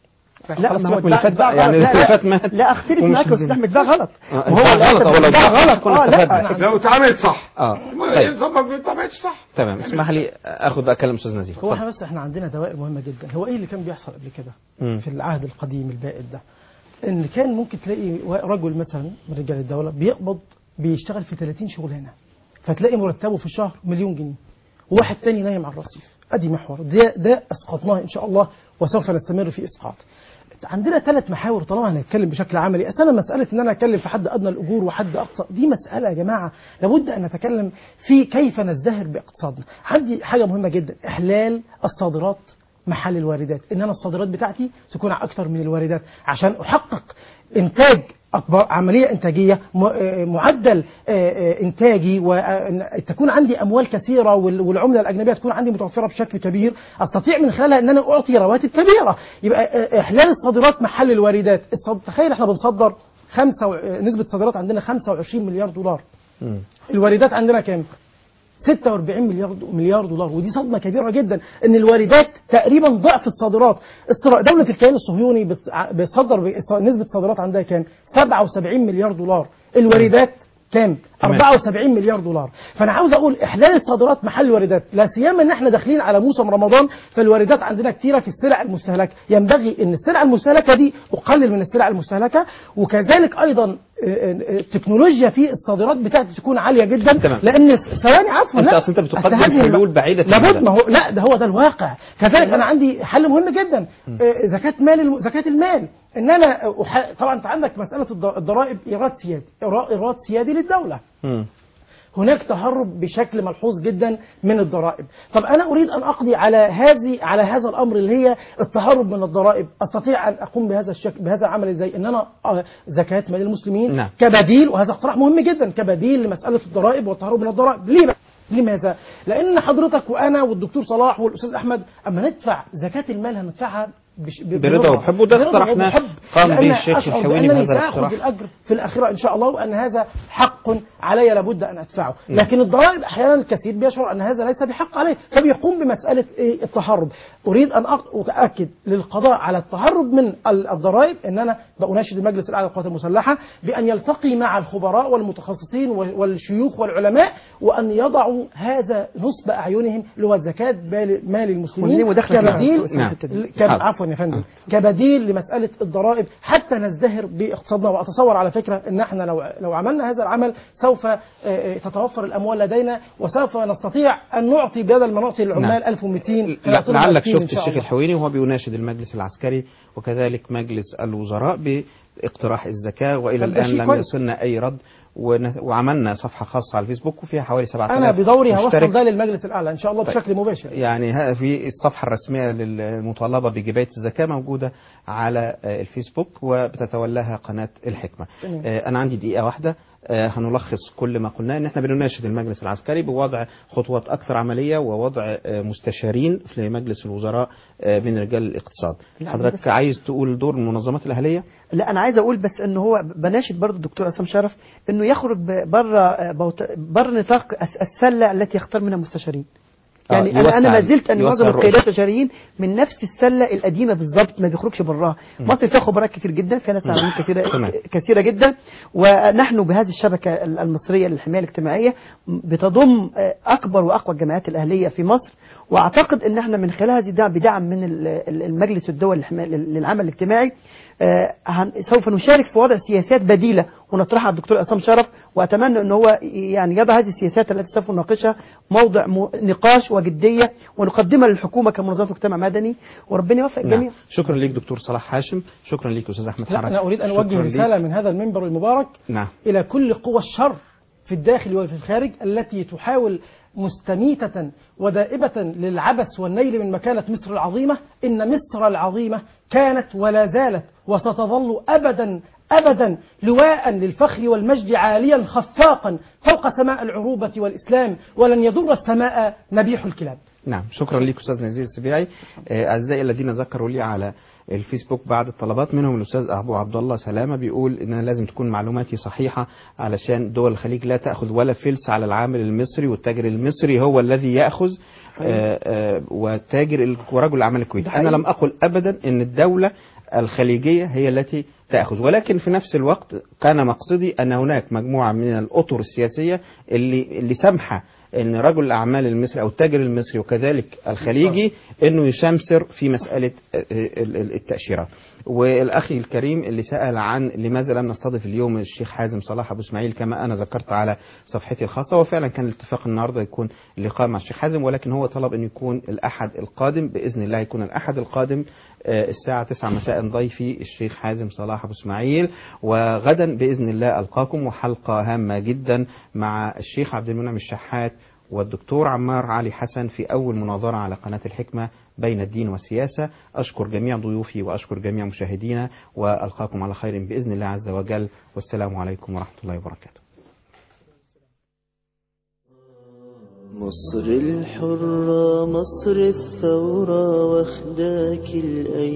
لا خلاص ما هو سيبك من اللي اتباع- فات بقى. اتباع يعني غلط. اللي لا فات لا, مات لا اختلف ومش معاك يا استاذ لازم. احمد ده غلط آه، وهو ده لا غلط، هو لو ده اتباع غلط صح كنا اه لا استفدنا. لو اتعملت صح اه ما طيب طب ما اتعملتش صح تمام اسمح لي اخد بقى كلام استاذ نزيه هو اتفضل. احنا بس احنا عندنا دوائر مهمه جدا هو ايه اللي كان بيحصل قبل كده مم. في العهد القديم البائد ده ان كان ممكن تلاقي رجل مثلا من رجال الدوله بيقبض بيشتغل في 30 شغلانه فتلاقي مرتبه في الشهر مليون جنيه وواحد تاني نايم على الرصيف ادي محور ده ده اسقطناه ان شاء الله وسوف نستمر في اسقاط عندنا ثلاث محاور طالما هنتكلم بشكل عملي اصل انا مساله ان انا اتكلم في حد ادنى الاجور وحد اقصى دي مساله يا جماعه لابد ان نتكلم في كيف نزدهر باقتصادنا عندي حاجه مهمه جدا احلال الصادرات محل الواردات ان انا الصادرات بتاعتي تكون اكثر من الواردات عشان احقق انتاج اكبر عمليه انتاجيه م- آه، معدل آه، آه، انتاجي وتكون عندي اموال كثيره وال- والعمله الاجنبيه تكون عندي متوفره بشكل كبير استطيع من خلالها ان انا اعطي رواتب كبيره يبقى آه، احلال الصادرات محل الواردات الصاد- تخيل احنا بنصدر خمسة و- آه، نسبه الصادرات عندنا 25 مليار دولار مم. الواردات عندنا كام 46 مليار مليار دولار ودي صدمه كبيره جدا ان الواردات تقريبا ضعف الصادرات الصرا- دوله الكيان الصهيوني بت- ع- بتصدر بص- نسبه الصادرات عندها كام 77 مليار دولار الواردات كام تمام. 74 مليار دولار فانا عاوز اقول احلال الصادرات محل الواردات لا سيما ان احنا داخلين على موسم رمضان فالواردات عندنا كتيره في السلع المستهلكه ينبغي ان السلع المستهلكه دي اقلل من السلع المستهلكه وكذلك ايضا آه، آه، التكنولوجيا في الصادرات بتاعتي تكون عاليه جدا تمام. لان ثواني عفوا انت لا اصل انت بتقدم أستهدي الم- حلول بعيده لابد المدى. ما هو لا ده هو ده الواقع كذلك انا عندي حل مهم جدا آه، زكاه مال الم- زكاه المال ان انا أح... طبعا انت عندك مساله الض- الضرائب ايراد سيادي إيرا- ايراد سيادي للدوله مم. هناك تهرب بشكل ملحوظ جدا من الضرائب طب انا اريد ان اقضي على هذه على هذا الامر اللي هي التهرب من الضرائب استطيع ان اقوم بهذا الشكل بهذا العمل ازاي ان انا آه، زكاه مال المسلمين نعم. كبديل وهذا اقتراح مهم جدا كبديل لمساله الضرائب والتهرب من الضرائب ليه بقى لماذا؟ لأن حضرتك وأنا والدكتور صلاح والأستاذ أحمد أما ندفع زكاة المال هندفعها بش- ب- برضا وبحب وده برضا اقترحناه وبحب. قام لأن به الشيخ أشعر الحويني بأنني بهذا سآخذ الاقتراح الأجر في الآخرة إن شاء الله وأن هذا حق علي لابد أن أدفعه نعم. لكن الضرائب أحيانا الكثير بيشعر أن هذا ليس بحق عليه فبيقوم بمسألة إيه؟ التهرب أريد أن أق- أؤكد للقضاء على التهرب من ال- الضرائب أن أنا بأناشد المجلس الأعلى للقوات المسلحة بأن يلتقي مع الخبراء والمتخصصين وال- والشيوخ والعلماء وأن يضعوا هذا نصب أعينهم اللي هو زكاة مال مال المسلمين وليه مداخلة كده؟ كبديل نعم. كب... حاضر. عفوا يا فندم كبديل لمسألة الضرائب حتى نزدهر باقتصادنا وأتصور على فكرة أن احنا لو لو عملنا هذا العمل سوف آه، آه، تتوفر الأموال لدينا وسوف نستطيع أن نعطي بدل ما نعطي العمال 1200 لا- نعطيهم لعلك 2000 إن شفت شاء الشيخ الله. الحويني وهو بيناشد المجلس العسكري وكذلك مجلس الوزراء باقتراح الزكاة وإلى طب ده الآن شيء لم كويس. يصلنا أي رد ون- وعملنا صفحه خاصه على الفيسبوك وفيها حوالي 7000 انا بدوري هوصل مشترك. ده للمجلس الاعلى ان شاء الله طيب. بشكل مباشر يعني ها- في الصفحة الرسمية للمطالبة بجباية الزكاة موجودة على آه، الفيسبوك وبتتولاها قناة الحكمة تمام. آه، أنا عندي دقيقة واحدة آه، هنلخص كل ما قلناه ان احنا بنناشد المجلس العسكري بوضع خطوات اكثر عمليه ووضع آه، مستشارين في مجلس الوزراء آه، من رجال الاقتصاد لا، حضرتك بس- عايز تقول دور المنظمات الاهليه لا انا عايز اقول بس ان هو بناشد برضو الدكتور عصام شرف انه يخرج بره بره نطاق الس- السله التي يختار منها المستشارين يعني آه، انا انا ما يوسع- زلت ان يوسع معظم الرؤية. القيادات المستشاريين من نفس السله القديمه بالظبط ما بيخرجش براها مم. مصر فيها خبراء كتير جدا فيها ناس عاملين كثيره تمام. كثيره جدا ونحن بهذه الشبكه المصريه للحمايه الاجتماعيه بتضم آه، اكبر واقوى الجمعيات الاهليه في مصر واعتقد ان احنا من خلال هذه الدعم بدعم من ال- ال- المجلس الدولي للحماية- للعمل الاجتماعي آه، هن- سوف نشارك في وضع سياسات بديله ونطرحها على الدكتور عصام شرف واتمنى ان هو يعني يضع هذه السياسات التي سوف نناقشها موضع م- نقاش وجديه ونقدمها للحكومه كمنظمه مجتمع مدني وربنا يوفق الجميع نعم. شكرا ليك دكتور صلاح هاشم شكرا ليك استاذ احمد لا حرج انا اريد ان شكراً اوجه ليك. رساله من هذا المنبر المبارك نعم إلى كل قوى الشر في الداخل وفي الخارج التي تحاول مستميتة ودائبة للعبث والنيل من مكانة مصر العظيمة إن مصر العظيمة كانت ولا زالت وستظل أبدا أبدا لواء للفخر والمجد عاليا خفاقا فوق سماء العروبة والإسلام ولن يضر السماء نبيح الكلاب نعم شكرا ليك استاذ نزيل السبيعي آه، اعزائي الذين ذكروا لي على الفيسبوك بعض الطلبات منهم الاستاذ ابو عبد الله سلامه بيقول ان انا لازم تكون معلوماتي صحيحه علشان دول الخليج لا تاخذ ولا فلس على العامل المصري والتاجر المصري هو الذي ياخذ آه، آه، والتاجر ال- ورجل الاعمال الكويتي انا لم اقل ابدا ان الدوله الخليجيه هي التي تاخذ ولكن في نفس الوقت كان مقصدي ان هناك مجموعه من الاطر السياسيه اللي اللي سامحه ان رجل الاعمال المصري او التاجر المصري وكذلك الخليجي انه يشمسر في مساله ال- ال- التاشيرات والاخ الكريم اللي سال عن لماذا لم نستضيف اليوم الشيخ حازم صلاح ابو اسماعيل كما انا ذكرت على صفحتي الخاصه وفعلا كان الاتفاق النهارده يكون اللقاء مع الشيخ حازم ولكن هو طلب ان يكون الاحد القادم باذن الله يكون الاحد القادم آه، الساعة 9 مساء ضيفي الشيخ حازم صلاح أبو إسماعيل وغدا بإذن الله ألقاكم وحلقة هامة جدا مع الشيخ عبد المنعم الشحات والدكتور عمار علي حسن في أول مناظرة على قناة الحكمة بين الدين والسياسة أشكر جميع ضيوفي وأشكر جميع مشاهدينا وألقاكم على خير بإذن الله عز وجل والسلام عليكم ورحمة الله وبركاته مصر الحرة مصر الثورة واخداك الأيام